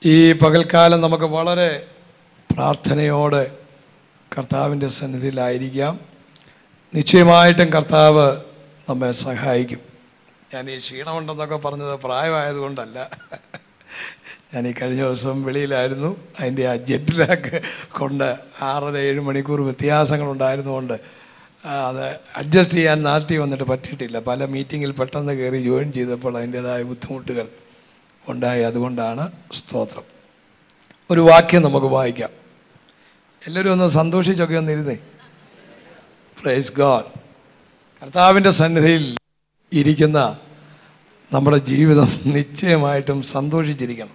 ഈ പകൽക്കാലം നമുക്ക് വളരെ പ്രാർത്ഥനയോടെ കർത്താവിൻ്റെ സന്നിധിയിലായിരിക്കാം നിശ്ചയമായിട്ടും കർത്താവ് നമ്മെ സഹായിക്കും ഞാൻ ഈ ക്ഷീണമുണ്ടെന്നൊക്കെ പറഞ്ഞത് പ്രായമായതുകൊണ്ടല്ല ഞാൻ ഈ കഴിഞ്ഞ ദിവസം വെളിയിലായിരുന്നു അതിൻ്റെ ആ ജെറ്റ് ലാഗ് കൊണ്ട് ആറര ഏഴ് മണിക്കൂർ വ്യത്യാസങ്ങളുണ്ടായിരുന്നുകൊണ്ട് ആ, അത് അഡ്ജസ്റ്റ് ചെയ്യാൻ നാട്ടിൽ വന്നിട്ട് പറ്റിയിട്ടില്ല പല മീറ്റിങ്ങിൽ പെട്ടെന്ന് കയറി ജോയിൻ ചെയ്തപ്പോൾ അതിൻ്റേതായ ബുദ്ധിമുട്ടുകൾ ഉണ്ടായി അതുകൊണ്ടാണ് സ്തോത്രം ഒരു വാക്യം നമുക്ക് വായിക്കാം എല്ലാവരും ഒന്ന് സന്തോഷിച്ചൊക്കെ ഒന്ന് ഇരുന്നേ പ്രൈസ് ഗോഡ് കർത്താവിൻ്റെ സന്നിധിയിൽ ഇരിക്കുന്ന നമ്മുടെ ജീവിതം നിശ്ചയമായിട്ടും സന്തോഷിച്ചിരിക്കണം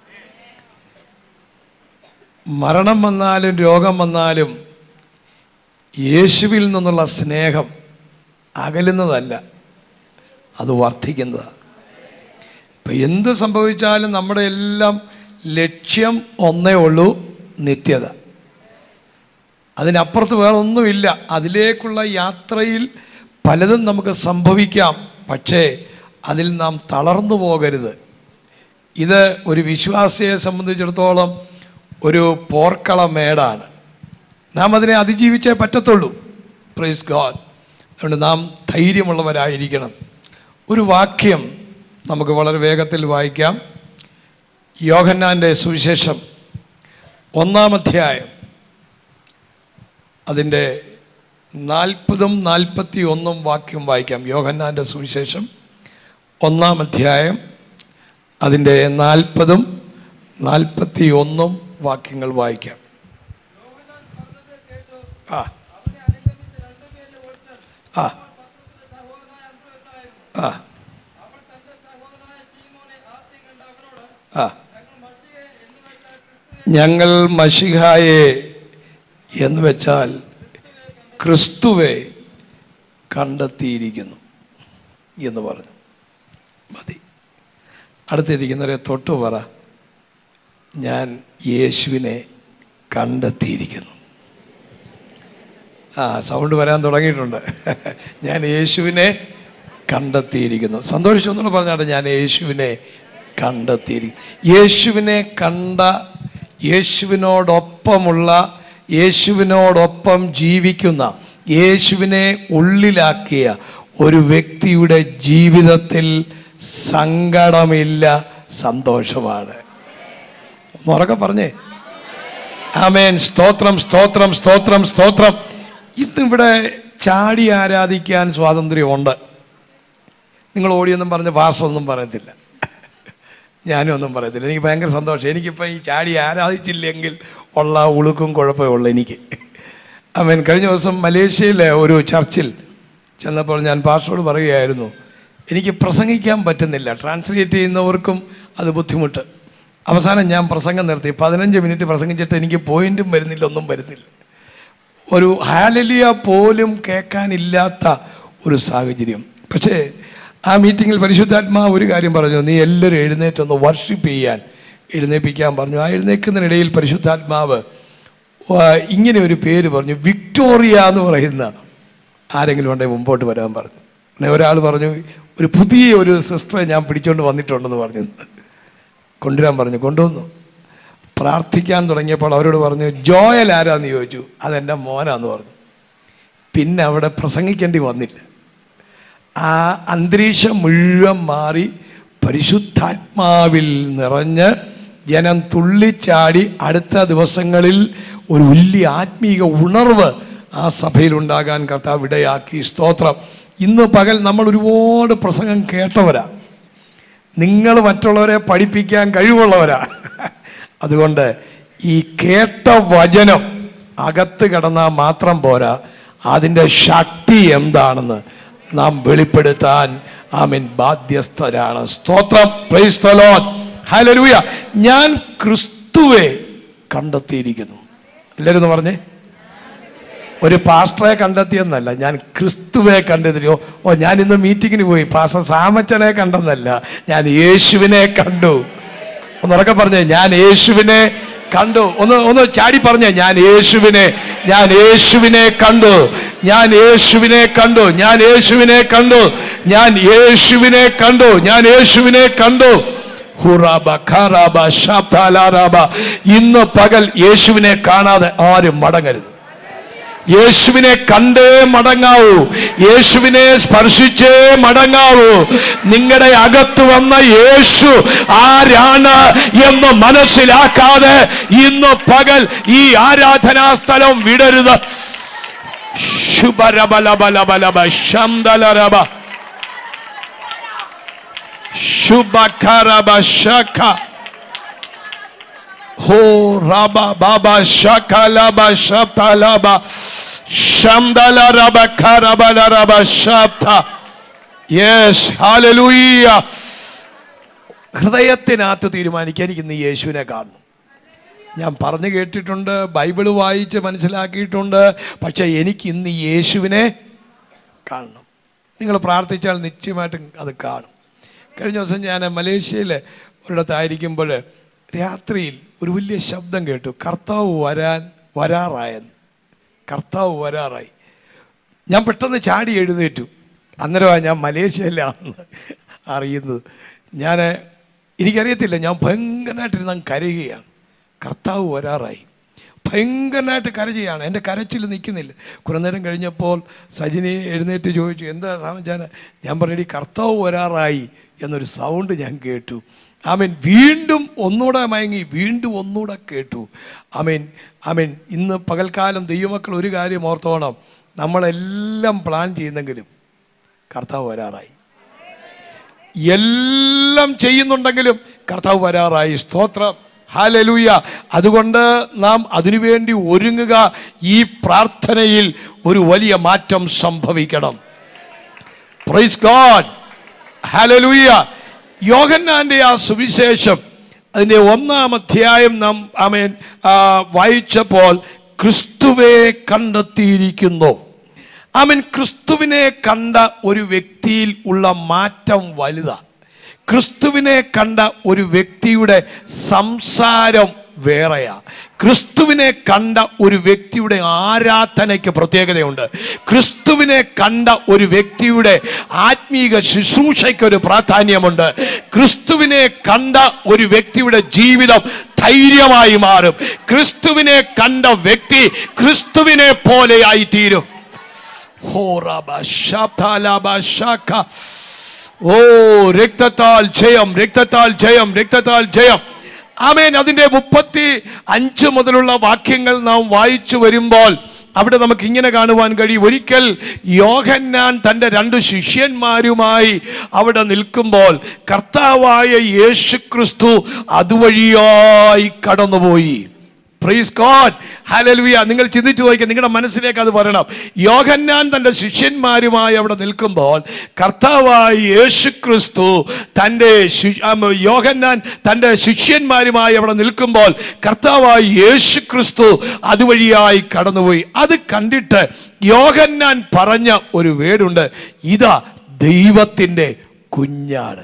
മരണം വന്നാലും രോഗം വന്നാലും യേശുവിൽ നിന്നുള്ള സ്നേഹം അകലുന്നതല്ല അത് വർദ്ധിക്കുന്നതാണ് ഇപ്പം എന്ത് സംഭവിച്ചാലും നമ്മുടെ എല്ലാം ലക്ഷ്യം ഒന്നേ ഉള്ളൂ നിത്യത അതിനപ്പുറത്ത് വേറെ ഒന്നുമില്ല അതിലേക്കുള്ള യാത്രയിൽ പലതും നമുക്ക് സംഭവിക്കാം പക്ഷേ അതിൽ നാം തളർന്നു പോകരുത് ഇത് ഒരു വിശ്വാസിയെ സംബന്ധിച്ചിടത്തോളം ഒരു പോർക്കള മേടാണ് നാം അതിനെ അതിജീവിച്ചേ പറ്റത്തുള്ളൂ പ്രൈസ് ഗോഡ് അതുകൊണ്ട് നാം ധൈര്യമുള്ളവരായിരിക്കണം ഒരു വാക്യം നമുക്ക് വളരെ വേഗത്തിൽ വായിക്കാം യോഹന്നാൻ്റെ സുവിശേഷം ഒന്നാം അധ്യായം അതിൻ്റെ നാൽപ്പതും നാൽപ്പത്തി ഒന്നും വാക്യം വായിക്കാം യോഹന്നാൻ്റെ സുവിശേഷം ഒന്നാം അധ്യായം അതിൻ്റെ നാൽപ്പതും നാൽപ്പത്തി ഒന്നും വാക്യങ്ങൾ വായിക്കാം ആ ആ ആ ആ ഞങ്ങൾ മഷിഹായെ എന്ന് വെച്ചാൽ ക്രിസ്തുവെ കണ്ടെത്തിയിരിക്കുന്നു എന്ന് പറഞ്ഞു മതി അടുത്തിരിക്കുന്നവരെ തൊട്ടു പറ ഞാൻ യേശുവിനെ കണ്ടെത്തിയിരിക്കുന്നു ആ സൗണ്ട് വരാൻ തുടങ്ങിയിട്ടുണ്ട് ഞാൻ യേശുവിനെ കണ്ടെത്തിയിരിക്കുന്നു സന്തോഷിച്ചു ഒന്നുകൂടെ പറഞ്ഞാട്ടെ ഞാൻ യേശുവിനെ കണ്ടെത്തിയിരിക്കുന്നു യേശുവിനെ കണ്ട യേശുവിനോടൊപ്പമുള്ള യേശുവിനോടൊപ്പം ജീവിക്കുന്ന യേശുവിനെ ഉള്ളിലാക്കിയ ഒരു വ്യക്തിയുടെ ജീവിതത്തിൽ സങ്കടമില്ല സന്തോഷമാണ് ഉറക്കെ പറഞ്ഞേ ആമേൻ സ്തോത്രം സ്തോത്രം സ്തോത്രം സ്തോത്രം ഇന്നിവിടെ ചാടി ആരാധിക്കാൻ സ്വാതന്ത്ര്യമുണ്ട് നിങ്ങൾ ഓടിയൊന്നും പറഞ്ഞ് ഭാഷയൊന്നും പറയത്തില്ല ഞാനും ഒന്നും പറയത്തില്ല എനിക്ക് ഭയങ്കര സന്തോഷം എനിക്കിപ്പോൾ ഈ ചാടി ആരാധിച്ചില്ലെങ്കിൽ ഉള്ള ഉളുക്കും കുഴപ്പമേ ഉള്ളൂ എനിക്ക് ആമേൻ കഴിഞ്ഞ ദിവസം മലേഷ്യയിലെ ഒരു ചർച്ചിൽ ചെന്നപ്പോൾ ഞാൻ പാസ്റ്ററോട് പറയുകയായിരുന്നു എനിക്ക് പ്രസംഗിക്കാൻ പറ്റുന്നില്ല ട്രാൻസ്ലേറ്റ് ചെയ്യുന്നവർക്കും അത് ബുദ്ധിമുട്ട് അവസാനം ഞാൻ പ്രസംഗം നിർത്തി പതിനഞ്ച് മിനിറ്റ് പ്രസംഗിച്ചിട്ട് എനിക്ക് പോയിന്റും വരുന്നില്ല ഒന്നും വരുന്നില്ല ഒരു ഹാലലിയ പോലും കേൾക്കാനില്ലാത്ത ഒരു സാഹചര്യം പക്ഷേ ആ മീറ്റിങ്ങിൽ പരിശുദ്ധാത്മാവ് ഒരു കാര്യം പറഞ്ഞു നീ എല്ലാവരും എഴുന്നേറ്റൊന്ന് വർഷിപ്പ് ചെയ്യാൻ എഴുന്നേൽപ്പിക്കാൻ പറഞ്ഞു ആ എഴുന്നേൽക്കുന്നതിനിടയിൽ പരിശുദ്ധാത്മാവ് ആ, ഇങ്ങനെ ഒരു പേര് പറഞ്ഞു വിക്ടോറിയ എന്ന് പറയുന്ന ആരെങ്കിലും ഉണ്ടെങ്കിൽ മുമ്പോട്ട് വരാൻ പറഞ്ഞു പിന്നെ ഒരാൾ പറഞ്ഞു ഒരു പുതിയ ഒരു സിസ്റ്ററെ ഞാൻ പിടിച്ചുകൊണ്ട് വന്നിട്ടുണ്ടെന്ന് പറഞ്ഞു കൊണ്ടുവരാൻ പറഞ്ഞു കൊണ്ടുവന്നു പ്രാർത്ഥിക്കാൻ തുടങ്ങിയപ്പോൾ അവരോട് പറഞ്ഞു ജോയൽ ആരാന്ന് ചോദിച്ചു അതെൻ്റെ മോനാന്ന് പറഞ്ഞു പിന്നെ അവിടെ പ്രസംഗിക്കേണ്ടി വന്നില്ല ആ അന്തരീക്ഷം മുഴുവൻ മാറി പരിശുദ്ധാത്മാവിൽ നിറഞ്ഞ് ജനം തുള്ളിച്ചാടി അടുത്ത ദിവസങ്ങളിൽ ഒരു വലിയ ആത്മീക ഉണർവ് ആ സഭയിൽ ഉണ്ടാകാൻ കർത്താവ് ഇടയാക്കി സ്തോത്രം ഇന്ന് പകൽ നമ്മൾ ഒരുപാട് പ്രസംഗം കേട്ടവരാ നിങ്ങൾ മറ്റുള്ളവരെ പഠിപ്പിക്കാൻ കഴിവുള്ളവരാ അതുകൊണ്ട് ഈ കേട്ട വചനം അകത്ത് കിടന്നാൽ മാത്രം പോരാ അതിൻ്റെ ശക്തി എന്താണെന്ന് നാം വെളിപ്പെടുത്താൻ ആമീൻ ബാധ്യസ്ഥരാണ് സ്തോത്രം പ്രൈസ് ദ ലോർഡ് ഹല്ലേലൂയ ഞാൻ ക്രിസ്തുവെ കണ്ടെത്തിയിരിക്കുന്നു എല്ലാവരും ഒന്ന് പറഞ്ഞേ ഒരു പാസ്റ്ററെ കണ്ടെത്തിയെന്നല്ല ഞാൻ ക്രിസ്തുവെ കണ്ടെത്തിയോ ഓ ഞാൻ ഇന്ന് മീറ്റിങ്ങിന് പോയി പാസ്റ്റർ സാമച്ചനെ കണ്ടെന്നല്ല ഞാൻ യേശുവിനെ കണ്ടു ഒന്നുറക്കെ പറഞ്ഞേ ഞാൻ യേശുവിനെ കണ്ടു ഒന്ന് ഒന്ന് ചാടി പറഞ്ഞേ ഞാൻ യേശുവിനെ ഞാൻ യേശുവിനെ കണ്ടു ഞാൻ യേശുവിനെ കണ്ടു ഞാൻ യേശുവിനെ കണ്ടു ഞാൻ യേശുവിനെ കണ്ടു ഞാൻ യേശുവിനെ കണ്ടു ഹുറാബ ഖാറാബ ഷാബ്താലാറാബ ഇന്ന് പകൽ യേശുവിനെ കാണാതെ ആരും മടങ്ങരുത് യേശുവിനെ കണ്ടേ മടങ്ങാവൂ യേശുവിനെ സ്പർശിച്ചേ മടങ്ങാവൂ നിങ്ങളുടെ അകത്ത് വന്ന യേശു ആരാണ് എന്ന് മനസ്സിലാക്കാതെ ഇന്ന് പകൽ ഈ ആരാധനാ സ്ഥലം വിടരുത് ശുഭരബലബലബലബ ശന്തലരബ ശുഭകരബ ശഖ ഹോ റബ ബാബ ശകലബ ശതലബ ശംദല റബ ഖരബല റബ ശബ്ദ യെസ് ഹല്ലേലൂയ ഹൃദയത്തിനകത്ത് തീരുമാനിക്കാൻ എനിക്ക് ഇന്ന് യേശുവിനെ കാണണം ഞാൻ പറഞ്ഞു കേട്ടിട്ടുണ്ട് ബൈബിള് വായിച്ച് മനസ്സിലാക്കിയിട്ടുണ്ട് പക്ഷേ എനിക്ക് ഇന്ന് ഈ യേശുവിനെ കാണണം നിങ്ങൾ പ്രാർത്ഥിച്ചാൽ നിശ്ചയമായിട്ടും അത് കാണും കഴിഞ്ഞ ദിവസം ഞാൻ മലേഷ്യയിൽ ഒരിടത്തായിരിക്കുമ്പോൾ രാത്രിയിൽ ഒരു വലിയ ശബ്ദം കേട്ടു കർത്താവ് വരാൻ വരാറായെന്ന് കർത്താവ് വരാറായി ഞാൻ പെട്ടെന്ന് ചാടി എഴുന്നേറ്റു അന്നേരമാണ് ഞാൻ മലേഷ്യയിലാണെന്ന് അറിയുന്നത് ഞാൻ എനിക്കറിയത്തില്ല ഞാൻ ഭയങ്കരമായിട്ടിരുന്ന് അങ്ങ് കരയുകയാണ് കർത്താവ് വരാറായി ഭയങ്കരമായിട്ട് കരചെയ്യാണ് എൻ്റെ കരച്ചിൽ നിൽക്കുന്നില്ല കുറേ നേരം കഴിഞ്ഞപ്പോൾ സജിനി എഴുന്നേറ്റ് ചോദിച്ചു എന്താ സാമച്ചാൻ ഞാൻ പറഞ്ഞടി കർത്താവ് വരാറായി എന്നൊരു സൗണ്ട് ഞാൻ കേട്ടു ആമീൻ വീണ്ടും ഒന്നുകൂടെ മയങ്ങി വീണ്ടും ഒന്നുകൂടെ കേട്ടു ആമീൻ ആമീൻ ഇന്ന് പകൽക്കാലം ദൈവമക്കൾ ഒരു കാര്യം ഓർത്തോണം നമ്മളെല്ലാം പ്ലാൻ ചെയ്യുന്നെങ്കിലും കർത്താവ് വരാറായി എല്ലാം ചെയ്യുന്നുണ്ടെങ്കിലും കർത്താവ് വരാറായി സ്തോത്രം ഹാലലൂയ അതുകൊണ്ട് നാം അതിനുവേണ്ടി ഒരുങ്ങുക ഈ പ്രാർത്ഥനയിൽ ഒരു വലിയ മാറ്റം സംഭവിക്കണം പ്രൈസ് ഗോഡ് ഹാലലൂയ യോഹന്നാന്റെ ആ സുവിശേഷം അതിൻ്റെ ഒന്നാം അധ്യായം നാം ആമേൻ ആ, വായിച്ചപ്പോൾ ക്രിസ്തുവെ കണ്ടെത്തിയിരിക്കുന്നു ആമൻ ക്രിസ്തുവിനെ കണ്ട ഒരു വ്യക്തിയിൽ ഉള്ള മാറ്റം വലുതാണ് ക്രിസ്തുവിനെ കണ്ട ഒരു വ്യക്തിയുടെ സംസാരം വേറെയാ ക്രിസ്തുവിനെ കണ്ട ഒരു വ്യക്തിയുടെ ആരാധനയ്ക്ക് പ്രത്യേകതയുണ്ട് ക്രിസ്തുവിനെ കണ്ട ഒരു വ്യക്തിയുടെ ആത്മീക ശുശ്രൂഷയ്ക്ക് ഒരു പ്രാധാന്യമുണ്ട് ക്രിസ്തുവിനെ കണ്ട ഒരു വ്യക്തിയുടെ ജീവിതം ധൈര്യമായി മാറും ക്രിസ്തുവിനെ കണ്ട വ്യക്തി ക്രിസ്തുവിനെ പോലെയായി തീരും ഹോറബ ശബ്ദാലബ ശാഖ. ഓ രക്തത്താൽ ജയം രക്തത്താൽ ജയം രക്തത്താൽ ജയം ആമേൻ അതിന്റെ മുപ്പത്തി അഞ്ച് മുതലുള്ള വാക്യങ്ങൾ നാം വായിച്ചു വരുമ്പോൾ അവിടെ നമുക്ക് ഇങ്ങനെ കാണുവാൻ കഴിയും ഒരിക്കൽ യോഹന്നാൻ തൻ്റെ രണ്ട് ശിഷ്യന്മാരുമായി അവിടെ നിൽക്കുമ്പോൾ കർത്താവായ യേശു ക്രിസ്തു അതുവഴിയായി കടന്നുപോയി പ്രൈസ് ഗോഡ് ഹല്ലേലൂയ നിങ്ങൾ ചിന്തിച്ചു നോക്കിയാൽ നിങ്ങളുടെ മനസ്സിലേക്ക് അത് വരണം യോഹന്നാൻ തൻ്റെ ശിഷ്യന്മാരുമായി അവിടെ നിൽക്കുമ്പോൾ കർത്താവായ യേശു ക്രിസ്തു തൻ്റെ ശി- ആം, യോഹന്നാൻ തൻ്റെ ശിഷ്യന്മാരുമായി അവിടെ നിൽക്കുമ്പോൾ കർത്താവായ യേശു ക്രിസ്തു അതുവഴിയായി കടന്നുപോയി അത് കണ്ടിട്ട് യോഹന്നാൻ പറഞ്ഞ ഒരു വേടുണ്ട് ഇതാ ദൈവത്തിൻ്റെ കുഞ്ഞാട്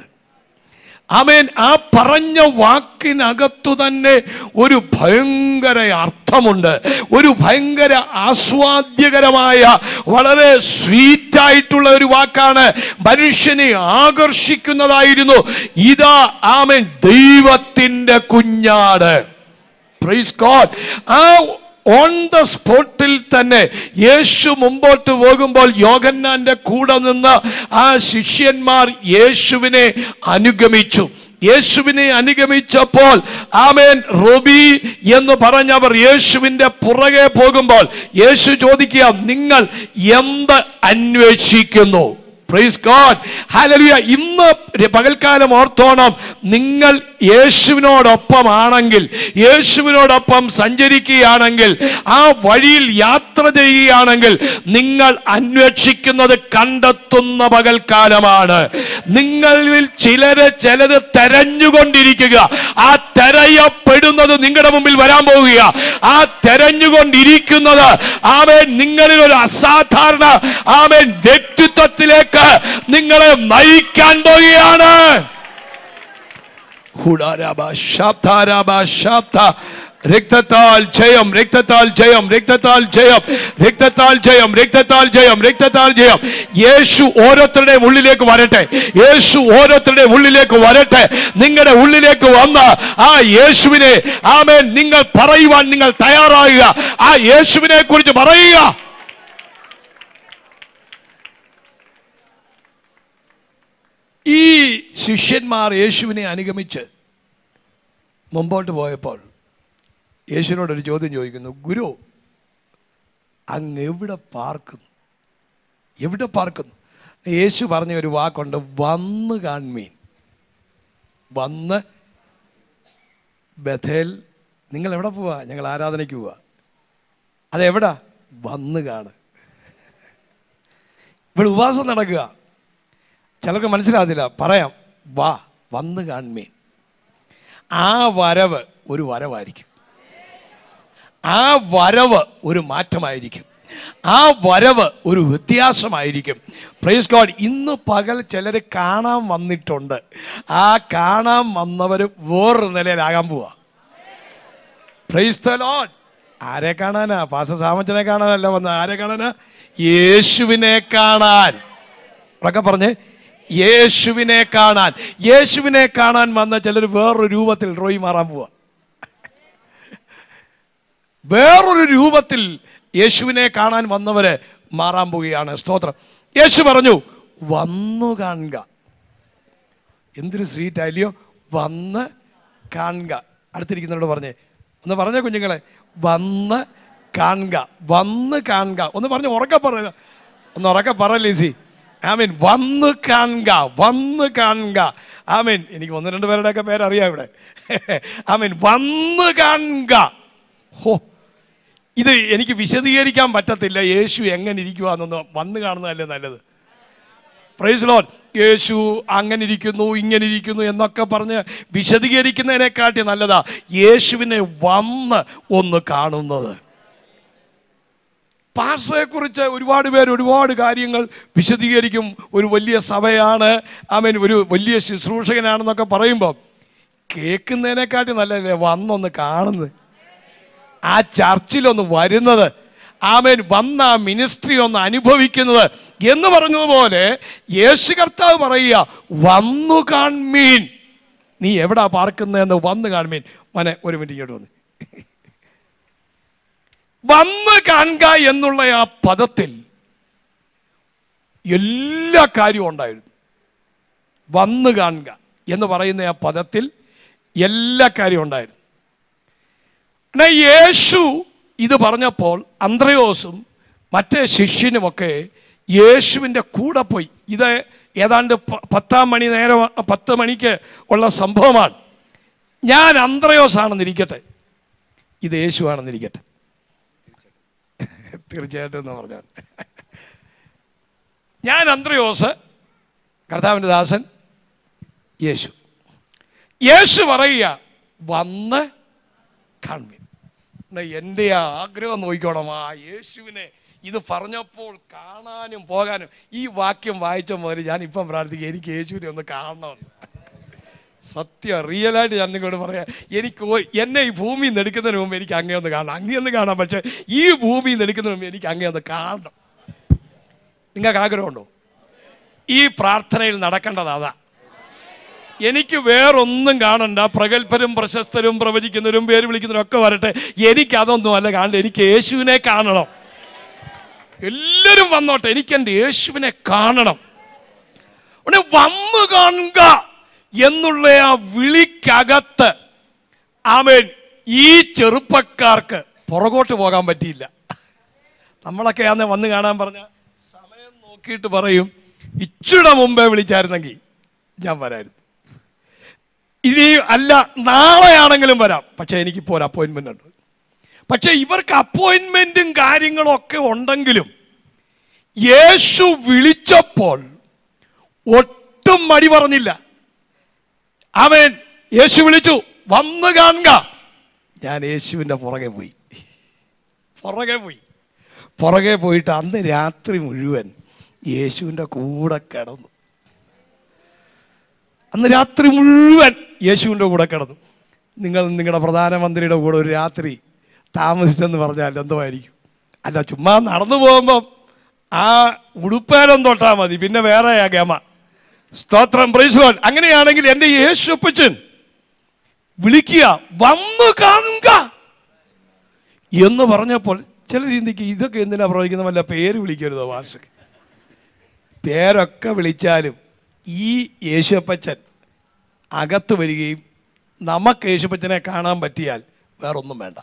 ആമേൻ ആ പറഞ്ഞ വാക്കിനകത്തു തന്നെ ഒരു ഭയങ്കര അർത്ഥമുണ്ട് ഒരു ഭയങ്കര ആസ്വാദ്യകരമായ വളരെ സ്വീറ്റ് ആയിട്ടുള്ള ഒരു വാക്കാണ് മനുഷ്യനെ ആകർഷിക്കുന്നതായിരുന്നു ഇതാ ആമേൻ ദൈവത്തിന്റെ കുഞ്ഞാട് പ്രൈസ് ഗോഡ് ആ ഓൺ ദ സ്പോട്ടിൽ തന്നെ യേശു മുമ്പോട്ട് പോകുമ്പോൾ യോഹന്നാന്റെ കൂടെ നിന്ന് ആ ശിഷ്യന്മാർ യേശുവിനെ അനുഗമിച്ചു യേശുവിനെ അനുഗമിച്ചപ്പോൾ ആമേൻ റോബി എന്ന് പറഞ്ഞവർ യേശുവിന്റെ പുറകെ പോകുമ്പോൾ യേശു ചോദിക്കുക നിങ്ങൾ എന്ത് അന്വേഷിക്കുന്നു പ്രൈസ് ഗോഡ് ഹല്ലേലൂയ ഇന്ന് പകൽക്കാലം ഓർത്തോണം നിങ്ങൾ യേശുവിനോടൊപ്പമാണെങ്കിൽ യേശുവിനോടൊപ്പം സഞ്ചരിക്കുകയാണെങ്കിൽ ആ വഴിയിൽ യാത്ര ചെയ്യുകയാണെങ്കിൽ നിങ്ങൾ അന്വേഷിക്കുന്നത് കണ്ടെത്തുന്ന പകൽക്കാലമാണ് നിങ്ങളിൽ ചിലര് ചിലത് തെരഞ്ഞുകൊണ്ടിരിക്കുക ആ തെരയപ്പെടുന്നത് നിങ്ങളുടെ മുമ്പിൽ വരാൻ പോവുക ആ തെരഞ്ഞുകൊണ്ടിരിക്കുന്നത് ആമേൻ നിങ്ങളിൽ ഒരു അസാധാരണ ആമേൻ വ്യക്തിത്വത്തിലേക്ക് നിങ്ങളെ നയിക്കാൻ പോവുകയാണ് ഹുഡാരാബ ശബ്ദാരാബ ശബ്ദ രക്തത്താൽ ജയം രക്തത്താൽ ജയം രക്തത്താൽ ജയം രക്തത്താൽ ജയം രക്തത്താൽ ജയം രക്തത്താൽ ജയം യേശു ഓരോരുത്തരുടെയും ഉള്ളിലേക്ക് വരട്ടെ യേശു ഓരോരുത്തരുടെയും ഉള്ളിലേക്ക് വരട്ടെ നിങ്ങളുടെ ഉള്ളിലേക്ക് വന്ന് ആ യേശുവിനെ ആമേൻ നിങ്ങൾ പറയുവാൻ നിങ്ങൾ തയ്യാറാകുക ആ യേശുവിനെ കുറിച്ച് പറയുക ഈ ശിഷ്യന്മാർ യേശുവിനെ അനുഗമിച്ച് മുമ്പോട്ട് പോയപ്പോൾ യേശുവിനോടൊരു ചോദ്യം ചോദിക്കുന്നു ഗുരു അങ്ങ് എവിടെ പാർക്കുന്നു എവിടെ പാർക്കുന്നു യേശു പറഞ്ഞ ഒരു വാക്കുണ്ട് വന്ന് കാൺമീൻ വന്ന് ബഥേൽ നിങ്ങൾ എവിടെ പോവാ ഞങ്ങൾ ആരാധനയ്ക്ക് പോവാ അതെവിടാ വന്ന് കാണ് ഇവിടെ ഉപവാസം നടക്കുക ചിലർക്ക് മനസ്സിലാകത്തില്ല പറയാം വാ വന്ന് കാൺമീൻ ആ വരവ് ഒരു വരവായിരിക്കും ആ വരവ് ഒരു മാറ്റമായിരിക്കും ആ വരവ് ഒരു വ്യത്യാസമായിരിക്കും പ്രൈസ് ഗോഡ് ഇന്ന് പകൽ ചിലർ കാണാൻ വന്നിട്ടുണ്ട് ആ കാണാൻ വന്നവർ വേറൊരു നിലയിലാകാൻ പോവാ പ്രൈസ് ദ ലോഡ് ആരെ കാണാനാ പാസ സാമച്ചനെ കാണാനല്ല വന്ന ആരെ കാണാനാ യേശുവിനെ കാണാൻ ഉറക്കെ പറഞ്ഞേ യേശുവിനെ കാണാൻ യേശുവിനെ കാണാൻ വന്ന ചിലർ വേറൊരു രൂപത്തിൽ റോയി മാറാൻ പോവാ വേറൊരു രൂപത്തിൽ യേശുവിനെ കാണാൻ വന്നവര് മാറാൻ പോവുകയാണ് സ്തോത്രം യേശു പറഞ്ഞു വന്നു കാണുക എന്തൊരു സ്വീറ്റ് അല്ലയോ വന്ന് കാണുക അടുത്തിരിക്കുന്നവരോട് പറഞ്ഞേ ഒന്ന് പറഞ്ഞേ കുഞ്ഞുങ്ങളെ വന്ന് കാണുക വന്ന് കാണുക ഒന്ന് പറഞ്ഞ് ഉറക്കെ പറയുക ഒന്ന് ഉറക്കെ പറ ലേസി ആമീൻ വന്ന് കാണുക വന്ന് കാണുക ആമീൻ എനിക്ക് ഒന്ന് രണ്ട് പേരുടെയൊക്കെ പേരറിയാം ഇവിടെ ആമീൻ വന്ന് കാണുക ഹോ ഇത് എനിക്ക് വിശദീകരിക്കാൻ പറ്റത്തില്ല യേശു എങ്ങനെ ഇരിക്കുവാന്നൊന്ന് വന്ന് കാണുന്നതല്ലേ നല്ലത് പ്രൈസ് ലോൺ യേശു അങ്ങനെ ഇരിക്കുന്നു ഇങ്ങനെ ഇരിക്കുന്നു എന്നൊക്കെ പറഞ്ഞ് വിശദീകരിക്കുന്നതിനെക്കാട്ടി നല്ലതാ യേശുവിനെ വന്ന് ഒന്ന് കാണുന്നത് പാസ്റ്ററെക്കുറിച്ച് ഒരുപാട് പേര് ഒരുപാട് കാര്യങ്ങൾ വിശദീകരിക്കും ഒരു വലിയ സഭയാണ് ആമേൻ ഒരു വലിയ ശുശ്രൂഷകനാണെന്നൊക്കെ പറയുമ്പോൾ കേൾക്കുന്നതിനെക്കാട്ടി നല്ലതല്ലേ വന്നൊന്ന് കാണുന്നത് ആ ചർച്ചിലൊന്ന് വരുന്നത് ആമേൻ വന്ന ആ മിനിസ്ട്രി ഒന്ന് അനുഭവിക്കുന്നത് എന്ന് പറഞ്ഞതുപോലെ യേശു കർത്താവ് പറയുക വന്നു കാൺമീൻ നീ എവിടാ പാർക്കുന്നതെന്ന് വന്ന് കാൺമീൻ മോനെ ഒരു മിനിറ്റ് ഇങ്ങോട്ട് വന്ന് വന്ന് കാണുക എന്നുള്ള ആ പദത്തിൽ എല്ലാ കാര്യവും ഉണ്ടായിരുന്നു വന്ന് കാണുക എന്ന് പറയുന്ന ആ പദത്തിൽ എല്ലാ കാര്യവും ഉണ്ടായിരുന്നു എന്നാൽ യേശു ഇത് പറഞ്ഞപ്പോൾ അന്ത്രയോസും മറ്റേ ശിഷ്യനുമൊക്കെ യേശുവിൻ്റെ കൂടെ പോയി ഇത് ഏതാണ്ട് പ- പത്താം മണി നേരം പത്ത് മണിക്ക് ഉള്ള സംഭവമാണ് ഞാൻ അന്ത്രയോസ് ആണെന്നിരിക്കട്ടെ ഇത് യേശു ആണെന്നിരിക്കട്ടെ തീർച്ചയായിട്ടും എന്ന് പറഞ്ഞാൽ ഞാൻ അന്ത്രയോസ് കർത്താവിൻ്റെ ദാസൻ യേശു യേശു പറയുക വന്ന് കാൺമീൻ എന്നാ എൻ്റെ ആ ആഗ്രഹം നോക്കിക്കോണം ആ യേശുവിനെ ഇത് പറഞ്ഞപ്പോൾ കാണാനും പോകാനും ഈ വാക്യം വായിച്ച മുതൽ ഞാൻ ഇപ്പം പ്രാർത്ഥിക്കുക എനിക്ക് യേശുവിനെ ഒന്ന് കാണണമെന്ന് സത്യം റിയലായിട്ട് ഞാൻ നിങ്ങളോട് പറയാം എനിക്ക് ഓ- എന്നെ ഈ ഭൂമിയിൽ നിന്ന് എടുക്കുന്നതിന് മുമ്പ് എനിക്ക് അങ്ങേ ഒന്ന് കാണണം അങ്ങേ ഒന്ന് കാണാം പക്ഷേ ഈ ഭൂമിയിൽ നിന്ന് എടുക്കുന്നതിന് മുമ്പ് എനിക്ക് അങ്ങേ ഒന്ന് കാണണം നിങ്ങൾക്ക് ആഗ്രഹമുണ്ടോ ഈ പ്രാർത്ഥനയിൽ നടക്കേണ്ടത് അതാ എനിക്ക് വേറൊന്നും കാണണ്ട പ്രഗത്ഭരും പ്രശസ്തരും പ്രവചിക്കുന്നവരും പേര് വിളിക്കുന്നവരും ഒക്കെ വരട്ടെ എനിക്ക് അതൊന്നും അല്ല കാണണ്ട എനിക്ക് യേശുവിനെ കാണണം എല്ലാവരും വന്നോട്ടെ എനിക്ക് എൻ്റെ യേശുവിനെ കാണണം ഉടനെ വന്നു കാണുക എന്നുള്ള ആ വിളിക്കകത്ത് ആമേൻ ഈ ചെറുപ്പക്കാർക്ക് പുറകോട്ട് പോകാൻ പറ്റിയില്ല നമ്മളൊക്കെ അന്ന് വന്ന് കാണാൻ പറഞ്ഞ സമയം നോക്കിയിട്ട് പറയും ഇച്ചിടെ മുമ്പേ വിളിച്ചായിരുന്നെങ്കിൽ ഞാൻ വരായിരുന്നു ഇനി അല്ല നാളെയാണെങ്കിലും വരാം പക്ഷേ എനിക്കിപ്പോൾ ഒരു അപ്പോയിൻമെൻ്റ് ഉണ്ട് പക്ഷേ ഇവർക്ക് അപ്പോയിൻമെൻറ്റും കാര്യങ്ങളും ഒക്കെ ഉണ്ടെങ്കിലും യേശു വിളിച്ചപ്പോൾ ഒട്ടും മടി പറഞ്ഞില്ല അവൻ യേശു വിളിച്ചു വന്ന് കാണുക ഞാൻ യേശുവിൻ്റെ പുറകെ പോയി പുറകെ പോയി പുറകെ പോയിട്ട് അന്ന് രാത്രി മുഴുവൻ യേശുവിൻ്റെ കൂടെ കിടന്നു അന്ന് രാത്രി മുഴുവൻ യേശുവിൻ്റെ കൂടെ കിടന്നു നിങ്ങൾ നിങ്ങളുടെ പ്രധാനമന്ത്രിയുടെ കൂടെ ഒരു രാത്രി താമസിച്ചെന്ന് പറഞ്ഞാൽ എന്തുമായിരിക്കും അല്ല ചുമ്മാ നടന്നു പോകുമ്പം ആ ഉടുപ്പേരം തൊട്ടാൽ മതി പിന്നെ വേറെയാ ഗമ സ്തോത്രം പ്രൈസ്ലോൻ അങ്ങനെയാണെങ്കിൽ എൻ്റെ യേശുപ്പച്ചൻ വിളിക്കുക വന്നു കാണുക എന്ന് പറഞ്ഞപ്പോൾ ചില ചിന്തിക്ക് ഇതൊക്കെ എന്തിനാ പ്രവഹിക്കുന്ന വല്ല പേര് വിളിക്കരുതോ വാർഷക്ക് പേരൊക്കെ വിളിച്ചാലും ഈ യേശുപ്പച്ചൻ അകത്ത് വരികയും നമുക്ക് യേശുപ്പച്ചനെ കാണാൻ പറ്റിയാൽ വേറൊന്നും വേണ്ട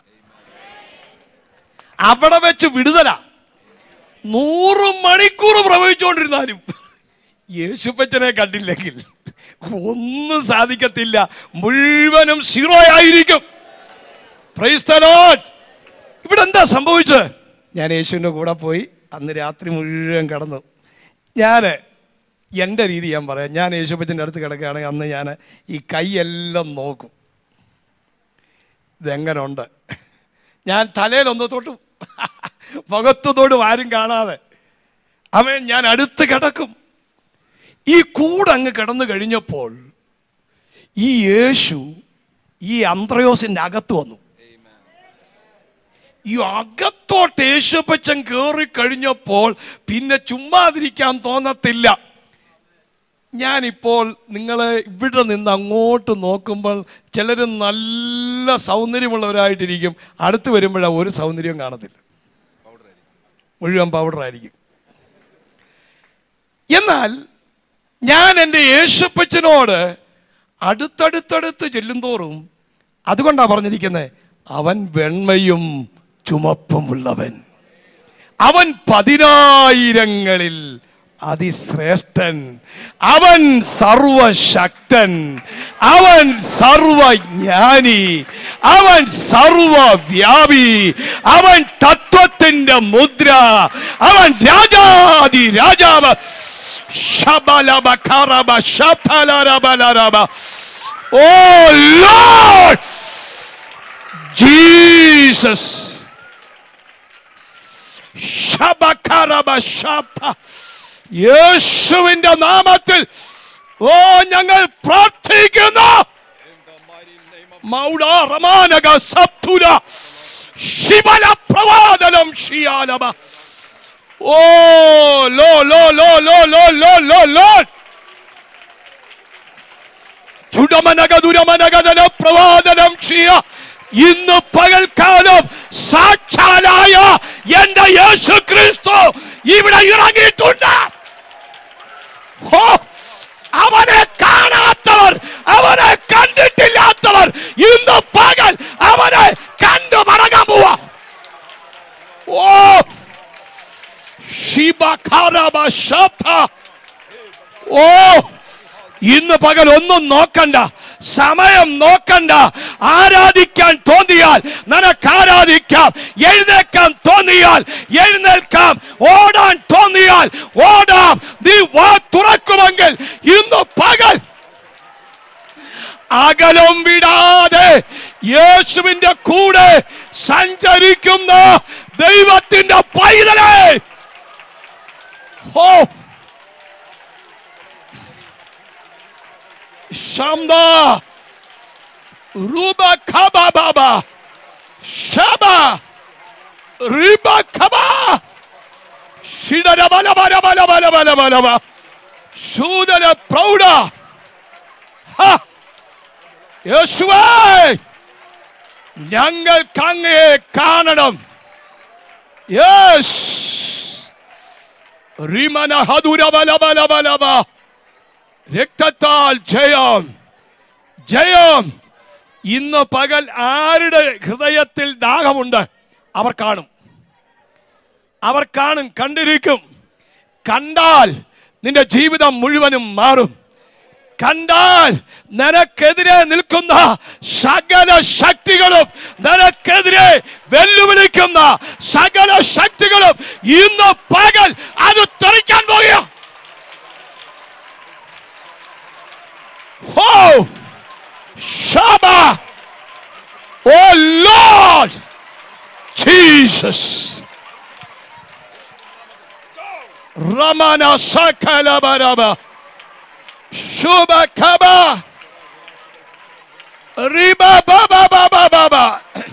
അവിടെ വെച്ച് വിടുതല നൂറ് മണിക്കൂർ പ്രവഹിച്ചുകൊണ്ടിരുന്നാലും യേശുപ്പച്ചനെ കണ്ടില്ലെങ്കിൽ ഒന്നും സാധിക്കത്തില്ല മുഴുവനും സീറോ ആയിരിക്കും Praise the Lord. ഇവിടെ എന്താ സംഭവിച്ചത് ഞാൻ യേശുവിൻ്റെ കൂടെ പോയി അന്ന് രാത്രി മുഴുവൻ കടന്നു ഞാൻ എൻ്റെ രീതി ഞാൻ പറയാം ഞാൻ യേശുപ്പച്ചൻ്റെ അടുത്ത് കിടക്കുകയാണെങ്കിൽ അന്ന് ഞാൻ ഈ കൈയെല്ലാം നോക്കും ഇതെങ്ങനെ ഉണ്ട് ഞാൻ തലയിലൊന്ന് തൊട്ടും മുഖത്ത് തൊടും ആരും കാണാതെ അവൻ ഞാൻ അടുത്ത് കിടക്കും ഈ കൂടങ്ങ് കിടന്നു കഴിഞ്ഞപ്പോൾ ഈ യേശു ഈ അന്ത്രയോസിൻ്റെ അകത്ത് വന്നു ഈ അകത്തോട്ട് യേശുപ്പച്ചൻ കയറി കഴിഞ്ഞപ്പോൾ പിന്നെ ചുമ്മാതിരിക്കാൻ തോന്നത്തില്ല ഞാനിപ്പോൾ നിങ്ങൾ ഇവിടെ നിന്ന് അങ്ങോട്ട് നോക്കുമ്പോൾ ചിലർ നല്ല സൗന്ദര്യമുള്ളവരായിട്ടിരിക്കും അടുത്ത് വരുമ്പോഴാണ് ഒരു സൗന്ദര്യം കാണത്തില്ല മുഴുവൻ പൗഡറായിരിക്കും എന്നാൽ ഞാൻ എൻ്റെ യേശുപ്പച്ചനോട് അടുത്തടുത്തടുത്ത് ചെല്ലുന്തോറും അതുകൊണ്ടാണ് പറഞ്ഞിരിക്കുന്നത് അവൻ വെണ്മയും ചുമപ്പുമുള്ളവൻ അവൻ പതിനായിരങ്ങളിൽ അതിശ്രേഷ്ഠൻ അവൻ സർവശക്തൻ അവൻ സർവജ്ഞാനി അവൻ സർവവ്യാപി അവൻ തത്വത്തിന്റെ മുദ്ര അവൻ രാജാതി രാജാവ് ശബലബ കറബ ശബ്ദലരബലരബ ഓ ലോർഡ് ജീസസ് ശബകരബ ശബ്ദ യേശുവിന്റെ നാമത്തിൽ ഓ ഞങ്ങൾ പ്രാർത്ഥിക്കുന്നു മൗഡ റമാനക സപ്തുല ശിവല പ്രവാദനം ഷിയാലബ ഓ ലോ ലോ ലോ ലോ ലോ ലോ ലോ ലോ ചുടമനക ദുരമനകതന പ്രവാദനം ചെയ്യ ഇന്ന് പകൽക്കാലം സാക്ഷാലായ എന്റെ യേശു ക്രിസ്തു ഇവിടെ ഇറങ്ങിയിട്ടുണ്ട് ഹോ, അവനെ കാണാത്തവർ അവനെ കണ്ടിട്ടില്ലാത്തവർ ഇന്ന് പകൽ അവനെ കണ്ടു മടങ്ങാൻ പോവാ ഓ ശിബഖാരബ ശബ്ദ ഓ ഇന്ന് പകൽ ഒന്നും നോക്കണ്ട സമയം നോക്കണ്ട ആരാധിക്കാൻ തോന്നിയാൽ നിനക്ക് ആരാധിക്കാം എഴുന്നേക്കാൻ തോന്നിയാൽ എഴുന്നേൽക്കാം ഓടാൻ തോന്നിയാൽ ഓടാം നീ വാ തുറക്കുമെങ്കിൽ ഇന്ന് പകൽ അകലം വിടാതെ യേശുവിന്റെ കൂടെ സഞ്ചരിക്കുന്ന ദൈവത്തിന്റെ പൈതലേ ഓ Shamda Ruba Kaba Baba Shaba Riba Kaba Shida Bala Bala Bala Bala Bala Bala Bala Shudala Prouda Ha യേശുവേ ഞങ്ങൾക്ക് അങ്ങയെ കാണണം യേശ് റിമന ഹദുര ബല ബല ബല ബ രക്തത്താൽ ജയം ജയം ഇന്ന് പകൽ ആരുടെ ഹൃദയത്തിൽ ദാഹമുണ്ട് അവർ കാണും അവർ കാണും കണ്ടിരിക്കും കണ്ടാൽ നിന്റെ ജീവിതം മുഴുവനും മാറും കണ്ടാൽ നിനക്കെതിരെ നിൽക്കുന്ന സകല ശക്തികളും നിനക്കെതിരെ വെല്ലുവിളിക്കുന്ന സകല ശക്തികളും ഇന്ന് പകൽ അത് തെറിക്കാൻ പോകുക Oh! Shaba! Oh Lord! Jesus! Ramana Sakalabaraba! Shubakaba! Riba ba ba ba ba ba ba.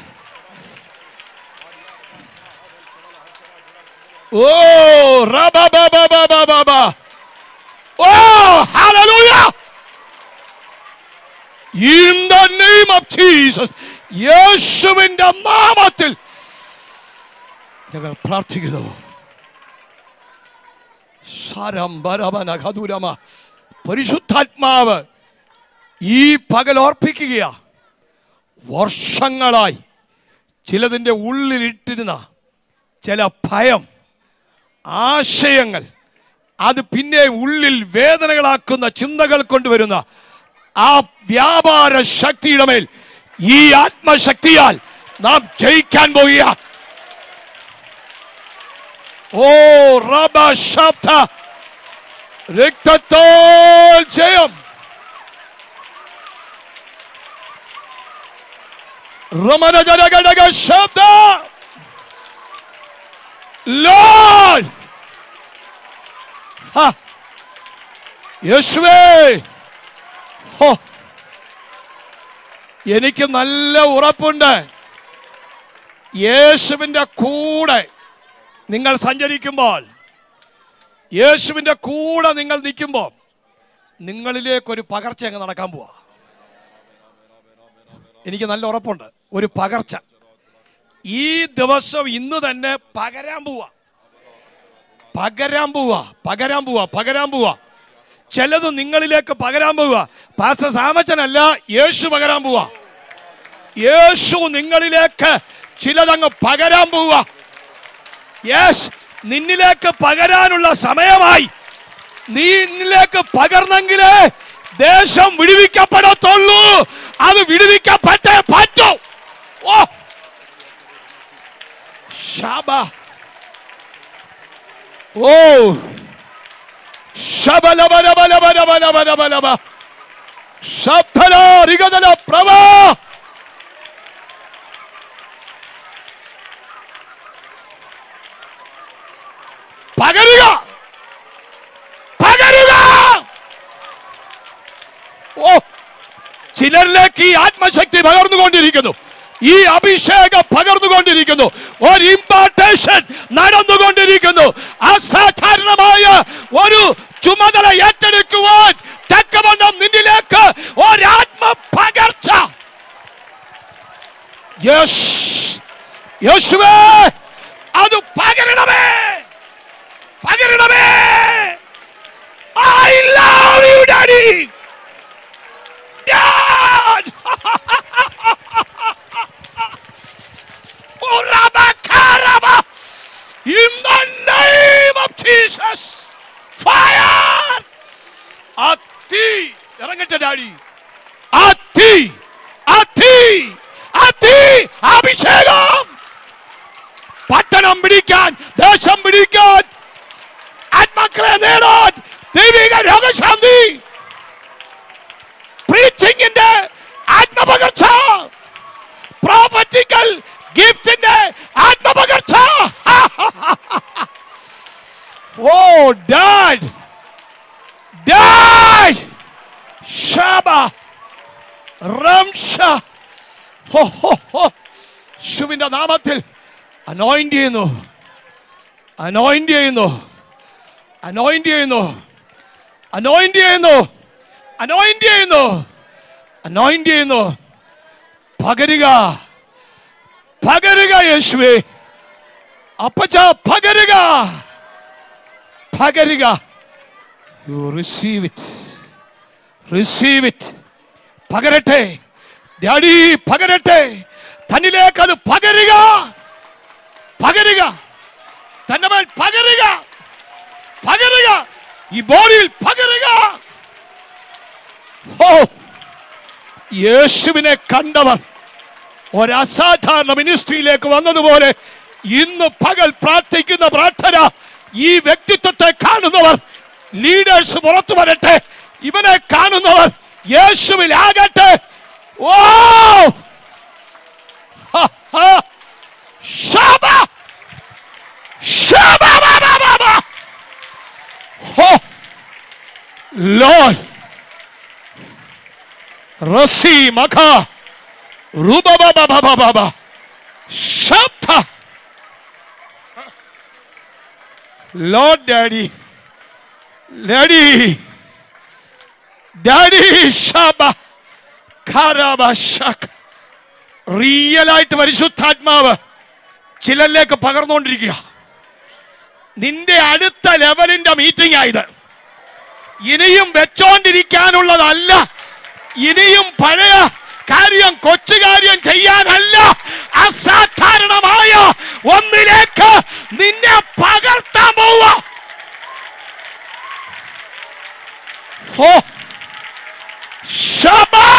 Oh, raba ba ba ba ba ba ba. Oh, hallelujah. In the name of Jesus. യേശുവിന്റെ നാമത്തിൽ ഞങ്ങൾ പ്രാർത്ഥിക്കുന്നു ശരംബരമനഘതുരമ പരിശുദ്ധാത്മാവ് ഈ പകൽ ഓർപ്പിക്കുക വർഷങ്ങളായി ചിലതിൻ്റെ ഉള്ളിലിട്ടിരുന്ന ചില ഭയം ആശയങ്ങൾ അത് പിന്നെ ഉള്ളിൽ വേദനകളാക്കുന്ന ചിന്തകൾ കൊണ്ടുവരുന്ന ആ വ്യാപാര ശക്തിയുടെ മേൽ ഈ ആത്മശക്തിയാൽ നാം ജയിക്കാൻ പോവുക ഓ റബ ശബ്ദ രക്തത്തോൽ ജയം റമനജനഗണക ശബ്ദ Lord! Ha! യേശുവേ ഹോ എനിക്ക് നല്ല ഉറപ്പുണ്ട് യേശുവിൻ്റെ കൂടെ നിങ്ങൾ സഞ്ചരിക്കുമ്പോൾ യേശുവിൻ്റെ കൂടെ നിങ്ങൾ നിൽക്കുമ്പോൾ നിങ്ങളിലേക്കൊരു പകർച്ച അങ്ങ് നടക്കാൻ പോവാ എനിക്ക് നല്ല ഉറപ്പുണ്ട് ഒരു പകർച്ച ഈ ദിവസം ഇന്ന് തന്നെ പകരാൻ പോവാ പകരാൻ പോവാ പകരാൻ പോവാ പകരാൻ പോവാ ചിലത് നിങ്ങളിലേക്ക് പകരാൻ പോവുക പാസ്റ്റർ സാമച്ചനല്ല യേശു പകരാൻ പോവാ യേശു നിങ്ങളിലേക്ക് ചിലതങ്ങ് പകരാൻ പോവുക യേശ് നിന്നിലേക്ക് പകരാനുള്ള സമയമായി നീ നിന്നിലേക്ക് പകർന്നെങ്കിലേ ദേശം വിടുവിക്കപ്പെടത്തുള്ളൂ അത് വിടുവിക്കപ്പെട്ടേ പറ്റൂ ഓ ശാബ ഓ ശബലബലബലബലബലബലബലബ ശബ്ദല റിഗതല പ്രഭ പകരുക പകരുക ഓ ചിലരിലേക്ക് ഈ ആത്മശക്തി പകർന്നുകൊണ്ടിരിക്കുന്നു ഈ അഭിഷേകം പകർന്നുകൊണ്ടിരിക്കുന്നു ഒരു ഇമ്പാർട്ടേഷൻ നടന്നുകൊണ്ടിരിക്കുന്നു അസാധാരണമായ ഒരു ചുമതല ഏറ്റെടുക്കുവാൻ തക്കവണ്ണം നിന്നിലേക്ക് ഒരാത്മ പകർച്ച യേശ് യേശുവേ അത് പകരണമേ പകരണമേ I love you daddy Dad! Urabakaraba! In the name of Jesus! Fire! അത്തി ഇറങ്ങട്ടെ ഡാഡി അത്തി അത്തി അത്തി അഭിഷേകം പട്ടണം പിടിക്കാൻ ദേശം പിടിക്കാൻ ആത്മാക്കളെ നേടാൻ ദൈവിക രോഗശാന്തി പ്രീച്ചിങ്ങിന്റെ ആത്മപകർച്ച പ്രോഫറ്റിക്കൽ ഗിഫ്റ്റിന്റെ ആത്മപകർച്ച ഓ ഡാഡ് ഡാഡ് ഷാബ റംഷ ഹോ ഹോ ഹോ ശുവിന്റെ നാമത്തിൽ അനോയിന്റ് ചെയ്യുന്നു അനോയിന്റ് ചെയ്യുന്നു അനോയിന്റ് ചെയ്യുന്നു അനോയിന്റ് ചെയ്യുന്നു അനോയിന്റ് ചെയ്യുന്നു അനോയിന്റ് ചെയ്യുന്നു പകരുക പകരുക യേശുവേ അപ്പച്ച പകരുക പകരുക you receive it receive it പകരട്ടെ ഡാഡി പകരട്ടെ തന്നിലേക്ക് അത് പകരുക പകരുക തന്റെ മേൽ പകരുക പകരുക ഈ ബോഡിയിൽ പകരുക ഓ യേശുവിനെ കണ്ടവർ ഒരസാധാരണ മിനിസ്ട്രിയിലേക്ക് വന്നതുപോലെ ഇന്ന് പകൽ പ്രാർത്ഥിക്കുന്ന പ്രാർത്ഥന ഈ വ്യക്തിത്വത്തെ കാണുന്നവർ ലീഡേഴ്സ് പുറത്തു വരട്ടെ ഇവനെ കാണുന്നവർ യേശുവിലാകട്ടെ ഓ ഹ, ഹ. ശബ. ശബ, ബ, ബ, ബ, ബ. ഓ Lord, Rasi Maka, റുബബബബബബബ. ശബ്ദ. Lord Daddy. Daddy. Daddy Shaba. Karabashak. റിയലായിട്ട് പരിശുദ്ധാത്മാവ് ചിലരിലേക്ക് പകർന്നുകൊണ്ടിരിക്കുക നിന്റെ അടുത്ത ലെവലിന്റെ മീറ്റിംഗ് ആയത് ഇനിയും വെച്ചോണ്ടിരിക്കാനുള്ളതല്ല ഇനിയും പഴയ കാര്യം കൊച്ചു കാര്യം ചെയ്യാനല്ല അസാധാരണമായ ഒന്നിലേക്ക് നിന്നെ പകർത്താൻ പോവുക ഓ ശബാ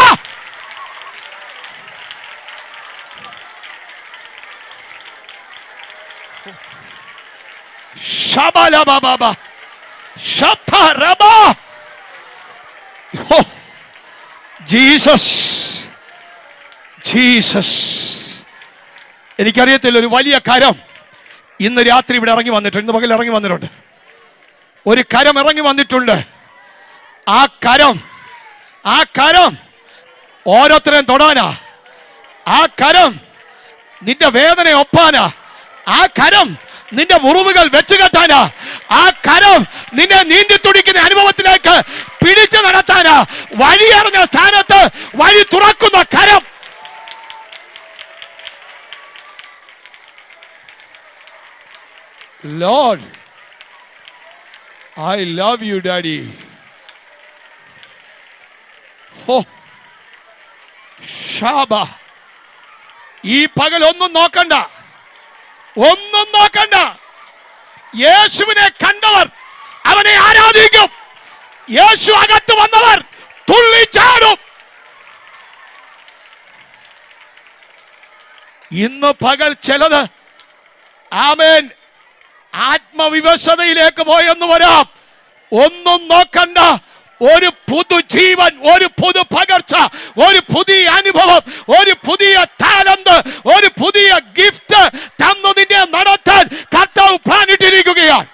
ശബലബബബ. ശബ്ദരബ. ഓ, ജീസസ് ജീസസ് എനിക്കറിയത്തില്ല ഒരു വലിയ കരം ഇന്ന് രാത്രി ഇവിടെ ഇറങ്ങി വന്നിട്ടുണ്ട് ഇന്ന് പകൽ ഇറങ്ങി വന്നിട്ടുണ്ട് ഒരു കരം ഇറങ്ങി വന്നിട്ടുണ്ട് ആ കരം ആ കരം ഓരോരുത്തരെയും തൊടാനാ ആ കരം നിന്റെ വേദന ഒപ്പാനാ ആ കരം നിന്റെ മുറിവുകൾ വെച്ച് കെട്ടാനാ ആ കരം നിന്നെ നീന്തി തുടിക്കുന്ന അനുഭവത്തിലേക്ക് പിടിച്ചു നടത്താനാ വഴിയറിഞ്ഞ സ്ഥാനത്ത് വഴി തുറക്കുന്ന കരം Lord I love you daddy ഹോ ഷാബ ഈ പകൽ ഒന്നും നോക്കണ്ട ഒന്നും നോക്കണ്ട യേശുവിനെ കണ്ടവർ അവനെ ആരാധിക്കും യേശു അകത്ത് വന്നവർ തുള്ളിച്ചാടും ഇന്ന് പകൽ ചിലത് ആമേൻ ആത്മവിവശതയിലേക്ക് പോയെന്ന് വരാം ഒന്നും നോക്കണ്ട ഒരു പുതുജീവൻ ഒരു പുതു പകർച്ച ഒരു പുതിയ അനുഭവം ഒരു പുതിയ ടാലന്റ് ഒരു പുതിയ ഗിഫ്റ്റ് തന്നു നിന്നെ നടത്താൻ കർത്താവ് പ്ലാനിട്ടിരിക്കുകയാണ്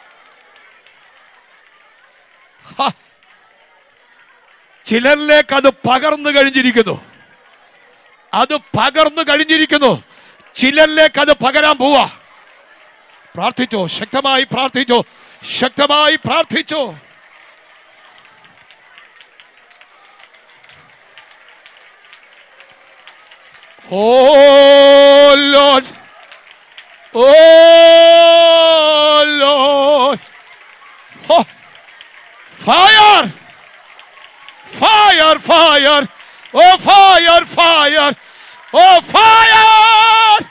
ഹ. ചിലരിലേക്ക് അത് പകർന്നു കഴിഞ്ഞിരിക്കുന്നു അത് പകർന്നു കഴിഞ്ഞിരിക്കുന്നു ചിലരിലേക്ക് അത് പകരാൻ പോവാ പ്രാർത്ഥിച്ചോ ശക്തമായി പ്രാർത്ഥിച്ചോ ശക്തമായി പ്രാർത്ഥിച്ചോ Oh Lord. Oh Lord. Oh. Fire. Fire, fire. Oh fire, fire. Oh fire.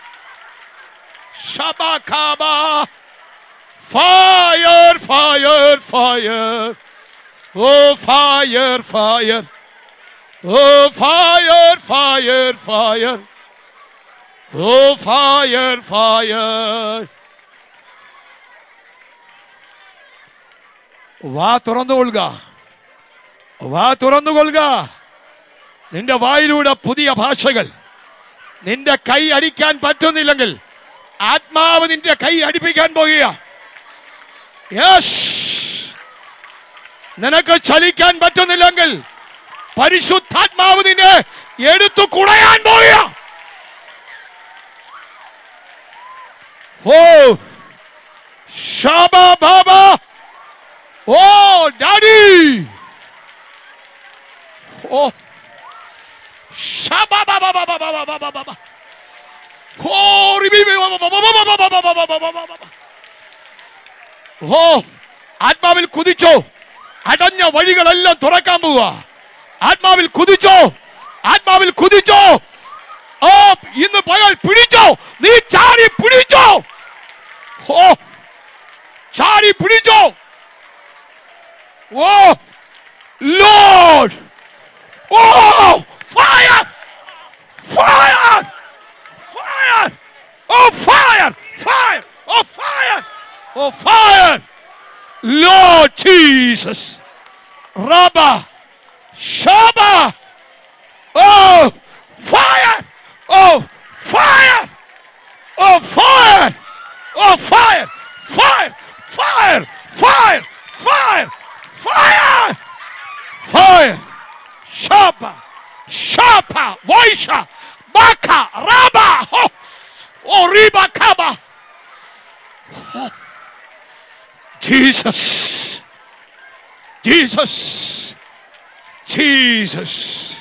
Shabakaba. Fire, fire, fire. Oh fire, fire. Oh, fire, fire, fire. Oh, fire, fire. വാ തുറന്നുകൊള്ളുക വാ തുറന്നുകൊള്ളുക നിന്റെ വായിലൂടെ പുതിയ ഭാഷകൾ നിന്റെ കൈ അടിക്കാൻ പറ്റുന്നില്ലെങ്കിൽ ആത്മാവ് നിന്റെ കൈ അടിപ്പിക്കാൻ പോകുക യെസ് നിനക്ക് ചലിക്കാൻ പറ്റുന്നില്ലെങ്കിൽ പരിശുദ്ധാത്മാവ് നിന്നെ എടുത്തു കുടയാൻ പോയ ഓ ഷാബ ബാബ ഓ ഡാഡി ഓ ഷാബ ബാബ ബാബ ബാബ ബാബ ബാബ ഓ റിബി ബാബ ബാബ ബാബ ബാബ ബാബ ബാബ ബാബ ഓ ആത്മാവിൽ കുതിച്ചോ അടഞ്ഞ വഴികളെല്ലാം തുറക്കാൻ പോവുക ആത്മാവിൽ കുതിച്ചോ ആത്മാവിൽ കുതിച്ചോ ഓ ഇന്ന് പകൽ പിടിച്ചോ നീ ചാടി പിടിച്ചോ ഓ ചാടി പിടിച്ചോ oh Lord oh fire fire fire oh fire fire oh fire oh fire Lord Jesus റബ Shaba! Oh, fire! Oh, fire! Oh, fire! Oh, fire! Fire! Fire! Fire! Fire! Fire! Fire! Shaba! Shapa! Voisha! Baka, Raba, oh, oh, Riba Kaba. Oh. Jesus, Jesus, Jesus.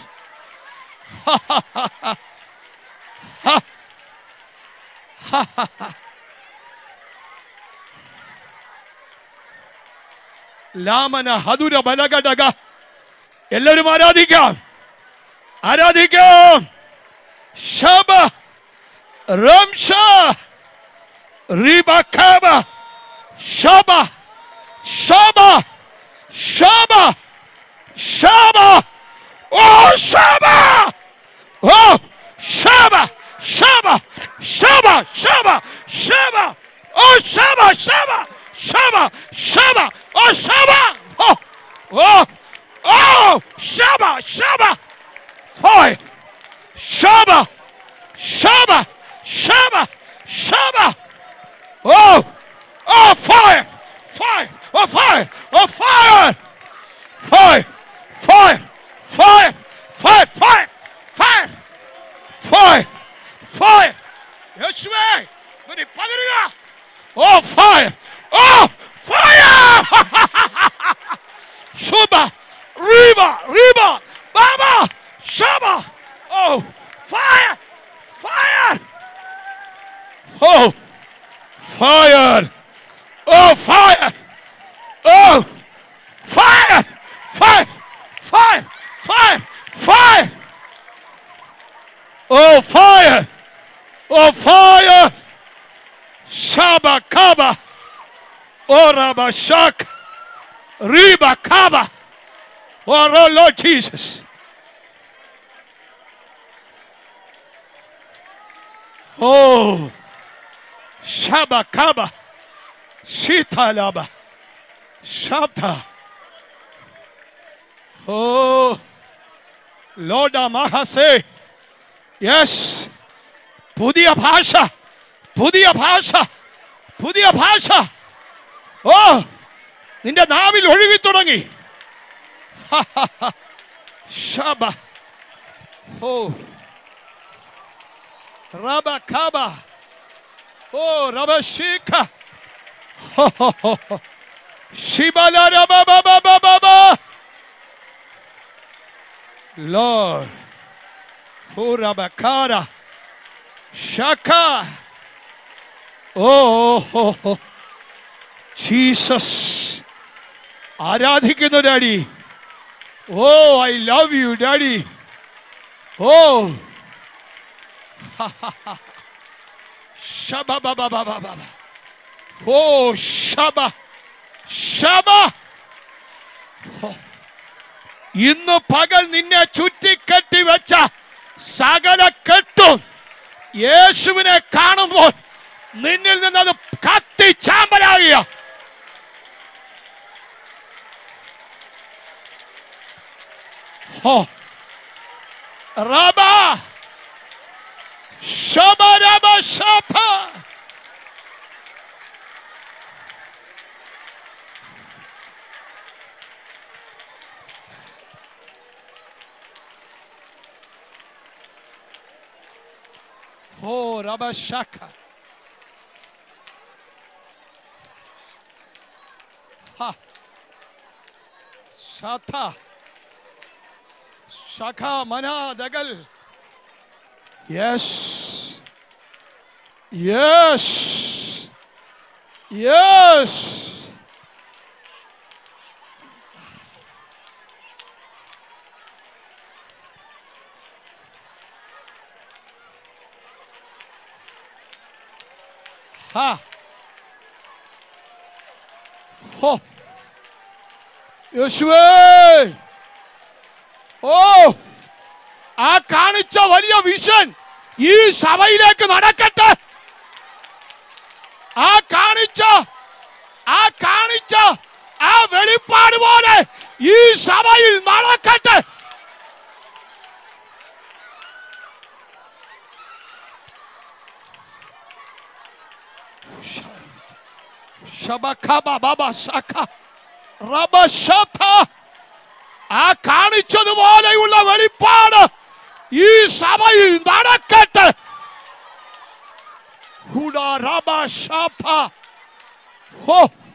ലാമന ഹതുര ബലഘടക എല്ലാവരും ആരാധിക്കാം ആരാധിക്കാം ശബ റംഷ റിബക്കബ ശബ ശബ ശബ ശബ ഓ ശബ ഓ ശബ ശബ ശബ ശബ ശബ ഓ ശബ ശബ ശബ ശബ ഓ ശബ ഓ ഓ ഓ ശബ ശബ Fire! Shaba! Shaba! Shaba! Shaba! Oh! Oh, fire! Fire! Oh, fire! Oh, fire! Fire! Fire! Fire! Fire! Fire! Fire! Fire! Fire! യേശുവേ ഇവന് പകരുക ഓ ഫയർ ഓ ഫയർ ശുഭ റീബ റീബ ബാബ ശബ oh fire fire oh fire oh fire oh fire fire fire fire fire oh fire Oh, fire! Shaba Kaba! Oraba Shak! Riba Kaba! Oh, Lord Jesus! Oh! Shaba Kaba! Shita Laba! Shabta! Oh! Lord Mahase! Yes! പുതിയ ഭാഷ പുതിയ ഭാഷ പുതിയ ഭാഷ ഓ നിന്റെ നാവിൽ ഒഴുകി തുടങ്ങി ശബ ഓ റബ കബ ഓ റബ ശീഖ ശിബല രബ ബബ ബബ ബബ Lord, who Rabakara, Shaka. Oh, oh, oh. Jesus ആരാധിക്കുന്നു daddy oh I love you daddy oh ശബ ബബ ബബ ബബ ഓ ശബ ശബ ഓ. ഇന്ന് പകൽ നിന്നെ ചുറ്റിക്കെട്ടി വെച്ച സകല കെട്ടും യേശുവിനെ കാണുമ്പോൾ നിന്നിൽ നിന്നത് കത്തി ചാമ്പലാകുക Oh. Rabba. Shaba Rabba Shapa. Oh, Rabba Shaka. Ha. Shata. Shaka Mana Dagal. Yes. Yes. Yes. Ha. Oh. യേശുവേ ഓ ആ കാണിച്ച വലിയ വിഷൻ ഈ സഭയിലേക്ക് നടക്കട്ടെ ആ കാണിച്ച ആ കാണിച്ച ആ വെളിപ്പാട് പോലെ ഈ സഭയിൽ നടക്കട്ടെ ശബഖബ ബബ ശഖ റബ ശഥ ആ കാണിച്ചതുപോലെയുള്ള വെളിപ്പാട് ഈ സഭയിൽ നടക്കട്ടെ ഹുഡാ റബ ഷാഫ. ഹോ.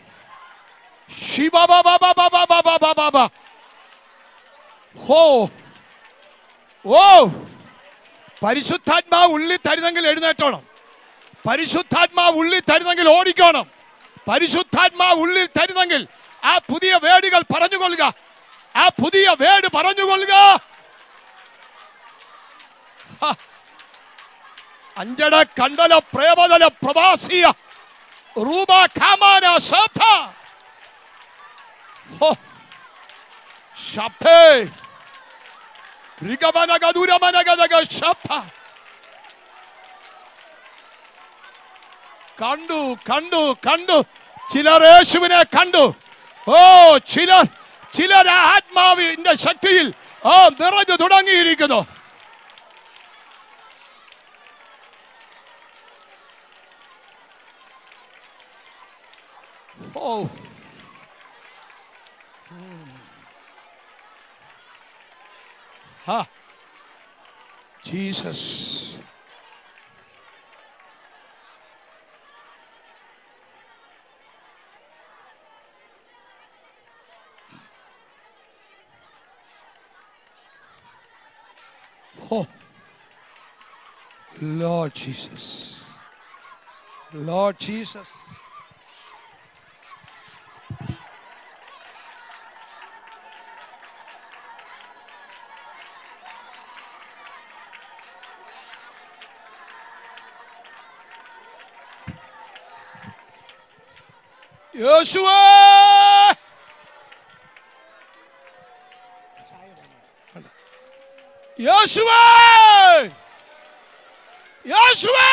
ശിവബബബബബബബബബ. ഹോ ഓ പരിശുദ്ധാത്മാവ് ഉള്ളിൽ തരുന്നെങ്കിൽ എഴുന്നേറ്റോണം പരിശുദ്ധാത്മാവ് ഉള്ളിൽ തരുന്നെങ്കിൽ ഓടിക്കണം പരിശുദ്ധാത്മാവ് ഉള്ളിൽ തരുന്നെങ്കിൽ ആ പുതിയ വേടുകൾ പറഞ്ഞുകൊള്ളുക ആ പുതിയ വേട് പറഞ്ഞുകൊള്ളുക ഹ. അഞ്ചട കണ്ടല പ്രേമതല പ്രവാസിയ റൂബ ഖാമാന സഭ ഹോ. ശബ്ദേ ഋഗമനഗദുരമനഗദഗ ശബ്ദ കണ്ടു കണ്ടു കണ്ടു ചിലർ യേശുവിനെ കണ്ടു ഓ ചിലർ ചിലർ ആ ആത്മാവിന്റെ ശക്തിയിൽ ഓ നിറഞ്ഞു തുടങ്ങിയിരിക്കുന്നു ഓ Ha. Jesus. Oh. Lord Jesus. Lord Jesus. യേശുവേ യേശുവേ യേശുവേ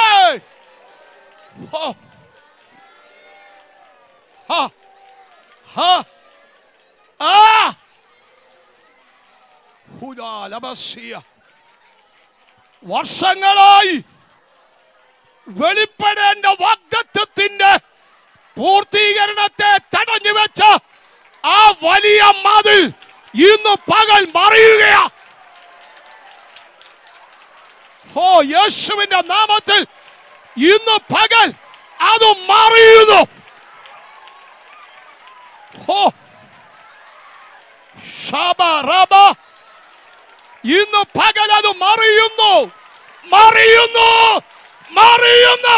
ഹോ. ഹ. ഹ. ആ. ഹുദാ ലബസിയ. വർഷങ്ങളായി വെളിപ്പെടേണ്ട വാഗ്ദത്വത്തിന്റെ പൂർത്തീകരണത്തെ തടഞ്ഞു വെച്ച ആ വലിയ മതിൽ ഇന്ന് പകൽ മറിയുകയാ ഓ യേശുവിന്റെ നാമത്തിൽ ഇന്ന് പകൽ അത് മറിയുന്നു ഓ ശബ റബ ഇന്ന് പകൽ അത് മറിയുന്നു മറിയുന്നു മറിയുന്നു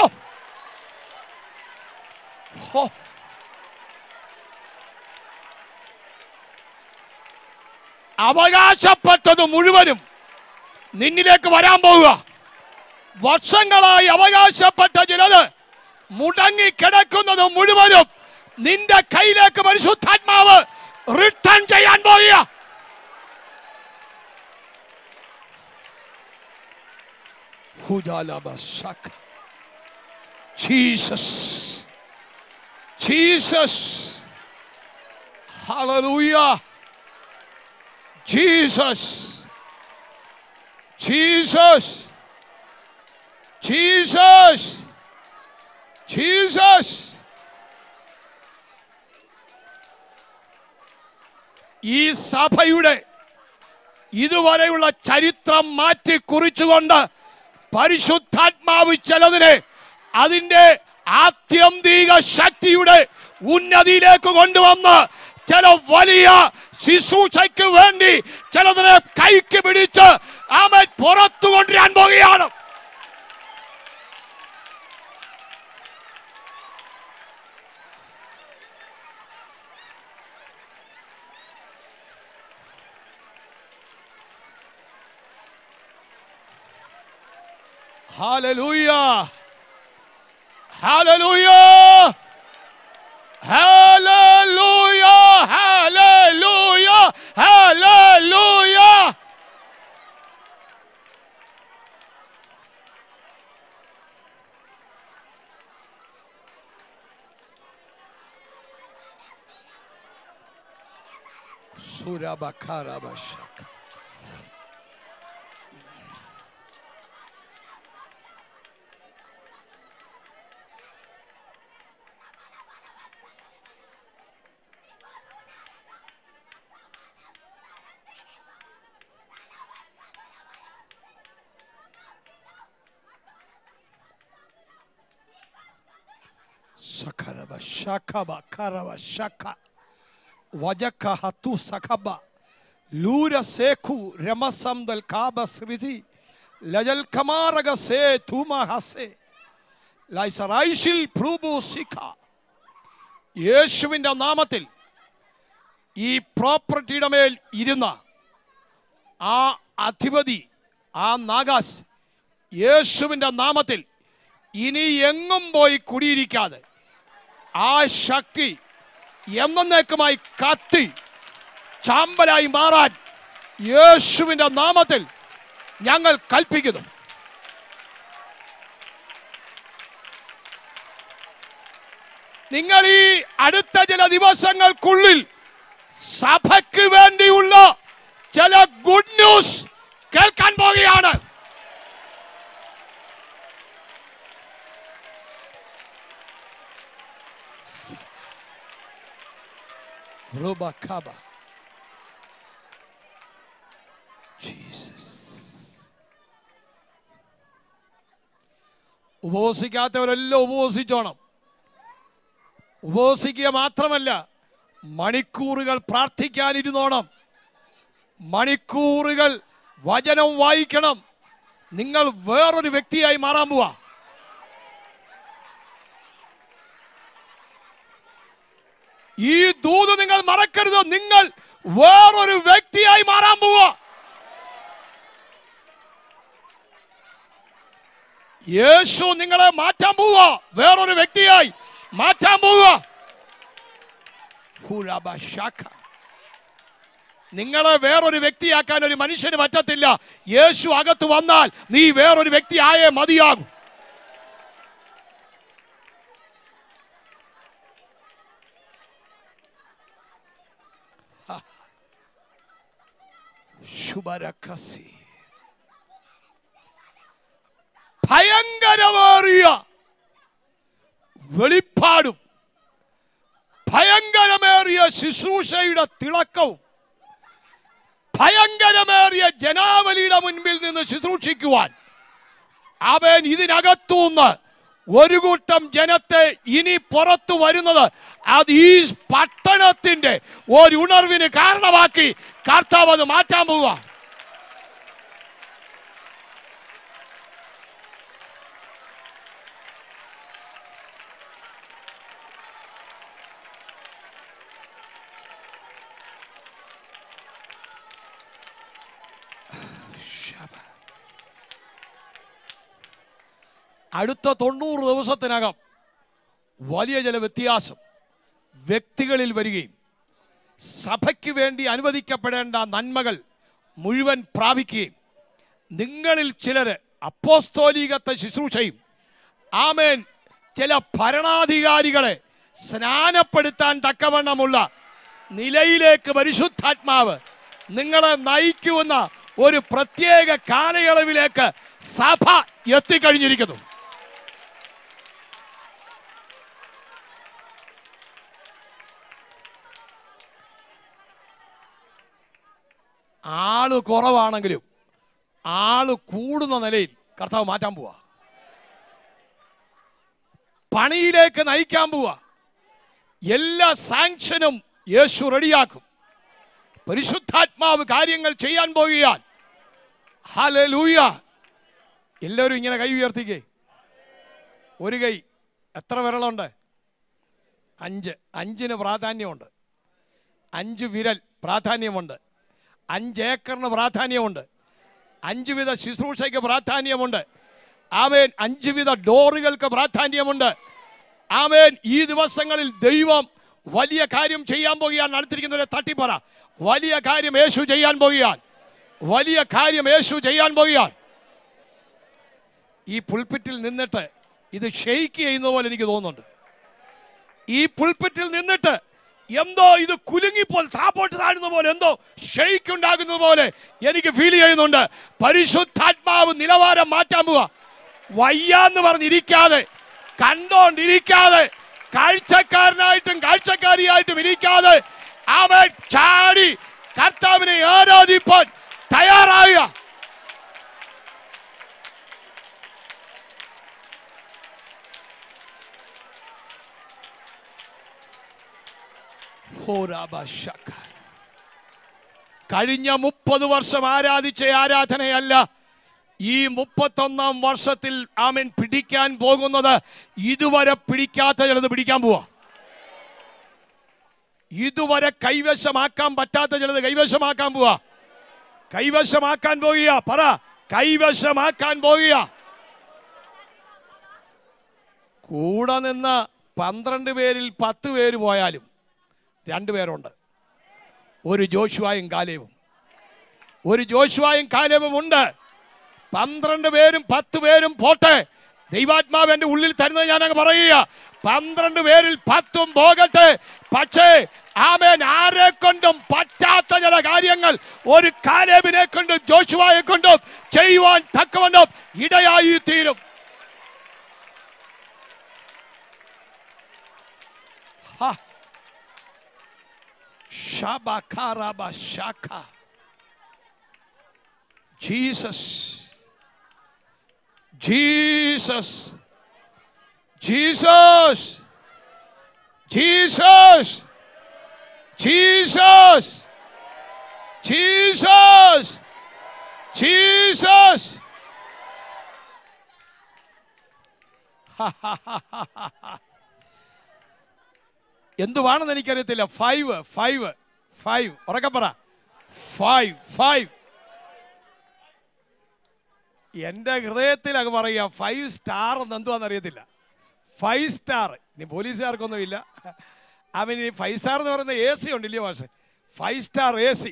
ഹോ. അവകാശപ്പെട്ടത് മുഴുവനും നിന്നിലേക്ക് വരാൻ പോവുക വർഷങ്ങളായി അവകാശപ്പെട്ട ചിലത് മുടങ്ങി കിടക്കുന്നത് മുഴുവനും നിന്റെ കയ്യിലേക്ക് പരിശുദ്ധാത്മാവ് റിട്ടേൺ ചെയ്യാൻ പോവുക ഹുജാലബസക. Jesus. Jesus. Hallelujah. Jesus. Jesus. Jesus. Jesus. ഈ സഭയുടെ ഇതുവരെയുള്ള ചരിത്രം മാറ്റി കുറിച്ചുകൊണ്ട് പരിശുദ്ധാത്മാവ് ചിലതിനെ അതിന്റെ ആത്യന്തിക ശക്തിയുടെ ഉന്നതിയിലേക്ക് കൊണ്ടുവന്ന് ചില വലിയ ശുശ്രൂഷയ്ക്ക് വേണ്ടി ചിലതിനെ കൈക്ക് പിടിച്ച് അവൻ പുറത്തു കൊണ്ടുവരാൻ പോകുകയാണ് Hallelujah. Hallelujah. Hallelujah. Hallelujah. Hallelujah. Surabakarabashaka. സഖരബ ശഖബ കറബ ശഖ വജക ഹതു സഖബ ലൂര സേഖു രമസംദൽ കാബ സൃജി ലജൽ കമാരക സേ തുമ ഹസേ ലൈസറൈഷിൽ പ്രൂബു സിഖ യേശുവിൻ്റെ നാമത്തിൽ ഈ പ്രോപ്പർട്ടിയുടെ മേൽ ഇരുന്ന ആ അധിപതി ആ നാഗാസ് യേശുവിൻ്റെ നാമത്തിൽ ഇനി എങ്ങും പോയി കുടിയിരിക്കാതെ ആ ശക്തി എന്നേക്കുമായി കത്തി ചാമ്പലായി മാറാൻ യേശുവിൻ്റെ നാമത്തിൽ ഞങ്ങൾ കൽപ്പിക്കുന്നു നിങ്ങൾ ഈ അടുത്ത ചില ദിവസങ്ങൾക്കുള്ളിൽ സഭയ്ക്ക് വേണ്ടിയുള്ള ചില ഗുഡ് ന്യൂസ് കേൾക്കാൻ പോകുകയാണ് Robakaba. Jesus. ഉപവസിക്കാത്തവരെല്ലാം ഉപവസിച്ചോണം ഉപവസിക്കുക മാത്രമല്ല മണിക്കൂറുകൾ പ്രാർത്ഥിക്കാനിരുന്നോണം മണിക്കൂറുകൾ വചനം വായിക്കണം നിങ്ങൾ വേറൊരു വ്യക്തിയായി മാറാൻ പോവാ ഈ ദൂത് നിങ്ങൾ മറക്കരുത് നിങ്ങൾ വേറൊരു വ്യക്തിയായി മാറാൻ പോവാ യേശു നിങ്ങളെ മാറ്റാൻ പോവുക വേറൊരു വ്യക്തിയായി മാറ്റാൻ പോവുക ഹുരബ ശാഖ. നിങ്ങളെ വേറൊരു വ്യക്തിയാക്കാൻ ഒരു മനുഷ്യന് പറ്റത്തില്ല യേശു അകത്ത് വന്നാൽ നീ വേറൊരു വ്യക്തി ആയേ മതിയാകും ശുഭരക്കസി ഭയങ്കരമേറിയ വെളിപ്പാടും ഭയങ്കരമേറിയ ശുശ്രൂഷയുടെ തിളക്കവും ഭയങ്കരമേറിയ ജനാവലിയുടെ മുൻപിൽ നിന്ന് ശുശ്രൂഷിക്കുവാൻ അവൻ ഇതിനകത്തുനിന്ന് ഒരു കൂട്ടം ജനത്തെ ഇനി പുറത്തു വരുന്നത് അത് ഈ പട്ടണത്തിന്റെ ഒരു ഉണർവിന് കാരണമാക്കി കർത്താവ് അത് മാറ്റാൻ പോവുക അടുത്ത തൊണ്ണൂറ് ദിവസത്തിനകം വലിയ ചില വ്യത്യാസം വ്യക്തികളിൽ വരികയും സഭയ്ക്ക് വേണ്ടി അനുവദിക്കപ്പെടേണ്ട നന്മകൾ മുഴുവൻ പ്രാപിക്കുകയും നിങ്ങളിൽ ചിലർ അപ്പോസ്തോലികത്തെ ശുശ്രൂഷയും ആമേൻ ചില ഭരണാധികാരികളെ സ്നാനപ്പെടുത്താൻ തക്കവണ്ണമുള്ള നിലയിലേക്ക് പരിശുദ്ധാത്മാവ് നിങ്ങളെ നയിക്കുമെന്ന ഒരു പ്രത്യേക കാലയളവിലേക്ക് സഭ എത്തിക്കഴിഞ്ഞിരിക്കുന്നു ആള് കുറവാണെങ്കിലും ആള് കൂടുന്ന നിലയിൽ കർത്താവ് മാറ്റാൻ പോവാ പണിയിലേക്ക് നയിക്കാൻ പോവാ എല്ലാ സാങ്ഷനും യേശു റെഡിയാക്കും പരിശുദ്ധാത്മാവ് കാര്യങ്ങൾ ചെയ്യാൻ പോകുകയാൽ ഹലൂയ എല്ലാവരും ഇങ്ങനെ കൈ ഉയർത്തിക്കേ ഒരു കൈ എത്ര വിരളുണ്ട് അഞ്ച് അഞ്ചിന് പ്രാധാന്യമുണ്ട് അഞ്ച് വിരൽ പ്രാധാന്യമുണ്ട് അഞ്ച് ഏക്കറിന് പ്രാധാന്യമുണ്ട് അഞ്ച് വിധ ശുശ്രൂഷയ്ക്ക് പ്രാധാന്യമുണ്ട് ആമേൻ അഞ്ച് വിധ ഡോറുകൾക്ക് പ്രാധാന്യമുണ്ട് ആമേൻ ഈ ദിവസങ്ങളിൽ ദൈവം വലിയ കാര്യം ചെയ്യാൻ പോകുകയാണ് അടുത്തിരിക്കുന്നവരെ തട്ടിപ്പറ വലിയ കാര്യം യേശു ചെയ്യാൻ പോകുകയാണ് വലിയ കാര്യം യേശു ചെയ്യാൻ പോകുകയാണ് ഈ പുൾപ്പിറ്റിൽ നിന്നിട്ട് ഇത് ഷെയ്ക്ക് ചെയ്യുന്ന പോലെ എനിക്ക് തോന്നുന്നുണ്ട് ഈ പുൾപ്പിറ്റിൽ നിന്നിട്ട് എന്തോ ഇത് കുലുങ്ങിപ്പോൾ താപ്പോട്ട് താഴുന്ന പോലെ എന്തോ ഷെയ്ക്ക് ഉണ്ടാകുന്നത് പോലെ എനിക്ക് ഫീൽ ചെയ്യുന്നുണ്ട് പരിശുദ്ധാത്മാവ് നിലവാരം മാറ്റാൻ പോവാ വയ്യാന്ന് പറഞ്ഞിരിക്കാതെ കണ്ടോണ്ടിരിക്കാതെ കാഴ്ചക്കാരനായിട്ടും കാഴ്ചക്കാരിയായിട്ടും ഇരിക്കാതെ അവൻ ചാടി കർത്താവിനെ ആരാധിപ്പാൻ തയ്യാറാകുക രാബശക. കഴിഞ്ഞ മുപ്പത് വർഷം ആരാധിച്ച ആരാധനയല്ല ഈ മുപ്പത്തൊന്നാം വർഷത്തിൽ ആമൻ പിടിക്കാൻ പോകുന്നത് ഇതുവരെ പിടിക്കാത്ത ചിലത് പിടിക്കാൻ പോവാ ഇതുവരെ കൈവശമാക്കാൻ പറ്റാത്ത ചിലത് കൈവശമാക്കാൻ പോവാ കൈവശമാക്കാൻ പോകുക പറ കൈവശമാക്കാൻ പോകുക കൂടെ നിന്ന് പന്ത്രണ്ട് പേരിൽ പത്ത് പേര് പോയാലും രണ്ട് പേരുണ്ട് ഒരു ജോഷുവായും കാലേവും ഒരു ജോഷുവായും കാലേവും ഉണ്ട് പന്ത്രണ്ട് പേരും പത്ത് പേരും പോട്ടെ ദൈവാത്മാവ് എന്റെ ഉള്ളിൽ തരുന്നത് ഞാൻ അങ്ങ് പറയുക പന്ത്രണ്ട് പേരിൽ പത്തും പോകട്ടെ പക്ഷേ ആമേൻ ആരെ കൊണ്ടും പറ്റാത്ത ചില കാര്യങ്ങൾ ഒരു കാലേബിനെ കൊണ്ടും ജോഷുവായെ കൊണ്ടും ചെയ്യുവാൻ തക്കവണ്ണം ഇടയായി തീരും Ha. Shabakarabashaka. Jesus. Jesus. Jesus. Jesus. Jesus. Jesus. Jesus. എന്തുവാണെന്ന് എനിക്കറിയത്തില്ല ഫൈവ് ഫൈവ് ഫൈവ് ഉറക്കെ പറ ഫൈവ് ഫൈവ് എൻ്റെ ഹൃദയത്തിൽ അങ്ങ് പറയുക ഫൈവ് സ്റ്റാർ എന്ന് എന്തുവാന്ന് അറിയത്തില്ല ഫൈവ് സ്റ്റാർ ഇനി പോലീസുകാർക്കൊന്നും ഇല്ല അവൻ ഈ ഫൈവ് സ്റ്റാർ എന്ന് പറയുന്ന എ സി ഉണ്ടല്ലേ പക്ഷേ ഫൈവ് സ്റ്റാർ എ സി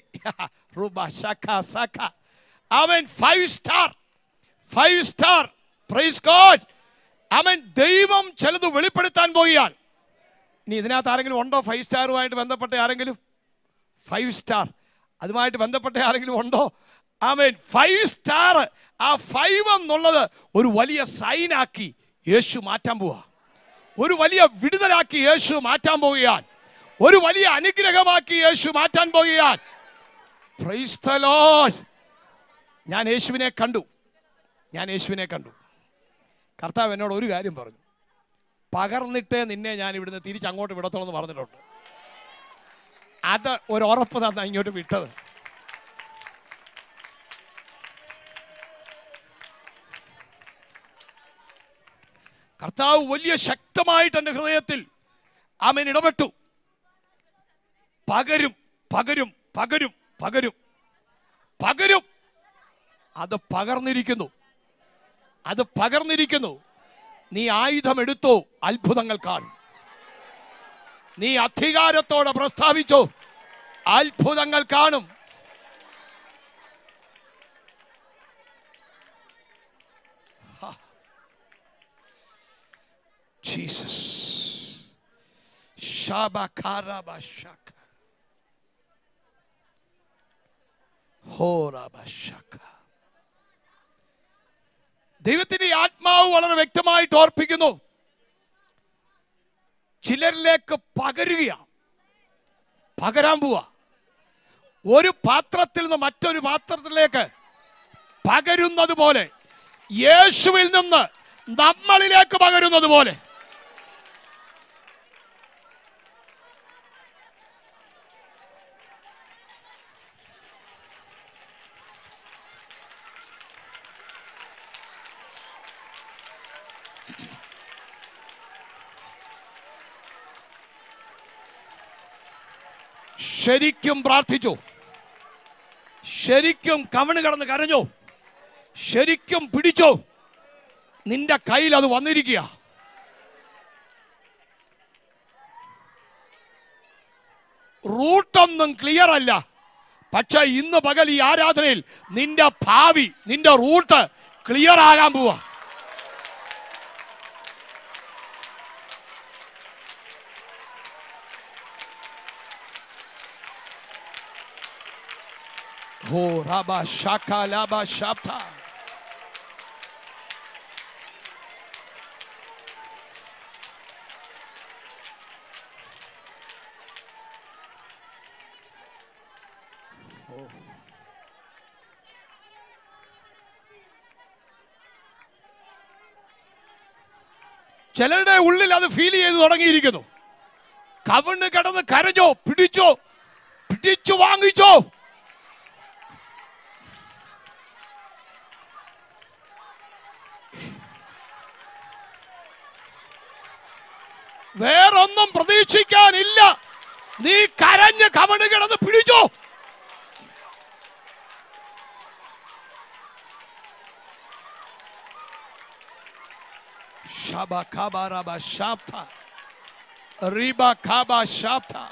അവൻ five star five star praise God അവൻ ദൈവം ചിലത് വെളിപ്പെടുത്താൻ പോവുകയാണ് ഇനി ഇതിനകത്ത് ആരെങ്കിലും ഉണ്ടോ ഫൈവ് സ്റ്റാറുമായിട്ട് ബന്ധപ്പെട്ട ആരെങ്കിലും ഫൈവ് സ്റ്റാർ അതുമായിട്ട് ബന്ധപ്പെട്ട ആരെങ്കിലും ഉണ്ടോ ആമേൻ ഫൈവ് സ്റ്റാർ ആ ഫൈവ് എന്നുള്ളത് ഒരു വലിയ സൈനാക്കി യേശു മാറ്റാൻ പോവാ ഒരു വലിയ വിടുതലാക്കി യേശു മാറ്റാൻ പോവുകയാണ് ഒരു വലിയ അനുഗ്രഹമാക്കി യേശു മാറ്റാൻ പോവുകയാണ് Praise the Lord. ഞാൻ യേശുവിനെ കണ്ടു ഞാൻ യേശുവിനെ കണ്ടു കർത്താവ് എന്നോട് ഒരു കാര്യം പറഞ്ഞു പകർന്നിട്ടേ നിന്നെ ഞാൻ ഇവിടുന്ന് തിരിച്ച് അങ്ങോട്ട് വിടത്തോളം എന്ന് പറഞ്ഞിട്ടുണ്ട് അത് ഒരു ഉറപ്പ് തന്ന ഇങ്ങോട്ട് വിട്ടത് കർത്താവ് വലിയ ശക്തമായിട്ട് എൻ്റെ ഹൃദയത്തിൽ അവൻ ഇടപെട്ടു പകരും പകരും പകരും പകരും പകരും അത് പകർന്നിരിക്കുന്നു അത് പകർന്നിരിക്കുന്നു നീ ആയുധം എടുത്തോ അത്ഭുതങ്ങൾ കാണും നീ അധികാരത്തോടെ പ്രസ്താവിച്ചോ അത്ഭുതങ്ങൾ കാണും ജീസസ് ശാബാകാരാബാശാക. ഹോറാബാശാക. ദൈവത്തിന്റെ ഈ ആത്മാവ് വളരെ വ്യക്തമായിട്ട് ഓർപ്പിക്കുന്നു ചിലരിലേക്ക് പകരുകയാ പകരാൻ പോവാ ഒരു പാത്രത്തിൽ നിന്ന് മറ്റൊരു പാത്രത്തിലേക്ക് പകരുന്നത് പോലെ യേശുവിൽ നിന്ന് നമ്മളിലേക്ക് പകരുന്നത് പോലെ ശരിക്കും പ്രാർത്ഥിച്ചു ശരിക്കും കവണ് കിടന്ന് കരഞ്ഞു ശരിക്കും പിടിച്ചു നിന്റെ കയ്യിൽ അത് വന്നിരിക്കുക റൂട്ടൊന്നും ക്ലിയർ അല്ല പക്ഷെ ഇന്ന് പകൽ ഈ ആരാധനയിൽ നിന്റെ ഭാവി നിന്റെ റൂട്ട് ക്ലിയർ ആകാൻ പോവാ ഹോ റാബ ശാഖ ലാബ ശാബ്ദ ചിലരുടെ ഉള്ളിൽ അത് ഫീൽ ചെയ്ത് തുടങ്ങിയിരിക്കുന്നു കവിണ് കിടന്ന് കരഞ്ഞോ പിടിച്ചോ പിടിച്ചു വാങ്ങിച്ചോ വേറൊന്നും പ്രതീക്ഷിക്കാനില്ല നീ കരഞ്ഞ് കവണ് കിടന്ന് പിടിച്ചോ Shaba kaba raba shapta. Riba kaba shapta.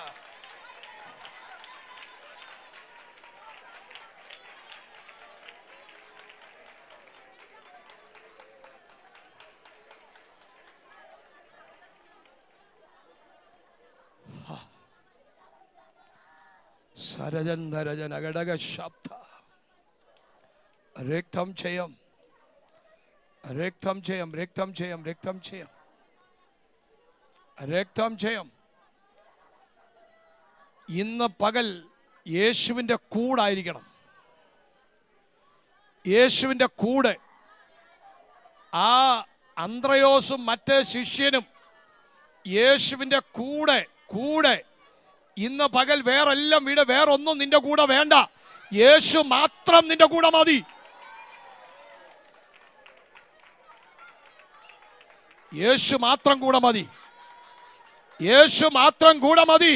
സരജന്തരജന ഘടക ശബ്ദ രക്തം ചെയ്യം രക്തം ചെയ്യം രക്തം ചെയ്യം രക്തം ചെയ്യം രക്തം ചെയ്യം ഇന്ന് പകൽ യേശുവിൻ്റെ കൂടായിരിക്കണം യേശുവിൻ്റെ കൂടെ ആ അന്ത്രയോസും മറ്റ് ശിഷ്യനും യേശുവിൻ്റെ കൂടെ കൂടെ ഇന്ന് പകൽ വേറെല്ലാം വീട് വേറൊന്നും നിന്റെ കൂടെ വേണ്ട യേശു മാത്രം നിന്റെ കൂടെ മതി യേശു മാത്രം കൂടെ മതി യേശു മാത്രം കൂടെ മതി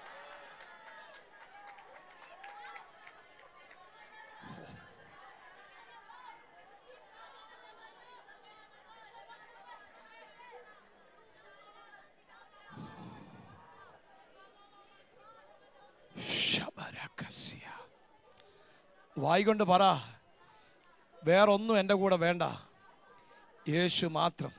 ശബരകസ്യ. വായിക്കൊണ്ട് പറ വേറൊന്നും എൻ്റെ കൂടെ വേണ്ട യേശു മാത്രം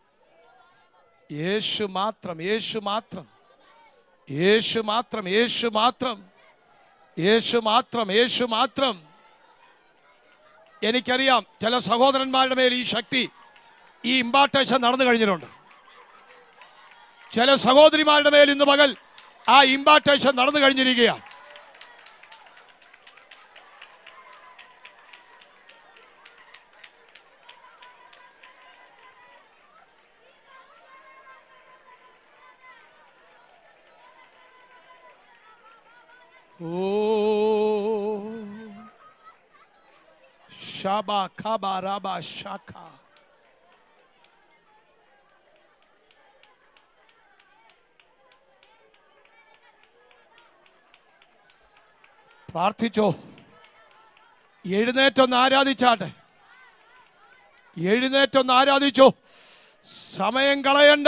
യേശു മാത്രം യേശു മാത്രം യേശു മാത്രം യേശു മാത്രം യേശു മാത്രം യേശു മാത്രം എനിക്കറിയാം ചില സഹോദരന്മാരുടെ മേൽ ഈ ശക്തി ഈ ഇമ്പാർട്ടേഷൻ നടന്നു കഴിഞ്ഞിട്ടുണ്ട് ചില സഹോദരിമാരുടെ മേൽ ഇന്ന് പകൽ ആ ഇമ്പാർട്ടേഷൻ നടന്നു കഴിഞ്ഞിരിക്കുകയാണ് Oh. Shaba kaba raba shaka. പ്രാർത്ഥിച്ചോ എഴുന്നേറ്റൊന്ന് ആരാധിച്ചാട്ടെ എഴുന്നേറ്റൊന്ന് ആരാധിച്ചോ സമയം കളയണ്ട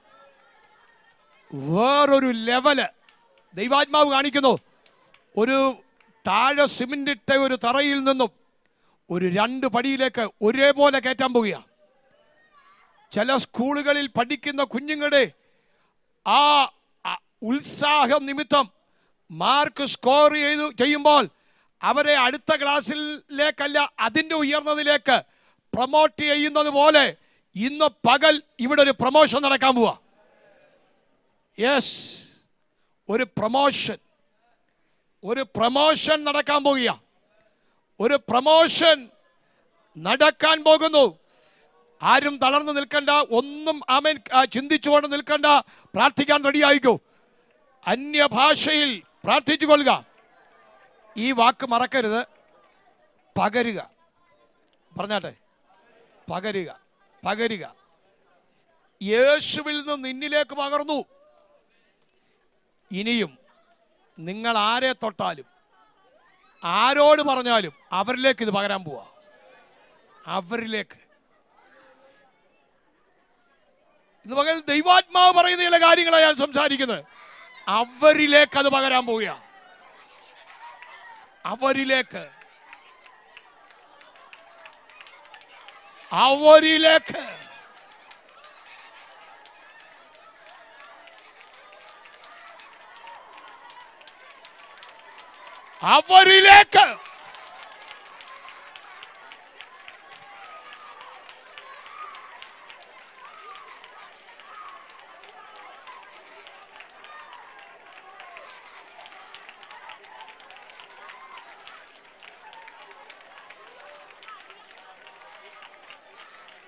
വേറൊരു ലെവല് ദൈവാത്മാവ് കാണിക്കുന്നു ഒരു താഴെ സിമെന്റ് ഇട്ട ഒരു തറയിൽ നിന്നും ഒരു രണ്ട് പടിയിലേക്ക് ഒരേപോലെ കയറ്റാൻ പോവുക ചില സ്കൂളുകളിൽ പഠിക്കുന്ന കുഞ്ഞുങ്ങളുടെ ആ അ- ഉത്സാഹം നിമിത്തം മാർക്ക് സ്കോർ ചെയ്തു ചെയ്യുമ്പോൾ അവരെ അടുത്ത ക്ലാസ്സിലേക്കല്ല അതിൻ്റെ ഉയർന്നതിലേക്ക് പ്രൊമോട്ട് ചെയ്യുന്നത് പോലെ ഇന്ന് പകൽ ഇവിടെ ഒരു പ്രൊമോഷൻ നടക്കാൻ പോവാ യെസ് ഒരു പ്രൊമോഷൻ ഒരു പ്രൊമോഷൻ നടക്കാൻ പോകുക ഒരു പ്രൊമോഷൻ നടക്കാൻ പോകുന്നു ആരും തളർന്നു നിൽക്കണ്ട ഒന്നും ആമൻ ആ, ചിന്തിച്ചുകൊണ്ട് നിൽക്കണ്ട പ്രാർത്ഥിക്കാൻ റെഡിയായിക്കോ അന്യഭാഷയിൽ പ്രാർത്ഥിച്ചു കൊള്ളുക ഈ വാക്ക് മറക്കരുത് പകരുക പറഞ്ഞാട്ടെ പകരുക പകരുക യേശുവിൽ നിന്ന് നിന്നിലേക്ക് പകർന്നു ഇനിയും നിങ്ങൾ ആരെ തൊട്ടാലും ആരോട് പറഞ്ഞാലും അവരിലേക്ക് ഇത് പകരാൻ പോവാ അവരിലേക്ക് ഇന്ന് പകൽ ദൈവാത്മാവ് പറയുന്ന ചില കാര്യങ്ങളാണ് ഞാൻ സംസാരിക്കുന്നത് അവരിലേക്ക് അത് പകരാൻ പോവുക അവരിലേക്ക് അവരിലേക്ക് അവരിലേക്ക്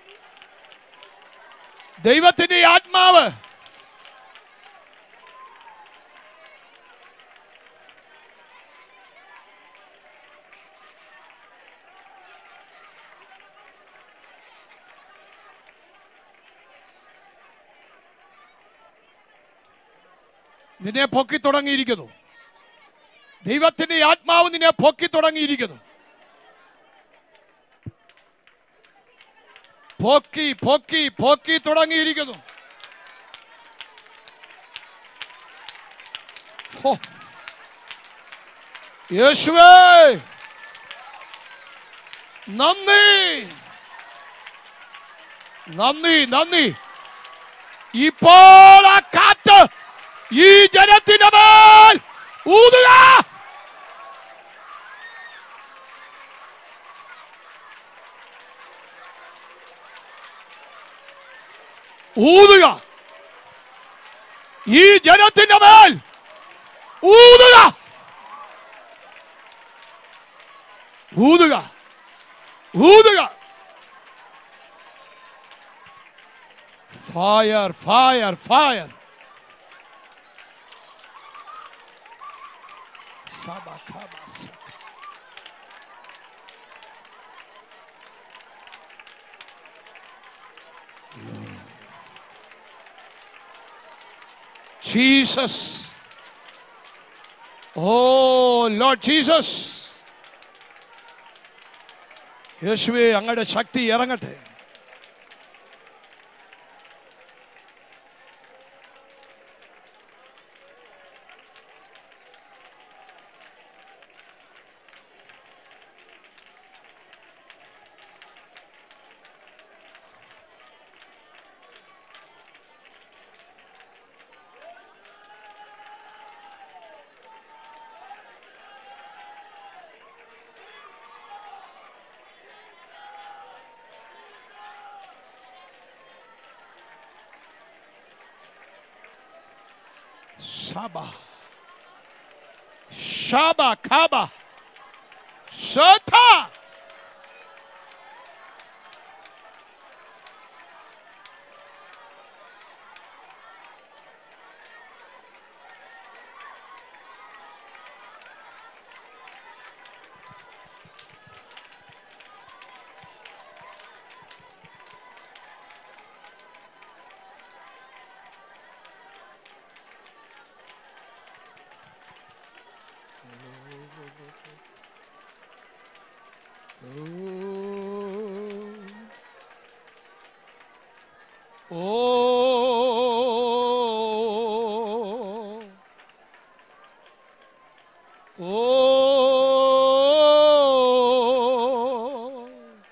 ദൈവത്തിന്റെ ഈ ആത്മാവ് നിന്നെ പൊക്കി തുടങ്ങിയിരിക്കുന്നു ദൈവത്തിന്റെ ആത്മാവ് നിന്നെ പൊക്കി തുടങ്ങിയിരിക്കുന്നു പൊക്കി പൊക്കി പൊക്കി തുടങ്ങിയിരിക്കുന്നു ഹോ. യേശുവേ നന്ദി നന്ദി നന്ദി ഇപ്പോൾ ആ കാറ്റ് ഈ ജനത്തിന്റെ മേൽ ഊതുക ഊതുക ഈ ജനത്തിന്റെ മേൽ ഊതുക ഊതുക ഊതുക fire fire fire Jesus oh Lord Jesus യേശുവേ അങ്ങയുടെ ശക്തി ഇറങ്ങട്ടെ Shaba. Shaba Kaba. Shata. Oh. Oh.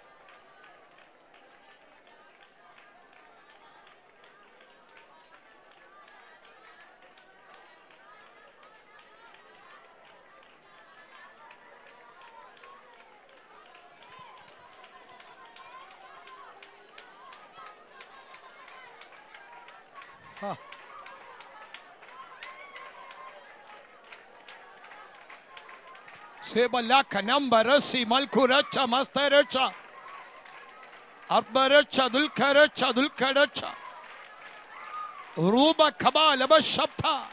Sebalaka nambarasi malkuracha mastaracha. Arbaracha dulkaracha dulkaracha. Ruba kabalaba shabta.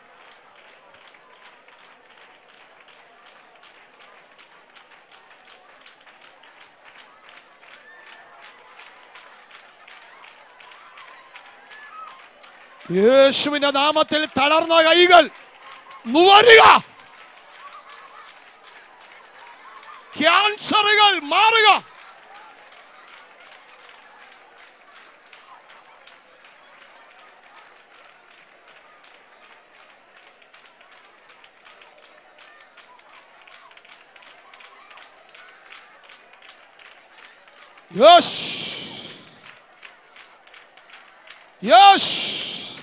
യേശുവിന്റെ നാമത്തിൽ തളർന്ന കൈകൾ നുവരുക ക്യാൻസറുകൾ മാറുക Yes. Yes.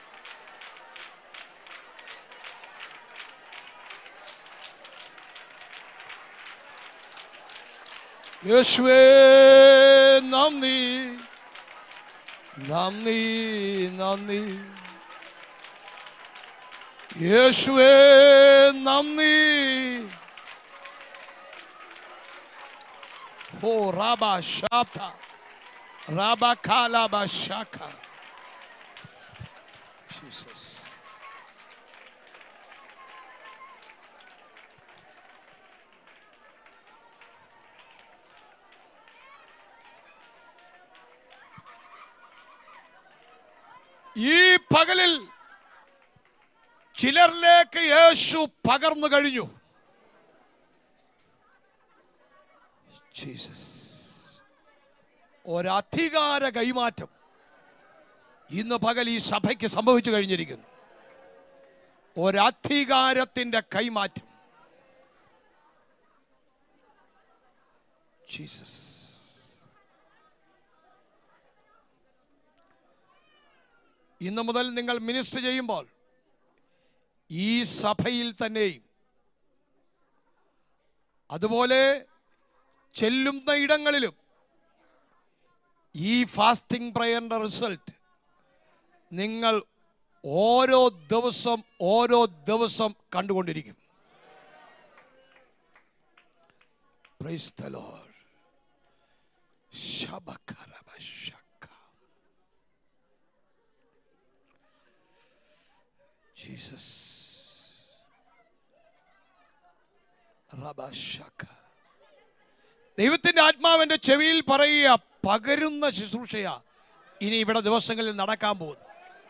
യേശുവേ നന്ദി നന്ദി നന്ദി യേശുവേ നന്ദി ഹോ റാബ ഷാപ്ത റാബ കാലാബ ഷാഖ ജീസസ് ഈ പകലിൽ ചിലരിലേക്ക് യേശു പകർന്നു കഴിഞ്ഞു ജീസസ് ഒരധികാര കൈമാറ്റം ഇന്ന് പകൽ ഈ സഭയ്ക്ക് സംഭവിച്ചു കഴിഞ്ഞിരിക്കുന്നു ഒരധികാരത്തിന്റെ കൈമാറ്റം ജീസസ് ഇന്നു മുതൽ നിങ്ങൾ മിനിസ്റ്റർ ചെയ്യുമ്പോൾ ഈ സഭയിൽ തന്നെയും അതുപോലെ ചെല്ലുന്ന ഇടങ്ങളിലും ഈ ഫാസ്റ്റിംഗ് പ്രയറിന്റെ റിസൾട്ട് നിങ്ങൾ ഓരോ ദിവസം ഓരോ ദിവസം കണ്ടുകൊണ്ടിരിക്കും Praise the Lord. Shabakarabashaka. Jesus. റബശക. ദൈവത്തിന്റെ ആത്മാവിന്റെ ചെവിയിൽ പറയുക പകരുന്ന ശുശ്രൂഷയാ ഇനി ഇവിടെ ദിവസങ്ങളിൽ നടക്കാൻ പോകുന്നു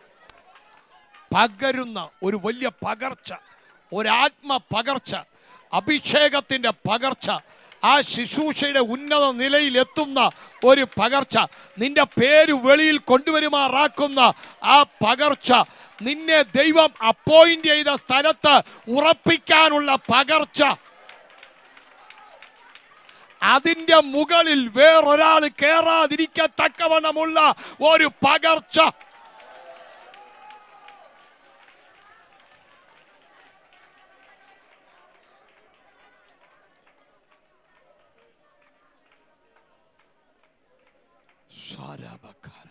പകരുന്ന ഒരു വലിയ പകർച്ച ഒരാത്മ പകർച്ച അഭിഷേകത്തിന്റെ പകർച്ച ആ ശുശ്രൂഷയുടെ ഉന്നത നിലയിൽ എത്തുന്ന ഒരു പകർച്ച നിന്റെ പേര് വെളിയിൽ കൊണ്ടുവരുമാറാക്കുന്ന ആ പകർച്ച നിന്നെ ദൈവം അപ്പോയിന്റ് ചെയ്ത സ്ഥലത്ത് ഉറപ്പിക്കാനുള്ള പകർച്ച അതിന്റെ മുകളിൽ വേറൊരാൾ കയറാതിരിക്കത്തക്കവണ്ണമുള്ള ഒരു പകർച്ച ശാരാബക്കാരാബ.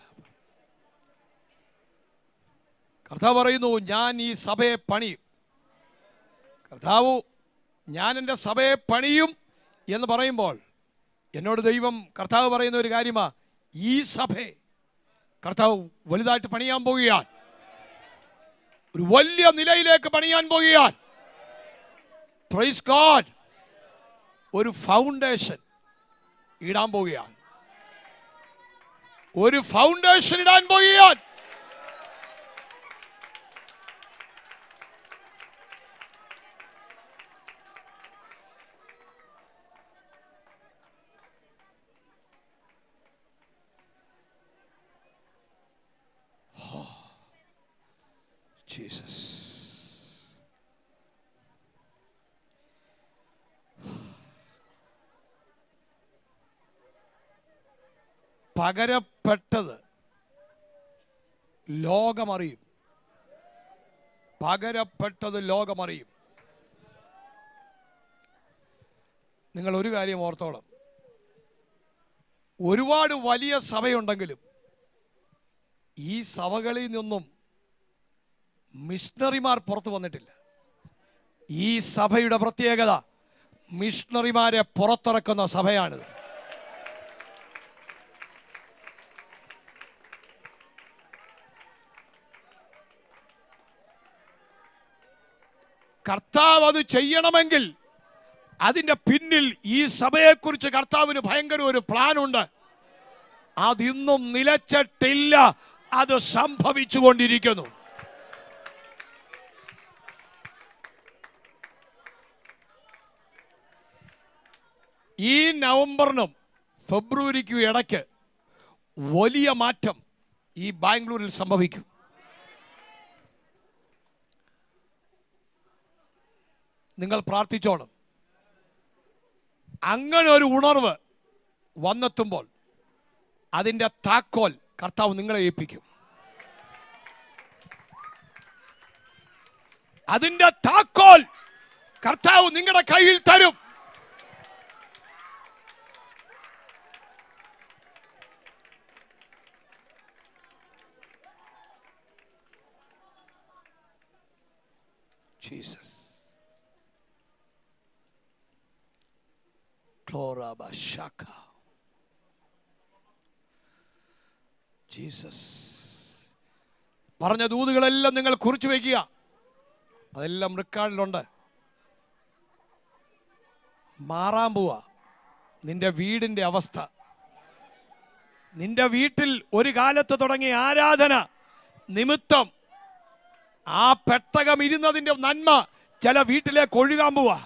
കർത്താവ് പറയുന്നു ഞാൻ ഈ സഭയെ പണിയും കർത്താവ് ഞാൻ എൻ്റെ സഭയെ പണിയും എന്ന് പറയുമ്പോൾ എന്നോട് ദൈവം കർത്താവ് പറയുന്ന ഒരു കാര്യമാ ഈ സഭയെ കർത്താവ് വലുതായിട്ട് പണിയാൻ പോകുകയാണ് ഒരു വലിയ നിലയിലേക്ക് പണിയാൻ പോകുകയാണ് പ്രൈസ് ഗോഡ് ഒരു ഫൗണ്ടേഷൻ ഇടാൻ പോവുകയാണ് ഒരു ഫൗണ്ടേഷൻ ഇടാൻ പോവുകയാണ് Jesus. പകരപ്പെട്ടത് ലോകമറിയും പകരപ്പെട്ടത് ലോകമറിയും നിങ്ങൾ ഒരു കാര്യം ഓർത്തോളം ഒരുപാട് വലിയ സഭയുണ്ടെങ്കിലും ഈ സഭകളിൽ നിന്നും മിഷണറിമാർ പുറത്തു വന്നിട്ടില്ല ഈ സഭയുടെ പ്രത്യേകത മിഷണറിമാരെ പുറത്തിറക്കുന്ന സഭയാണിത് കർത്താവ് അത് ചെയ്യണമെങ്കിൽ അതിന്റെ പിന്നിൽ ഈ സഭയെക്കുറിച്ച് കർത്താവിന് ഭയങ്കര ഒരു പ്ലാൻ ഉണ്ട് അതിന്നും നിലച്ചിട്ടില്ല അത് സംഭവിച്ചുകൊണ്ടിരിക്കുന്നു ഈ നവംബറിനും ഫെബ്രുവരിക്കും ഇടയ്ക്ക് വലിയ മാറ്റം ഈ ബാംഗ്ലൂരിൽ സംഭവിക്കും നിങ്ങൾ പ്രാർത്ഥിച്ചോണം അങ്ങനെ ഒരു ഉണർവ് വന്നെത്തുമ്പോൾ അതിൻ്റെ താക്കോൽ കർത്താവ് നിങ്ങളെ ഏൽപ്പിക്കും അതിൻ്റെ താക്കോൽ കർത്താവ് നിങ്ങളുടെ കയ്യിൽ തരും Jesus. Klorabashaka. ജീസസ് പറഞ്ഞ ദൂതുകളെല്ലാം നിങ്ങൾ കുറിച്ചു വയ്ക്കുക അതെല്ലാം റെക്കോർഡിലുണ്ട് മാറാൻ പോവാ നിന്റെ വീടിന്റെ അവസ്ഥ നിന്റെ വീട്ടിൽ ഒരു കാലത്ത് തുടങ്ങിയ ആരാധന നിമിത്തം ആ പെട്ടകം ഇരുന്നതിന്റെ നന്മ ചില വീട്ടിലേക്ക് ഒഴുകാൻ പോവാ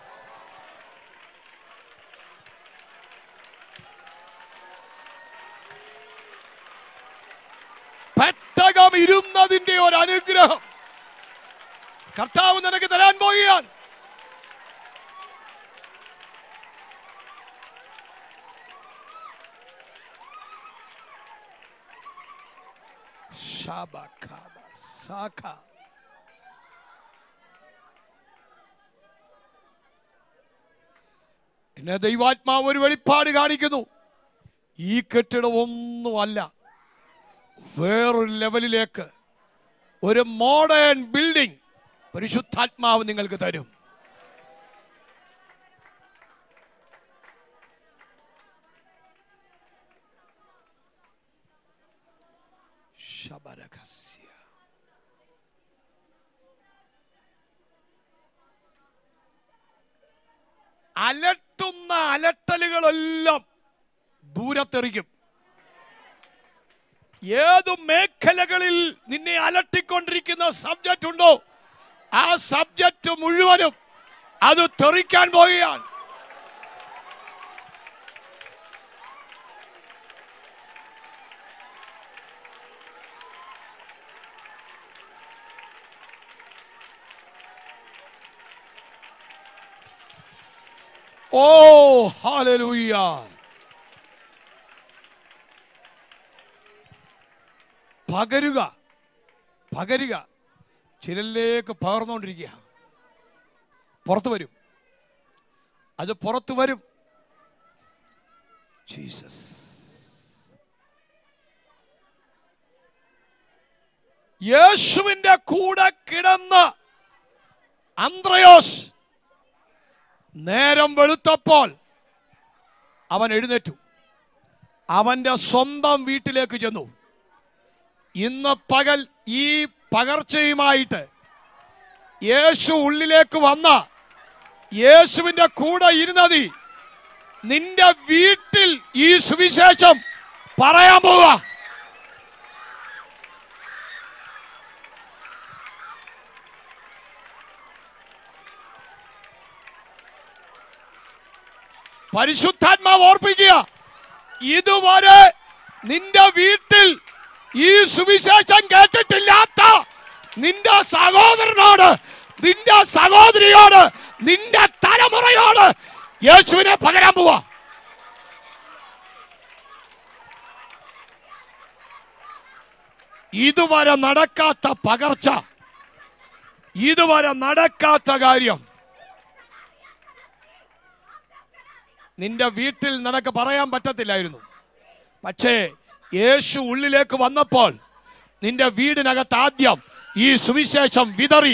പെട്ടകം ഇരുന്നതിന്റെ ഒരു അനുഗ്രഹം കർത്താവ് നിനക്ക് തരാൻ പോവുകയാണ് Shabakaba, Saka. എന്നെ ദൈവാത്മാവ് ഒരു വെളിപ്പാട് കാണിക്കുന്നു ഈ കെട്ടിടം ഒന്നുമല്ല വേറൊരു ലെവലിലേക്ക് ഒരു മോഡേൺ ബിൽഡിംഗ് പരിശുദ്ധാത്മാവ് നിങ്ങൾക്ക് തരും ശബരകസ്യ അലട്ടുന്ന അലട്ടലുകളെല്ലാം ദൂരത്തെറിക്കും ഏതു മേഖലകളിൽ നിന്നെ അലട്ടിക്കൊണ്ടിരിക്കുന്ന സബ്ജക്റ്റ് ഉണ്ടോ ആ സബ്ജക്റ്റ് മുഴുവനും അത് തെറിക്കാൻ പോവുകയാണ് ഓ ഹാലലൂയ പകരുക പകരുക ചിലരിലേക്ക് പകർന്നുകൊണ്ടിരിക്കുക പുറത്തു വരും അത് പുറത്തു വരും ജീസസ് യേശുവിന്റെ കൂടെ കിടന്ന് അന്ത്രയോസ് നേരം വെളുത്തപ്പോൾ അവൻ എഴുന്നേറ്റു അവന്റെ സ്വന്തം വീട്ടിലേക്ക് ചെന്നു ഇന്ന് പകൽ ഈ പകർച്ചയുമായിട്ട് യേശു ഉള്ളിലേക്ക് വന്ന യേശുവിന്റെ കൂടെ ഇരുന്നതി നിന്റെ വീട്ടിൽ ഈ സുവിശേഷം പറയാൻ പോവുക പരിശുദ്ധാത്മാവ് ഓർപ്പിക്കുക ഇതുവരെ നിന്റെ വീട്ടിൽ ഈ സുവിശേഷം കേട്ടിട്ടില്ലാത്ത നിന്റെ സഹോദരനോട് നിന്റെ സഹോദരിയോട് നിന്റെ തലമുറയോട് യേശുവിനെ പകരാൻ പോവാ ഇതുവരെ നടക്കാത്ത പകർച്ച ഇതുവരെ നടക്കാത്ത കാര്യം നിന്റെ വീട്ടിൽ നിനക്ക് പറയാൻ പറ്റത്തില്ലായിരുന്നു പക്ഷേ യേശു ഉള്ളിലേക്ക് വന്നപ്പോൾ നിന്റെ വീടിനകത്ത് ആദ്യം ഈ സുവിശേഷം വിതറി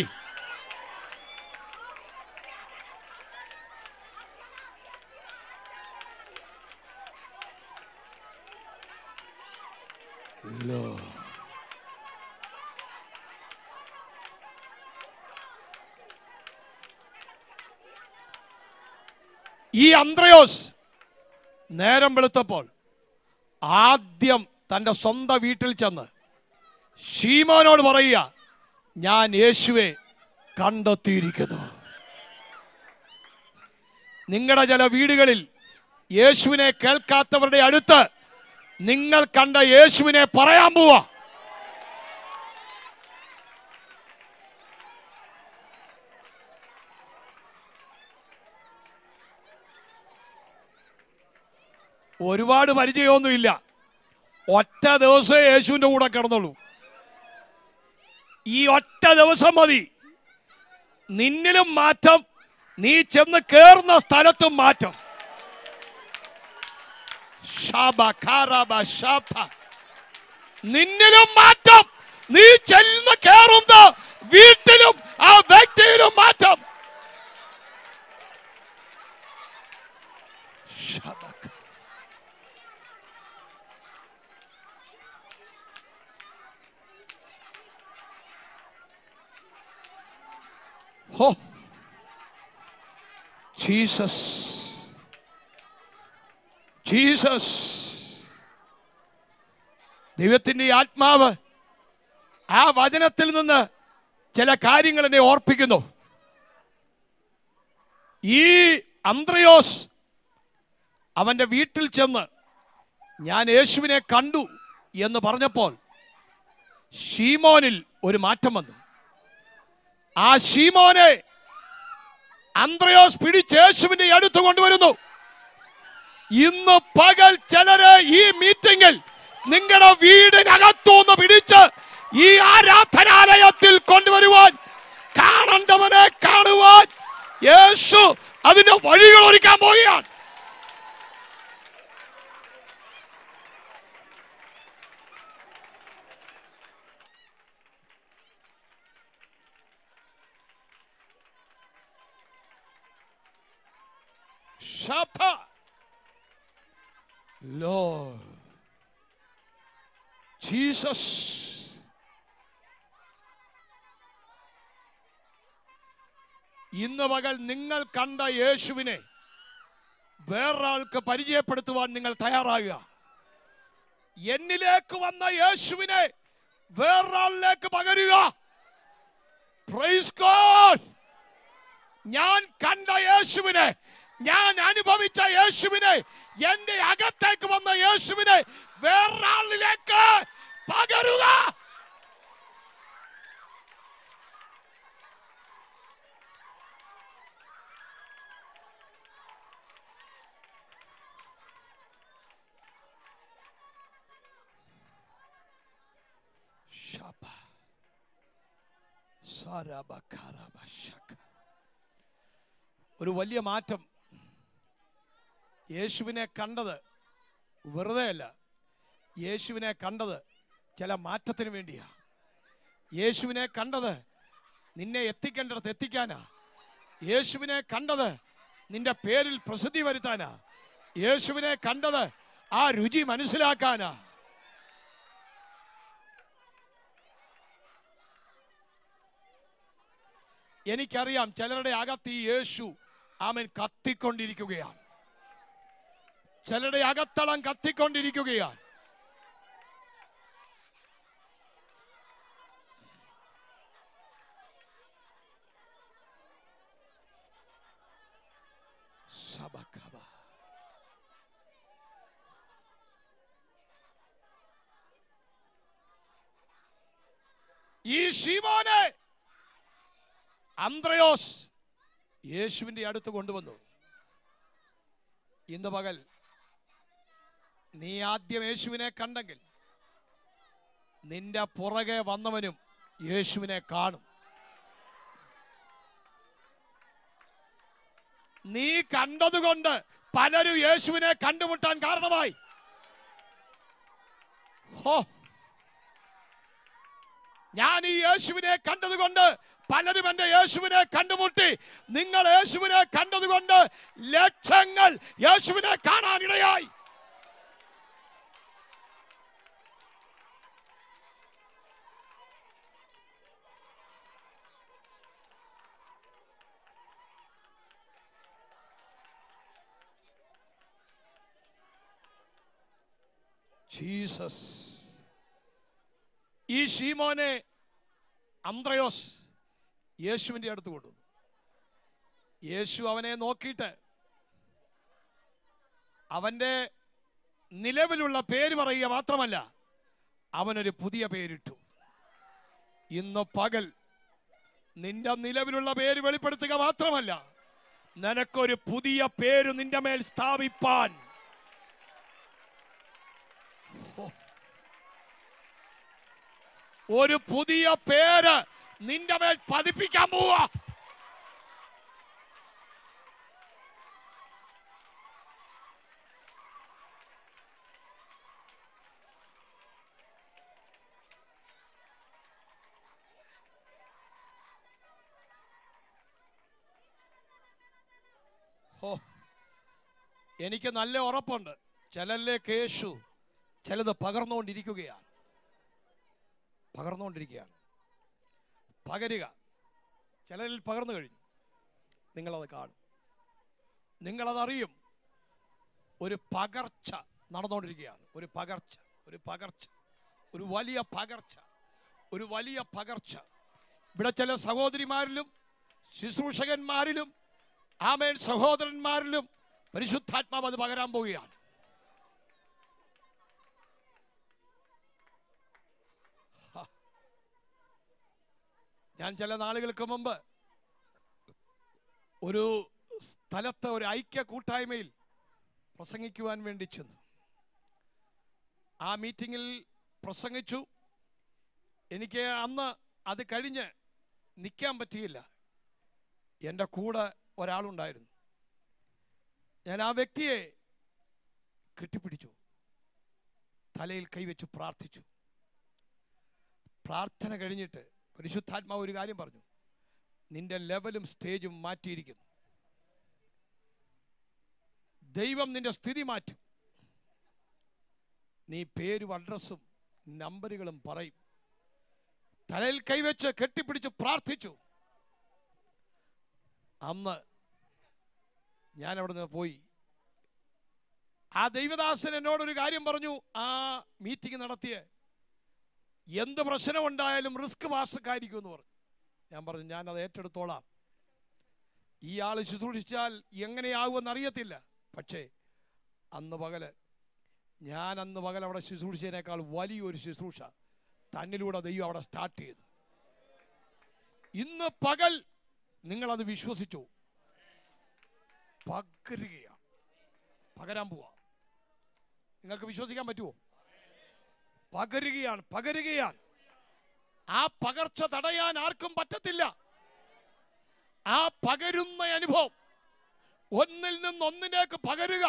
ഈ അന്ത്രയോസ് നേരം വെളുത്തപ്പോൾ ആദ്യം തൻ്റെ സ്വന്തം വീട്ടിൽ ചെന്ന് ശീമോനോട് പറയുക ഞാൻ യേശുവെ കണ്ടെത്തിയിരിക്കുന്നു നിങ്ങളുടെ ചില വീടുകളിൽ യേശുവിനെ കേൾക്കാത്തവരുടെ അടുത്ത് നിങ്ങൾ കണ്ട യേശുവിനെ പറയാൻ പോവാ ഒരുപാട് പരിചയമൊന്നുമില്ല ഒറ്റ ദിവസമേ യേശുവിന്റെ കൂടെ കിടന്നുള്ളൂ ഈ ഒറ്റ ദിവസം മതി നിന്നിലും മാറ്റം നീ ചെന്ന് കേറുന്ന സ്ഥലത്തും മാറ്റം ശാബ, ഖാറാബ, ശാബ. നിന്നിലും മാറ്റം നീ ചെന്ന് കേറുന്ന വീട്ടിലും ആ വ്യക്തിയിലും മാറ്റം ശാബക. ഹോ ജീസസ് ജീസസ് ദൈവത്തിൻ്റെ ഈ ആത്മാവ് ആ വചനത്തിൽ നിന്ന് ചില കാര്യങ്ങൾ എന്നെ ഓർപ്പിക്കുന്നു ഈ അന്ത്രയോസ് അവന്റെ വീട്ടിൽ ചെന്ന് ഞാൻ യേശുവിനെ കണ്ടു എന്ന് പറഞ്ഞപ്പോൾ ഷീമോനിൽ ഒരു മാറ്റം വന്നു ആ ഷീമോനെ അന്ത്രയോസ് പിടിച്ച് യേശുവിന്റെ അടുത്ത് കൊണ്ടുവരുന്നു ഇന്ന് പകൽ ചിലരെ ഈ മീറ്റിംഗിൽ നിങ്ങളുടെ വീടിനകത്തുനിന്ന് പിടിച്ച് ഈ ആരാധനാലയത്തിൽ കൊണ്ടുവരുവാൻ കാണേണ്ടവനെ കാണുവാൻ യേശു അതിന്റെ വഴികൾ ഒരുക്കാൻ പോവുകയാണ് Shapa. Lord. Jesus. ഇന്ന് പകൽ നിങ്ങൾ കണ്ട യേശുവിനെ വേറൊരാൾക്ക് പരിചയപ്പെടുത്തുവാൻ നിങ്ങൾ തയ്യാറാകുക എന്നിലേക്ക് വന്ന യേശുവിനെ വേറൊരാളിലേക്ക് പകരുക Praise God. ഞാൻ കണ്ട യേശുവിനെ ഞാൻ അനുഭവിച്ച യേശുവിനെ എന്റെ അകത്തേക്ക് വന്ന യേശുവിനെ വേറൊരാളിലേക്ക് പകരുക Shaba. Sarabakaraба shaka. ഒരു വലിയ മാറ്റം യേശുവിനെ കണ്ടത് വെറുതെ അല്ല യേശുവിനെ കണ്ടത് ചില മാറ്റത്തിന് വേണ്ടിയാ യേശുവിനെ കണ്ടത് നിന്നെ എത്തിക്കേണ്ടിടത്ത് എത്തിക്കാനാ യേശുവിനെ കണ്ടത് നിന്റെ പേരിൽ പ്രസിദ്ധി വരുത്താനാ യേശുവിനെ കണ്ടത് ആ രുചി മനസ്സിലാക്കാനാ എനിക്കറിയാം ചിലരുടെ അകത്ത് ഈ യേശു ആമൻ കത്തിക്കൊണ്ടിരിക്കുകയാണ് ചിലരുടെ അകത്തളം കത്തിക്കൊണ്ടിരിക്കുകയാണ് സബകബ. ഈ ശിവോനെ അന്ത്രയോസ് യേശുവിന്റെ അടുത്ത് കൊണ്ടുവന്നു ഇന്ന് പകൽ നീ ആദ്യം യേശുവിനെ കണ്ടെങ്കിൽ നിന്റെ പുറകെ വന്നവനും യേശുവിനെ കാണും നീ കണ്ടതുകൊണ്ട് പലരും യേശുവിനെ കണ്ടുമുട്ടാൻ കാരണമായി ഹോ ഞാൻ ഈ യേശുവിനെ കണ്ടതുകൊണ്ട് പലരും എന്റെ യേശുവിനെ കണ്ടുമുട്ടി നിങ്ങൾ യേശുവിനെ കണ്ടതുകൊണ്ട് ലക്ഷങ്ങൾ യേശുവിനെ കാണാനിടയായി ജീസസ് ഈ ഷീമോനെ അന്ത്രയോസ് യേശുവിൻ്റെ അടുത്ത് കൊണ്ടുവന്നു യേശു അവനെ നോക്കിയിട്ട് അവൻ്റെ നിലവിലുള്ള പേര് പറയുക മാത്രമല്ല അവനൊരു പുതിയ പേരിട്ടു ഇന്ന് പകൽ നിന്റെ നിലവിലുള്ള പേര് വെളിപ്പെടുത്തുക മാത്രമല്ല നിനക്കൊരു പുതിയ പേര് നിന്റെ മേൽ സ്ഥാപിപ്പാൻ ഒരു പുതിയ പേര് നിന്റെ മേൽ പതിപ്പിക്കാൻ പോവാ ഓ എനിക്ക് നല്ല ഉറപ്പുണ്ട് ചിലരിലേക്ക് യേശു ചിലത് പകർന്നുകൊണ്ടിരിക്കുകയാണ് പകർന്നുകൊണ്ടിരിക്കുകയാണ് പകരുക ചിലരിൽ പകർന്നു കഴിഞ്ഞു നിങ്ങളത് കാണും നിങ്ങളതറിയും ഒരു പകർച്ച നടന്നുകൊണ്ടിരിക്കുകയാണ് ഒരു പകർച്ച ഒരു പകർച്ച ഒരു വലിയ പകർച്ച ഒരു വലിയ പകർച്ച ഇവിടെ ചില സഹോദരിമാരിലും ശുശ്രൂഷകന്മാരിലും ആമേൻ സഹോദരന്മാരിലും പരിശുദ്ധാത്മാവ് അത് പകരാൻ പോവുകയാണ് ഹ. ഞാൻ ചില നാളുകൾക്ക് മുമ്പ് ഒരു സ്ഥലത്ത് ഒരു ഐക്യ കൂട്ടായ്മയിൽ പ്രസംഗിക്കുവാൻ വേണ്ടി ചെന്നു ആ മീറ്റിങ്ങിൽ പ്രസംഗിച്ചു എനിക്ക് അന്ന് അത് കഴിഞ്ഞ് നിൽക്കാൻ പറ്റിയില്ല എൻ്റെ കൂടെ ഒരാളുണ്ടായിരുന്നു ഞാൻ ആ വ്യക്തിയെ കെട്ടിപ്പിടിച്ചു തലയിൽ കൈവച്ചു പ്രാർത്ഥിച്ചു പ്രാർത്ഥന കഴിഞ്ഞിട്ട് പരിശുദ്ധാത്മാവ് ഒരു കാര്യം പറഞ്ഞു നിന്റെ ലെവലും സ്റ്റേജും മാറ്റിയിരിക്കുന്നു ദൈവം നിന്റെ സ്ഥിതി മാറ്റും നീ പേരും അഡ്രസ്സും നമ്പറുകളും പറയും തലയിൽ കൈവച്ച് കെട്ടിപ്പിടിച്ച് പ്രാർത്ഥിച്ചു അന്ന് ഞാൻ അവിടെ നിന്ന് പോയി ആ ദൈവദാസൻ എന്നോടൊരു കാര്യം പറഞ്ഞു ആ മീറ്റിംഗ് നടത്തിയ എന്ത് പ്രശ്നമുണ്ടായാലും റിസ്ക് മാസ്റ്റർക്കായിരിക്കും എന്ന് പറഞ്ഞു ഞാൻ പറഞ്ഞു ഞാൻ അത് ഏറ്റെടുത്തോളാം ഈ ആൾ ശുശ്രൂഷിച്ചാൽ എങ്ങനെയാകുമെന്ന് അറിയത്തില്ല പക്ഷേ അന്ന് പകല് ഞാൻ അന്ന് പകൽ അവിടെ ശുശ്രൂഷിച്ചതിനേക്കാൾ വലിയൊരു ശുശ്രൂഷ തന്നിലൂടെ ദൈവം അവിടെ സ്റ്റാർട്ട് ചെയ്തു ഇന്ന് പകൽ നിങ്ങളത് വിശ്വസിച്ചു പകരുകയാണ് പകരാൻ പോവാ നിങ്ങൾക്ക് വിശ്വസിക്കാൻ പറ്റുമോ പകരുകയാണ് പകരുകയാണ് ആ പകർച്ച തടയാൻ ആർക്കും പറ്റത്തില്ല ആ പകരുന്ന അനുഭവം ഒന്നിൽ നിന്ന് ഒന്നിലേക്ക് പകരുക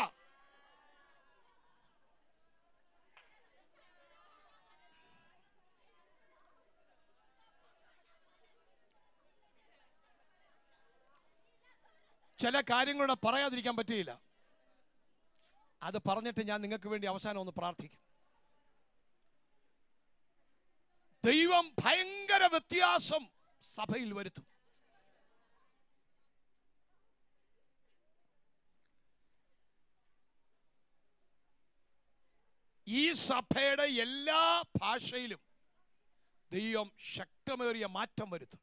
ചില കാര്യങ്ങളുടെ പറയാതിരിക്കാൻ പറ്റിയില്ല അത് പറഞ്ഞിട്ട് ഞാൻ നിങ്ങൾക്ക് വേണ്ടി അവസാനം ഒന്ന് പ്രാർത്ഥിക്കും ദൈവം ഭയങ്കര വ്യത്യാസം സഭയിൽ വരുത്തും ഈ സഭയുടെ എല്ലാ ഭാഷയിലും ദൈവം ശക്തമേറിയ മാറ്റം വരുത്തും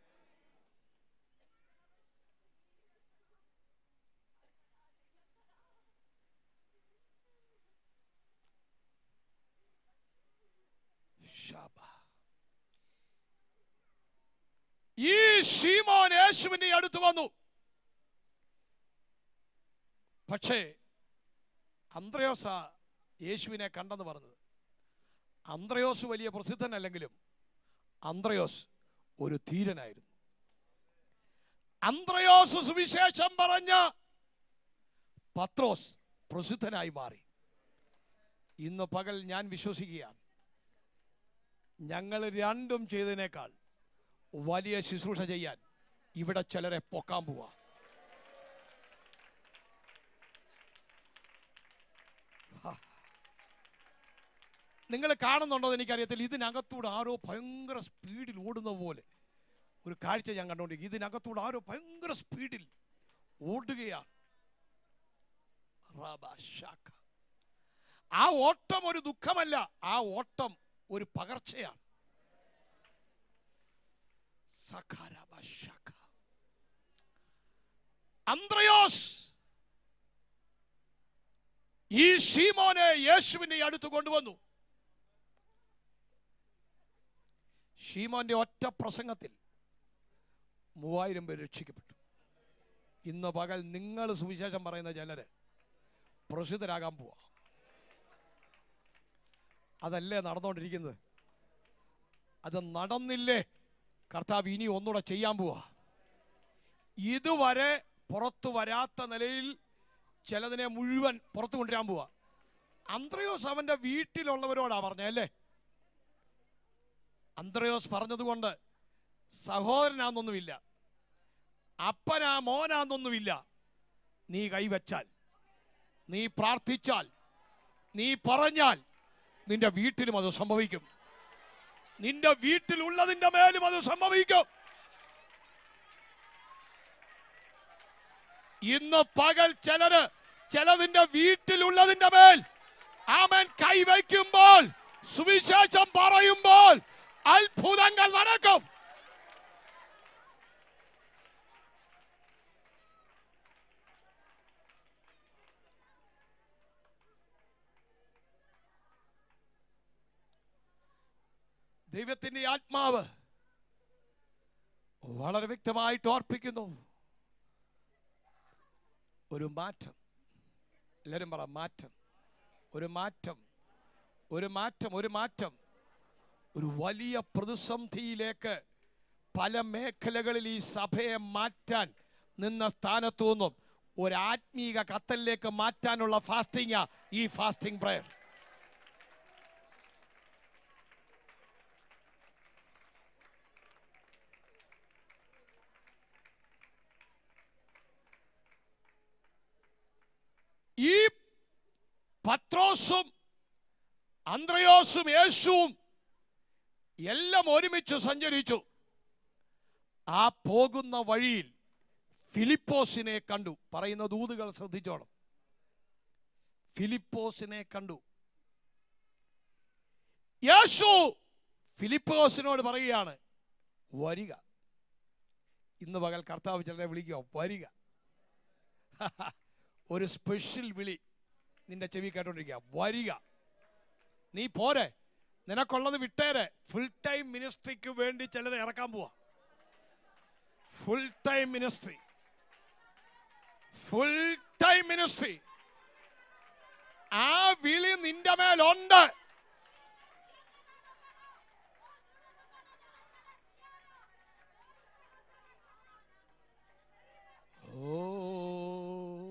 ശബ. ഈ ശീമോൻ യേശുവിന്റെ അടുത്ത് വന്നു പക്ഷേ അന്ത്രയോസ യേശുവിനെ കണ്ടെന്ന് പറഞ്ഞത് അന്ത്രയോസ് വലിയ പ്രസിദ്ധനല്ലെങ്കിലും അന്ത്രയോസ് ഒരു ധീരനായിരുന്നു അന്ത്രയോസ് സുവിശേഷം പറഞ്ഞ പത്രോസ് പ്രസിദ്ധനായി മാറി ഇന്ന് പകൽ ഞാൻ വിശ്വസിക്കുകയാണ് ഞങ്ങൾ രണ്ടും ചെയ്തതിനേക്കാൾ വലിയ ശുശ്രൂഷ ചെയ്യാൻ ഇവിടെ ചിലരെ പൊക്കാൻ പോവാ നിങ്ങൾ കാണുന്നുണ്ടോ എന്ന് എനിക്കറിയത്തില്ല ഇതിനകത്തൂടെ ആരോ ഭയങ്കര സ്പീഡിൽ ഓടുന്ന പോലെ ഒരു കാഴ്ച ഞാൻ കണ്ടുകൊണ്ടിരിക്കും ഇതിനകത്തൂടെ ആരോ ഭയങ്കര സ്പീഡിൽ ഓടുകയാണ് റബ ശാഖ. ആ ഓട്ടം ഒരു ദുഃഖമല്ല ആ ഓട്ടം ഒരു പകർച്ചയാണ് സഖാരബ ശാഖ. അന്ത്രയോസ് ഈ ഷീമോനെ യേശുവിന്റെ അടുത്ത് കൊണ്ടുവന്നു ഷീമോന്റെ ഒറ്റ പ്രസംഗത്തിൽ മൂവായിരം പേര് രക്ഷിക്കപ്പെട്ടു ഇന്ന് പകൽ നിങ്ങൾ സുവിശേഷം പറയുന്ന ചിലര് പ്രസിദ്ധരാകാൻ പോവാ അതല്ലേ നടന്നുകൊണ്ടിരിക്കുന്നത് അത് നടന്നില്ലേ കർത്താവ് ഇനി ഒന്നുകൂടെ ചെയ്യാൻ പോവാ ഇതുവരെ പുറത്തു വരാത്ത നിലയിൽ ചിലതിനെ മുഴുവൻ പുറത്തു കൊണ്ടുവരാൻ പോവാ അന്ത്രയോസ് അവന്റെ വീട്ടിലുള്ളവരോടാ പറഞ്ഞേ അല്ലേ അന്ത്രയോസ് പറഞ്ഞതുകൊണ്ട് സഹോദരനാന്നൊന്നുമില്ല അപ്പനാ മോനാന്നൊന്നുമില്ല നീ കൈവച്ചാൽ നീ പ്രാർത്ഥിച്ചാൽ നീ പറഞ്ഞാൽ നിന്റെ വീട്ടിലും അത് സംഭവിക്കും നിന്റെ വീട്ടിലുള്ളതിന്റെ മേലും അത് സംഭവിക്കും ഇന്ന് പകൽ ചിലര് ചിലതിന്റെ വീട്ടിലുള്ളതിന്റെ മേൽ ആമൻ കൈവയ്ക്കുമ്പോൾ സുവിശേഷം പറയുമ്പോൾ അത്ഭുതങ്ങൾ നടക്കും ദൈവത്തിന്റെ ആത്മാവ് വളരെ വ്യക്തമായിട്ട് ഓർപ്പിക്കുന്നു ഒരു മാറ്റം എല്ലാവരും പറ മാറ്റം ഒരു മാറ്റം ഒരു മാറ്റം ഒരു മാറ്റം ഒരു വലിയ പ്രതിസന്ധിയിലേക്ക് പല മേഖലകളിൽ ഈ സഭയെ മാറ്റാൻ നിന്ന സ്ഥാനത്തു നിന്നും ഒരു ആത്മീക കത്തലിലേക്ക് മാറ്റാനുള്ള ഫാസ്റ്റിംഗാ ഈ ഫാസ്റ്റിംഗ് പ്രയർ ഈ പത്രോസും അന്ത്രയോസും യേശുവും എല്ലാം ഒരുമിച്ച് സഞ്ചരിച്ചു ആ പോകുന്ന വഴിയിൽ ഫിലിപ്പോസിനെ കണ്ടു പറയുന്ന ദൂതുകൾ ശ്രദ്ധിച്ചോണം ഫിലിപ്പോസിനെ കണ്ടു യേശു ഫിലിപ്പോസിനോട് പറയുകയാണ് വരിക ഇന്ന് പകൽ കർത്താവ് ചിലരെ വിളിക്കുക വരിക ഒരു സ്പെഷ്യൽ വിളി നിന്റെ ചെവി കേട്ടോണ്ടിരിക്കുക വരിക നീ പോരെ നിനക്കുള്ളത് വിട്ടേരെ ഫുൾ ടൈം മിനിസ്ട്രിക്ക് വേണ്ടി ചിലരെ ഇറക്കാൻ പോവാ full time ministry full time ministry ആ വിളി നിന്റെ മേലുണ്ട് ഓ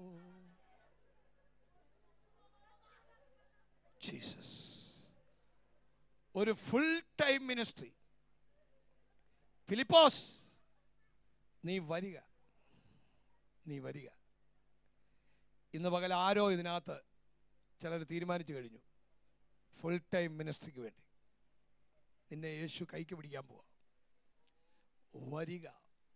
ജീസസ് ഒരു ഫുൾ ടൈം മിനിസ്ട്രി ഫിലിപ്പോസ് നീ വരിക നീ വരിക ഇന്ന് പകൽ ആരോ ഇതിനകത്ത് ചിലർ തീരുമാനിച്ചു കഴിഞ്ഞു ഫുൾ ടൈം മിനിസ്ട്രിക്ക് വേണ്ടി നിന്നെ യേശു കൈക്ക് പിടിക്കാൻ പോവാ വരിക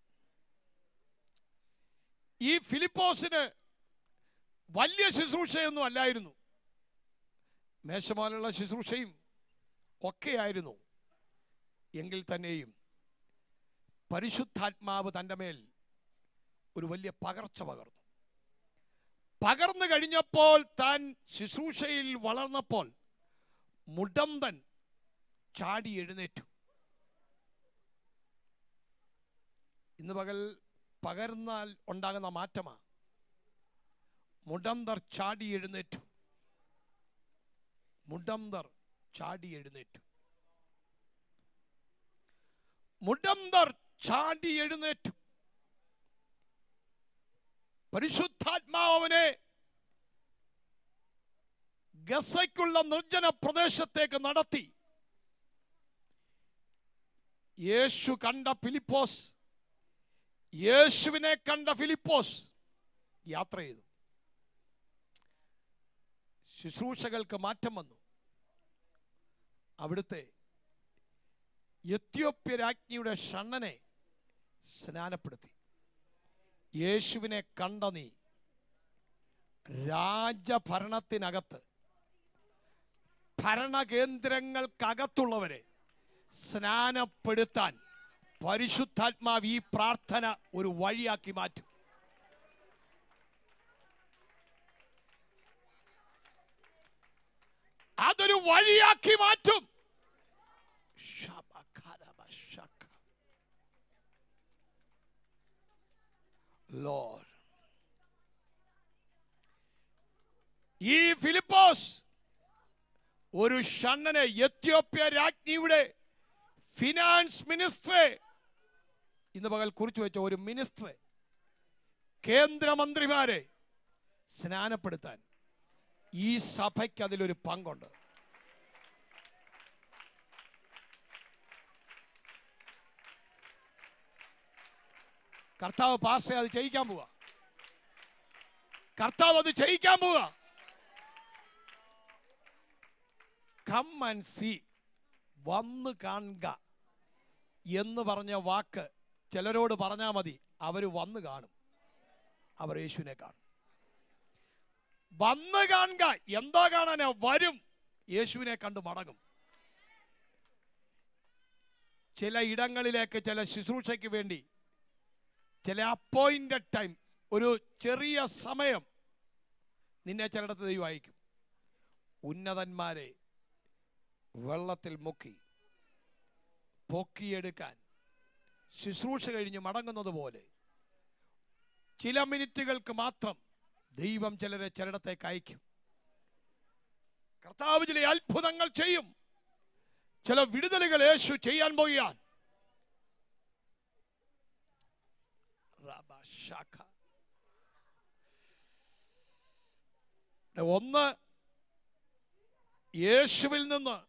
ഈ ഫിലിപ്പോസിന് വലിയ ശുശ്രൂഷയൊന്നും അല്ലായിരുന്നു മേശമാലുള്ള ശുശ്രൂഷയും ഒക്കെയായിരുന്നു എങ്കിൽ തന്നെയും പരിശുദ്ധാത്മാവ് തൻ്റെ മേൽ ഒരു വലിയ പകർച്ച പകർന്നു പകർന്നു കഴിഞ്ഞപ്പോൾ താൻ ശുശ്രൂഷയിൽ വളർന്നപ്പോൾ മുടന്തൻ ചാടി എഴുന്നേറ്റു ഇന്ന് പകൽ പകർന്നാൽ ഉണ്ടാകുന്ന മാറ്റമാണ് മുടന്തർ ചാടി എഴുന്നേറ്റു മുടന്തർ ചാടി എഴുന്നേറ്റു മുടന്തർ ചാടി എഴുന്നേറ്റു പരിശുദ്ധാത്മാവനെ ഗസയ്ക്കുള്ള നിർജ്ജന പ്രദേശത്തേക്ക് നടത്തി യേശു കണ്ട ഫിലിപ്പോസ് യേശുവിനെ കണ്ട ഫിലിപ്പോസ് യാത്ര ചെയ്തു ശുശ്രൂഷകൾക്ക് മാറ്റം വന്നു അവിടുത്തെ എത്യോപ്യ രാജ്ഞിയുടെ ഷണ്ണനെ സ്നാനപ്പെടുത്തി യേശുവിനെ കണ്ട നീ രാജഭരണത്തിനകത്ത് ഭരണകേന്ദ്രങ്ങൾക്കകത്തുള്ളവരെ സ്നാനപ്പെടുത്താൻ പരിശുദ്ധാത്മാവ് ഈ പ്രാർത്ഥന ഒരു വഴിയാക്കി മാറ്റും അതൊരു വഴിയാക്കി മാറ്റും ശബകരബശക. Lord. ഈ ഫിലിപ്പോസ് ഒരു ഷണ്ണനെ എത്യോപ്യ രാജ്ഞിയുടെ ഫിനാൻസ് മിനിസ്റ്ററെ ഇന്ന് പകൽ കുറിച്ചു വെച്ച ഒരു മിനിസ്റ്ററെ കേന്ദ്രമന്ത്രിമാരെ സ്നാനപ്പെടുത്താൻ ഈ സഭയ്ക്ക് അതിലൊരു പങ്കുണ്ട് കർത്താവ് പാസ്റ്റേ അത് ചെയ്യിക്കാൻ പോവാ കർത്താവ് അത് ചെയ്യിക്കാൻ പോവാ കം ആൻഡ് സി വന്ന് കാണുക എന്ന് പറഞ്ഞ വാക്ക് ചിലരോട് പറഞ്ഞാൽ മതി അവർ വന്ന് കാണും അവർ യേശുവിനെ കാണും വന്ന് കാണുക എന്താ കാണാനാ വരും യേശുവിനെ കണ്ട് മടങ്ങും ചില ഇടങ്ങളിലേക്ക് ചില ശുശ്രൂഷയ്ക്ക് വേണ്ടി ചില അപ്പോയിന്റഡ് ടൈം ഒരു ചെറിയ സമയം നിന്നെ ചിലയിടത്ത് ദൈവം അയക്കും ഉന്നതന്മാരെ വെള്ളത്തിൽ മുക്കി പൊക്കിയെടുക്കാൻ ശുശ്രൂഷ കഴിഞ്ഞ് മടങ്ങുന്നത് പോലെ ചില മിനിറ്റുകൾക്ക് മാത്രം ദൈവം ചിലരെ ചിലയിടത്തേക്ക് അയക്കും കർത്താവ് ചില അത്ഭുതങ്ങൾ ചെയ്യും ചില വിടുതലുകൾ യേശു ചെയ്യാൻ പോയാൽ റബശാഖ. ഒന്ന് യേശുവിൽ നിന്ന്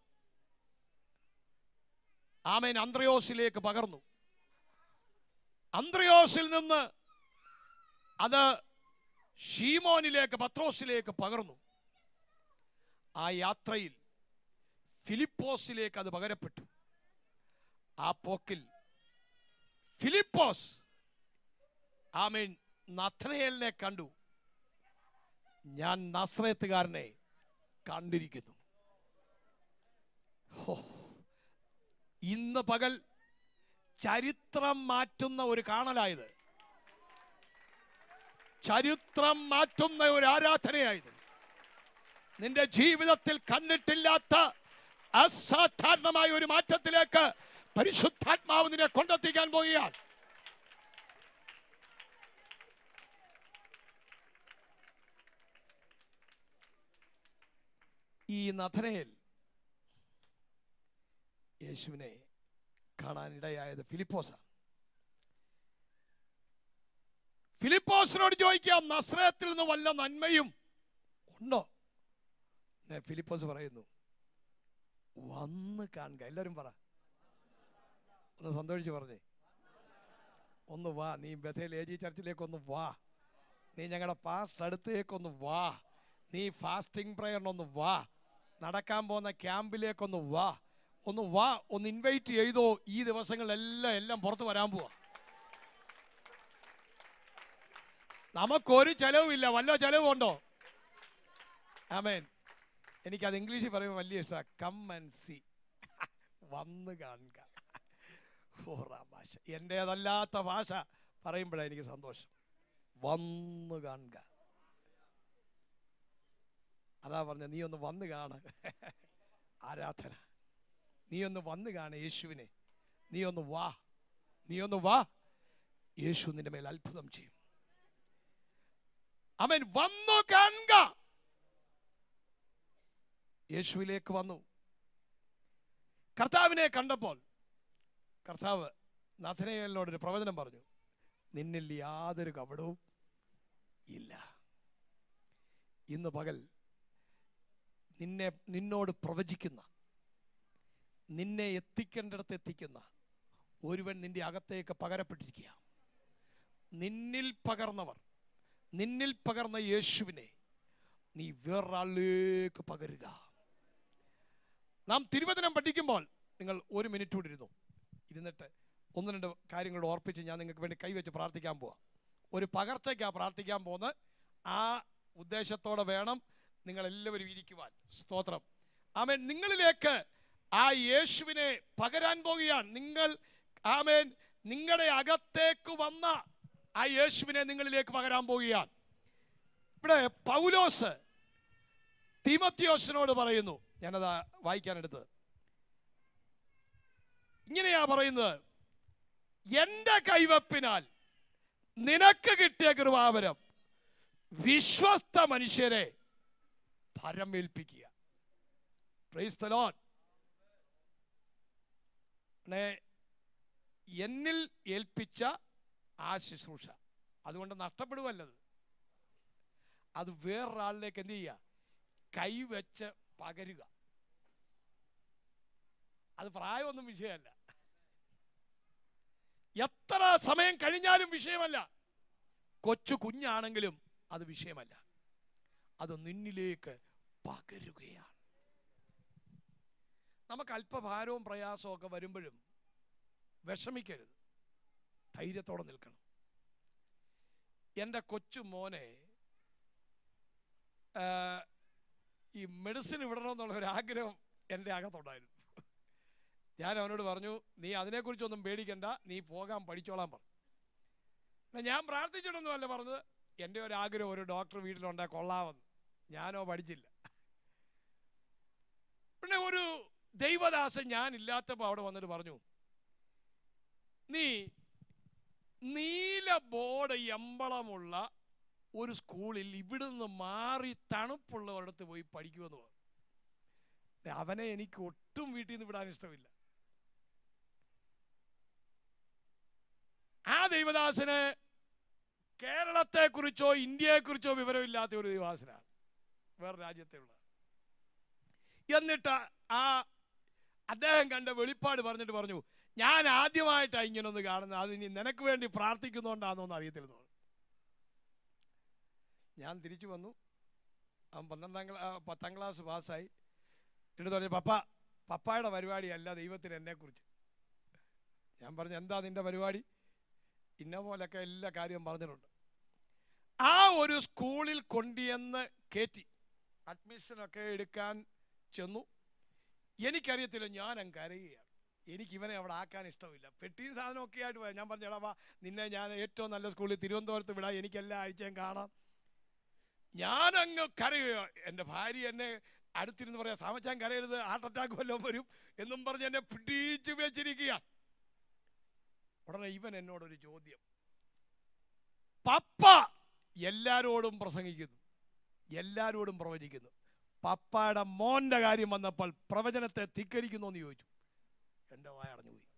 ആമേൻ അന്ത്രയോസിലേക്ക് പകർന്നു അന്ത്രയോസിൽ നിന്ന് അത് ഷീമോനിലേക്ക് പത്രോസിലേക്ക് പകർന്നു ആ യാത്രയിൽ ഫിലിപ്പോസിലേക്ക് അത് പകരപ്പെട്ടു ആ പോക്കിൽ ഫിലിപ്പോസ് ആമീൻ നഥനയേലിനെ കണ്ടു ഞാൻ നസ്രയത്തുകാരനെ കണ്ടിരിക്കുന്നു ഹോ. ഇന്ന് പകൽ ചരിത്രം മാറ്റുന്ന ഒരു കാണലായത് ചരിത്രം മാറ്റുന്ന ഒരു ആരാധനയായത് നിന്റെ ജീവിതത്തിൽ കണ്ടിട്ടില്ലാത്ത അസാധാരണമായ ഒരു മാറ്റത്തിലേക്ക് പരിശുദ്ധാത്മാവ് നിന്നെ കൊണ്ടെത്തിക്കാൻ പോവുകയാണ് ഈ നഥനയിൽ യേശുവിനെ കാണാനിടയായത് ഫിലിപ്പോസാണ് ഫിലിപ്പോസിനോട് ചോദിക്കാം നസ്രയത്തിൽ നിന്ന് വല്ല നന്മയും ഉണ്ടോ ഞാൻ ഫിലിപ്പോസ് പറയുന്നു വന്ന് കാണുക എല്ലാവരും പറ ഒന്ന് സന്തോഷിച്ച് പറഞ്ഞേ ഒന്ന് വാ നീ ബഥേൽ എ ജി ചർച്ചിലേക്കൊന്ന് വാ നീ ഞങ്ങളുടെ പാസ്റ്റ് അടുത്തേക്കൊന്ന് വാ നീ ഫാസ്റ്റിംഗ് പ്രയറിനൊന്ന് വാ നടക്കാൻ പോകുന്ന ക്യാമ്പിലേക്കൊന്ന് വാ ഒന്ന് വാ ഒന്ന് ഇൻവൈറ്റ് ചെയ്തോ ഈ ദിവസങ്ങളിലെല്ലാം എല്ലാം പുറത്ത് വരാൻ പോവാ നമുക്കൊരു ചെലവുമില്ല വല്ല ചെലവുണ്ടോ ആമേൻ എനിക്കത് ഇംഗ്ലീഷിൽ പറയുമ്പോൾ വലിയ ഇഷ്ടമാണ് കം ആൻഡ് സി വന്ന് കാണുക ഹോറ ഭാഷ എൻ്റേതല്ലാത്ത ഭാഷ പറയുമ്പോഴാണ് എനിക്ക് സന്തോഷം വന്ന് കാണുക അതാ പറഞ്ഞ നീ ഒന്ന് വന്ന് കാണ് ആരാധന നീ ഒന്ന് വന്ന് കാണ് യേശുവിനെ നീ ഒന്ന് വാ നീ ഒന്ന് വാ യേശു നിന്റെ മേൽ അത്ഭുതം ചെയ്യും അവൻ വന്നു കാണുക യേശുവിലേക്ക് വന്നു കർത്താവിനെ കണ്ടപ്പോൾ കർത്താവ് നഥനയേലിനോട് ഒരു പ്രവചനം പറഞ്ഞു നിന്നിൽ യാതൊരു കപടവും ഇല്ല ഇന്ന് പകൽ നിന്നെ നിന്നോട് പ്രവചിക്കുന്ന നിന്നെ എത്തിക്കേണ്ടിടത്ത് എത്തിക്കുന്ന ഒരുവൻ നിന്റെ അകത്തേക്ക് പകരപ്പെട്ടിരിക്കുക നിന്നിൽ പകർന്നവർ നിന്നിൽ പകർന്ന യേശുവിനെ നീ വേറൊരാളിലേക്ക് പകരുക നാം തിരുവചനം പഠിക്കുമ്പോൾ നിങ്ങൾ ഒരു മിനിറ്റ് കൂടി ഇരുന്നു ഇരുന്നിട്ട് ഒന്ന് രണ്ട് കാര്യങ്ങൾ ഓർപ്പിച്ച് ഞാൻ നിങ്ങൾക്ക് വേണ്ടി കൈവച്ച് പ്രാർത്ഥിക്കാൻ പോവാം ഒരു പകർച്ചയ്ക്കാണ് പ്രാർത്ഥിക്കാൻ പോകുന്നത് ആ ഉദ്ദേശത്തോടെ വേണം നിങ്ങൾ എല്ലാവരും ഇരിക്കുവാൻ സ്തോത്രം ആമേൻ നിങ്ങളിലേക്ക് ആ യേശുവിനെ പകരാൻ പോകുകയാണ് നിങ്ങൾ ആമേൻ നിങ്ങളുടെ അകത്തേക്ക് വന്ന ആ യേശുവിനെ നിങ്ങളിലേക്ക് പകരാൻ പോവുകയാണ് ഇവിടെ പൗലോസ് തീമത്യോസിനോട് പറയുന്നു ഞാനത് വായിക്കാനെടുത്ത് ഇങ്ങനെയാ പറയുന്നത് എന്റെ കൈവപ്പിനാൽ നിനക്ക് കിട്ടിയ കൃപാവരം വിശ്വസ്ത മനുഷ്യരെ ഭരമേൽപ്പിക്കുക പ്രൈസ് the Lord. നെ എന്നിൽ ഏൽപ്പിച്ച ആ ശുശ്രൂഷ അതുകൊണ്ട് നഷ്ടപ്പെടുവല്ലത് അത് വേറൊരാളിലേക്ക് എന്ത് ചെയ്യുക കൈവച്ച് പകരുക അത് പ്രായമൊന്നും വിഷയമല്ല എത്ര സമയം കഴിഞ്ഞാലും വിഷയമല്ല കൊച്ചു കുഞ്ഞാണെങ്കിലും അത് വിഷയമല്ല അത് നിന്നിലേക്ക് പകരുകയാണ് നമുക്ക് അല്പഭാരവും പ്രയാസവും ഒക്കെ വരുമ്പോഴും വിഷമിക്കരുത് ധൈര്യത്തോടെ നിൽക്കണം എൻ്റെ കൊച്ചു മോനെ ആ, ഈ മെഡിസിൻ വിടണമെന്നുള്ള ഒരു ആഗ്രഹം എൻ്റെ അകത്തുണ്ടായിരുന്നു ഞാൻ അവനോട് പറഞ്ഞു നീ അതിനെക്കുറിച്ചൊന്നും പേടിക്കണ്ട നീ പോകാൻ പഠിച്ചോളാൻ പറഞ്ഞു എന്നാ ഞാൻ പ്രാർത്ഥിച്ചിട്ടൊന്നുമല്ല പറഞ്ഞത് എൻ്റെ ഒരു ആഗ്രഹം ഒരു ഡോക്ടർ വീട്ടിലുണ്ടാ കൊള്ളാമെന്ന് ഞാനോ പഠിച്ചില്ല പിന്നെ ഒരു ദൈവദാസൻ ഞാൻ ഇല്ലാത്തപ്പോൾ അവിടെ വന്നിട്ട് പറഞ്ഞു നീ നീല ബോർഡ് എമ്പളമുള്ള ഒരു സ്കൂളിൽ ഇവിടുന്ന് മാറി തണുപ്പുള്ള ഒരിടത്ത് പോയി പഠിക്കുമെന്ന് പറഞ്ഞു അവനെ എനിക്ക് ഒട്ടും വീട്ടിൽ നിന്ന് വിടാൻ ഇഷ്ടമില്ല ആ ദൈവദാസന് കേരളത്തെക്കുറിച്ചോ ഇന്ത്യയെക്കുറിച്ചോ വിവരമില്ലാത്ത ഒരു ദൈവദാസനാണ് വേറെ രാജ്യത്തെയുള്ള എന്നിട്ട് ആ അദ്ദേഹം കണ്ട വെളിപ്പാട് പറഞ്ഞിട്ട് പറഞ്ഞു ഞാൻ ആദ്യമായിട്ടാണ് ഇങ്ങനൊന്ന് കാണുന്നത് അത് ഇനി നിനക്ക് വേണ്ടി പ്രാർത്ഥിക്കുന്നുണ്ടാന്നോ എന്ന് അറിയത്തില്ലെന്ന് പറഞ്ഞു ഞാൻ തിരിച്ചു വന്നു അവൻ പന്ത്രണ്ടാം ക്ലാ ആ, പത്താം ക്ലാസ് പാസ്സായി എന്നിട്ട് പറഞ്ഞു പപ്പ പപ്പായുടെ പരിപാടിയല്ല ദൈവത്തിന് എന്നെക്കുറിച്ച് ഞാൻ പറഞ്ഞു എന്താ നിന്റെ പരിപാടി ഇന്ന പോലൊക്കെ എല്ലാ കാര്യവും പറഞ്ഞിട്ടുണ്ട് ആ ഒരു സ്കൂളിൽ കൊണ്ടുവന്ന് കയറ്റി അഡ്മിഷനൊക്കെ എടുക്കാൻ ചെന്നു എനിക്കറിയത്തില്ല ഞാൻ അങ്ങ് കരയുകയാണ് എനിക്ക് ഇവനെ അവിടെ ആക്കാൻ ഇഷ്ടമില്ല പെട്ടിയും സാധനമൊക്കെ ആയിട്ട് പോയാൽ ഞാൻ പറഞ്ഞു എടാ വാ നിന്നെ ഞാൻ ഏറ്റവും നല്ല സ്കൂളിൽ തിരുവനന്തപുരത്ത് വിടാം എനിക്ക് എല്ലാ ആഴ്ചയും കാണാം ഞാൻ അങ്ങ് കരയുക എൻ്റെ ഭാര്യ എന്നെ അടുത്തിരുന്ന് പറയാം സാമച്ചാൻ കരയരുത് ഹാർട്ട് അറ്റാക്ക് വല്ലതും വരും എന്നും പറഞ്ഞ് എന്നെ പിടിച്ചു വെച്ചിരിക്കുകയാണ് ഉടനെ ഇവൻ എന്നോടൊരു ചോദ്യം പപ്പ എല്ലാരോടും പ്രസംഗിക്കുന്നു എല്ലാരോടും പ്രവചിക്കുന്നു പപ്പയുടെ മോന്റെ കാര്യം വന്നപ്പോൾ പ്രവചനത്തെ ധിക്കരിക്കുന്നു എന്ന് ചോദിച്ചു എൻ്റെ വായ അടഞ്ഞു പോയി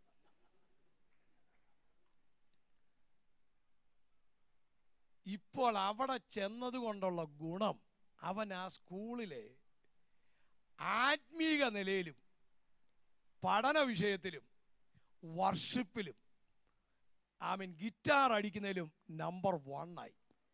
ഇപ്പോൾ അവിടെ ചെന്നതുകൊണ്ടുള്ള ഗുണം അവൻ ആ സ്കൂളിലെ ആത്മീക നിലയിലും പഠന വിഷയത്തിലും വർഷിപ്പിലും ഐ മീൻ ഗിറ്റാർ അടിക്കുന്നതിലും നമ്പർ വൺ ആയി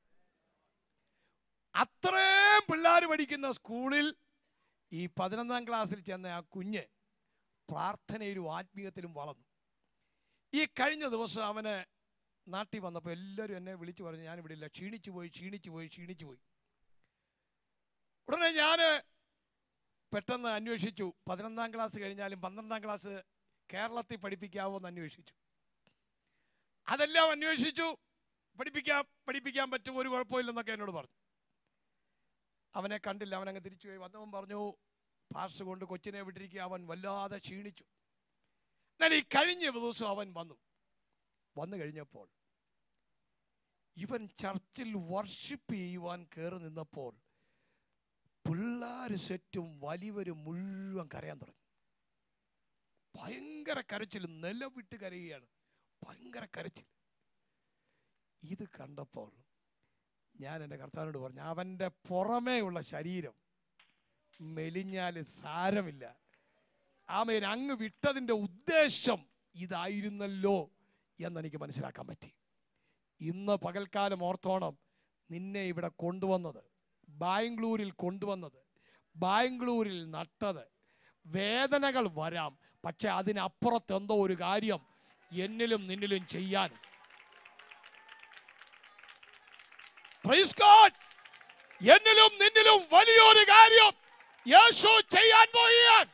അത്രയും പിള്ളേർ പഠിക്കുന്ന സ്കൂളിൽ ഈ പതിനൊന്നാം ക്ലാസ്സിൽ ചെന്ന ആ കുഞ്ഞ് പ്രാർത്ഥനയിലും ആത്മീയത്തിലും വളർന്നു ഈ കഴിഞ്ഞ ദിവസം അവന് നാട്ടിൽ വന്നപ്പോൾ എല്ലാവരും എന്നെ വിളിച്ചു പറഞ്ഞു ഞാനിവിടെ ഇല്ല ക്ഷീണിച്ചു പോയി ക്ഷീണിച്ചു പോയി ക്ഷീണിച്ചു പോയി ഉടനെ ഞാൻ പെട്ടെന്ന് അന്വേഷിച്ചു പതിനൊന്നാം ക്ലാസ് കഴിഞ്ഞാലും പന്ത്രണ്ടാം ക്ലാസ് കേരളത്തിൽ പഠിപ്പിക്കാവോ എന്ന് അന്വേഷിച്ചു അതെല്ലാം അന്വേഷിച്ചു പഠിപ്പിക്കാം പഠിപ്പിക്കാൻ പറ്റും ഒരു കുഴപ്പമില്ലെന്നൊക്കെ എന്നോട് പറഞ്ഞു അവനെ കണ്ടില്ല അവനങ്ങ് തിരിച്ചു പോയി വന്നവൻ പറഞ്ഞു പാസ് കൊണ്ട് കൊച്ചിനെ വിട്ടിരിക്കുക അവൻ വല്ലാതെ ക്ഷീണിച്ചു എന്നാൽ ഈ കഴിഞ്ഞ ദിവസം അവൻ വന്നു വന്നു കഴിഞ്ഞപ്പോൾ ഇവൻ ചർച്ചിൽ വർഷിപ്പ് ചെയ്യുവാൻ കയറി നിന്നപ്പോൾ പിള്ളേർ സെറ്റും വലിയവരും മുഴുവൻ കരയാൻ തുടങ്ങി ഭയങ്കര കരച്ചിൽ നിലവിട്ട് കരയുകയാണ് ഭയങ്കര കരച്ചിൽ ഇത് കണ്ടപ്പോൾ ഞാൻ എൻ്റെ കർത്താവിനോട് പറഞ്ഞു അവൻ്റെ പുറമേ ഉള്ള ശരീരം മെലിഞ്ഞാൽ സാരമില്ല ആമേൻ അങ്ങ് വിട്ടതിൻ്റെ ഉദ്ദേശം ഇതായിരുന്നല്ലോ എന്നെനിക്ക് മനസ്സിലാക്കാൻ പറ്റി ഇന്ന് പകൽക്കാലം ഓർത്തോണം നിന്നെ ഇവിടെ കൊണ്ടുവന്നത് ബാംഗ്ലൂരിൽ കൊണ്ടുവന്നത് ബാംഗ്ലൂരിൽ നട്ടത് വേദനകൾ വരാം പക്ഷെ അതിനപ്പുറത്ത് എന്തോ ഒരു കാര്യം എന്നിലും നിന്നിലും ചെയ്യാൻ Praise God. എന്നിലും നിന്നിലും വലിയൊരു കാര്യം യേശു ചെയ്യാൻ പോവുകയാണ്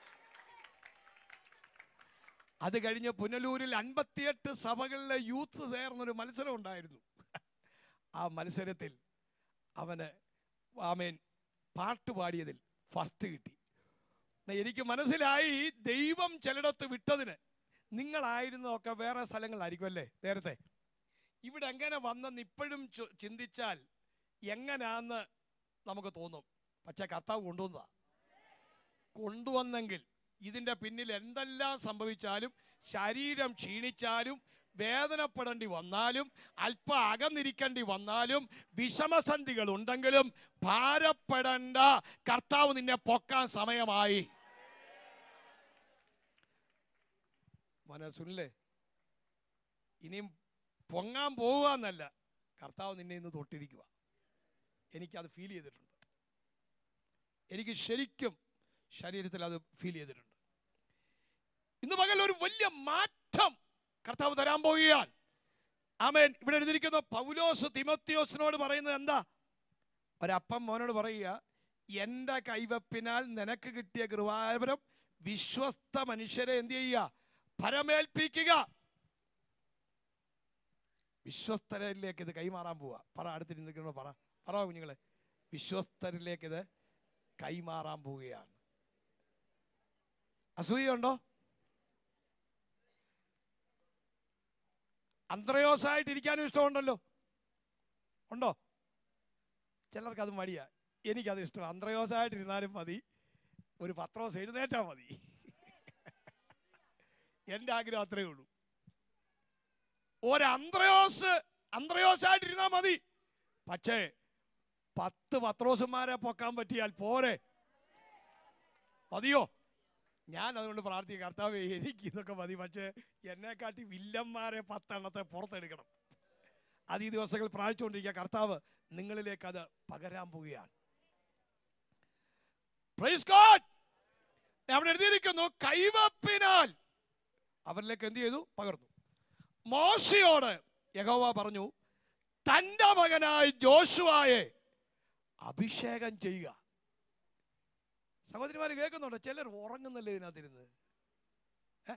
അത് കഴിഞ്ഞ് പുനലൂരിൽ അൻപത്തിയെട്ട് സഭകളിലെ യൂത്ത് ചേർന്നൊരു മത്സരം ഉണ്ടായിരുന്നു ആ മത്സരത്തിൽ അവന് ആമേൻ പാട്ട് പാടിയതിൽ ഫസ്റ്റ് കിട്ടി എന്നാ എനിക്ക് മനസ്സിലായി ദൈവം ചിലയിടത്ത് വിട്ടതിന് നിങ്ങളായിരുന്നതൊക്കെ വേറെ സ്ഥലങ്ങളായിരിക്കും അല്ലേ നേരത്തെ ഇവിടെ എങ്ങനെ വന്നെന്ന് ഇപ്പോഴും ചു- ചിന്തിച്ചാൽ എങ്ങനാന്ന് നമുക്ക് തോന്നും പക്ഷെ കർത്താവ് കൊണ്ടുവന്നതാ കൊണ്ടുവന്നെങ്കിൽ ഇതിൻ്റെ പിന്നിൽ എന്തെല്ലാം സംഭവിച്ചാലും ശരീരം ക്ഷീണിച്ചാലും വേദനപ്പെടേണ്ടി വന്നാലും അല്പം അകന്നിരിക്കേണ്ടി വന്നാലും വിഷമസന്ധികൾ ഉണ്ടെങ്കിലും ഭാരപ്പെടേണ്ട കർത്താവ് നിന്നെ പൊക്കാൻ സമയമായി മനസ്സുല്ലേ ഇനിയും പൊങ്ങാൻ പോവുക എന്നല്ല കർത്താവ് നിന്നെ ഇന്ന് തൊട്ടിരിക്കുക എനിക്കത് ഫീൽ ചെയ്തിട്ടുണ്ട് എനിക്ക് ശരിക്കും ശരീരത്തിൽ അത് ഫീൽ ചെയ്തിട്ടുണ്ട് ഇന്ന് പകൽ ഒരു വലിയ മാറ്റം കർത്താവ് തരാൻ പോവുകയാണ് ആമേൻ ഇവിടെ എഴുതിയിരിക്കുന്ന പൗലോസ് തിമത്യോസിനോട് പറയുന്നത് എന്താ ഒരപ്പം മോനോട് പറയുക എൻ്റെ കൈവപ്പിനാൽ നിനക്ക് കിട്ടിയ കൃപാവരം വിശ്വസ്ത മനുഷ്യരെ എന്ത് ചെയ്യുക പരമേൽപ്പിക്കുക വിശ്വസ്തരിലേക്ക് ഇത് കൈമാറാൻ പോവുക പറ അടുത്തിരുന്നിരിക്കണോ പറ പറ കുഞ്ഞുങ്ങളെ വിശ്വസ്തരിലേക്ക് ഇത് കൈമാറാൻ പോവുകയാണ് അസൂയുണ്ടോ അന്ത്രയോസായിട്ട് ഇരിക്കാനും ഇഷ്ടമുണ്ടല്ലോ ഉണ്ടോ ചിലർക്ക് അത് മടിയാ എനിക്കത് ഇഷ്ടം അന്ത്രയോസായിട്ടിരുന്നാലും മതി ഒരു പത്രോസ് എഴുന്നേറ്റാ മതി എൻ്റെ ആഗ്രഹം അത്രയേ ഉള്ളൂ ഒരു അന്ത്രയോസ് അന്ത്രയോസായിട്ടിരുന്നാൽ മതി പക്ഷേ പത്ത് പത്രോസന്മാരെ പൊക്കാൻ പറ്റിയാൽ പോരെ മതിയോ ഞാൻ അതുകൊണ്ട് പ്രാർത്ഥിക്കും കർത്താവേ എനിക്ക് ഇതൊക്കെ മതി പക്ഷേ എന്നെക്കാട്ടി വില്ലന്മാരെ പത്തെണ്ണത്തെ പുറത്തെടുക്കണം അത് ഈ ദിവസങ്ങൾ പ്രാർത്ഥിച്ചുകൊണ്ടിരിക്കുക കർത്താവ് നിങ്ങളിലേക്ക് അത് പകരാൻ പോവുകയാണ് Praise God. അവിടെ എഴുതിയിരിക്കുന്നു കൈവപ്പിനാൽ അവരിലേക്ക് എന്ത് ചെയ്തു പകർന്നു മോശയോട് യഹോവ പറഞ്ഞു തൻ്റെ മകനായ ജോഷുവായെ അഭിഷേകം ചെയ്യുക സഹോദരിമാര് കേൾക്കുന്നുണ്ടോ ചിലർ ഉറങ്ങുന്നല്ലേ ഇതിനകത്തിരുന്ന് ഏ?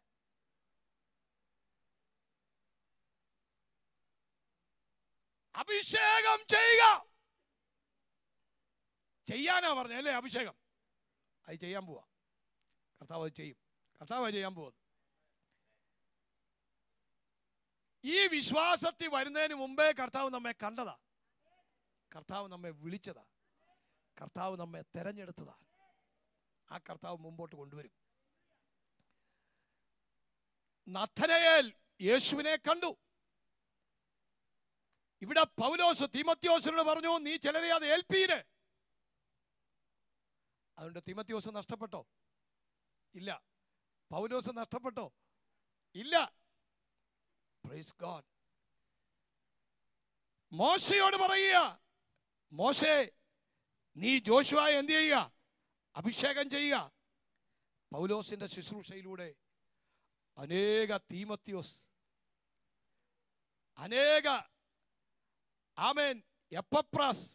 അഭിഷേകം ചെയ്യുക ചെയ്യാനാ പറഞ്ഞത് അല്ലേ അഭിഷേകം അത് ചെയ്യാൻ പോവാ കർത്താവ് അത് ചെയ്യും കർത്താവ് അത് ചെയ്യാൻ പോവാ ഈ വിശ്വാസത്തിൽ വരുന്നതിന് മുമ്പേ കർത്താവ് നമ്മെ കണ്ടതാ കർത്താവ് നമ്മെ വിളിച്ചതാ കർത്താവ് നമ്മെ തെരഞ്ഞെടുത്തതാണ് ആ കർത്താവ് മുമ്പോട്ട് കൊണ്ടുവരും നഥനയേൽ യേശുവിനെ കണ്ടു ഇവിടെ പൗലോസ് തീമത്യോസിനോട് പറഞ്ഞു നീ ചിലരെ അത് ഏൽപ്പീര് അതുകൊണ്ട് തീമത്യോസ് നഷ്ടപ്പെട്ടോ ഇല്ല പൗലോസ് നഷ്ടപ്പെട്ടോ ഇല്ല പ്രൈസ് ഗോഡ് മോശയോട് പറയുക മോശേ നീ ജോഷുവായ എന്ത് ചെയ്യുക അഭിഷേകം ചെയ്യുക പൗലോസിന്റെ ശുശ്രൂഷയിലൂടെ അനേക തീമത്യോസ് അനേക ആമേൻ എപ്പപ്രാസ്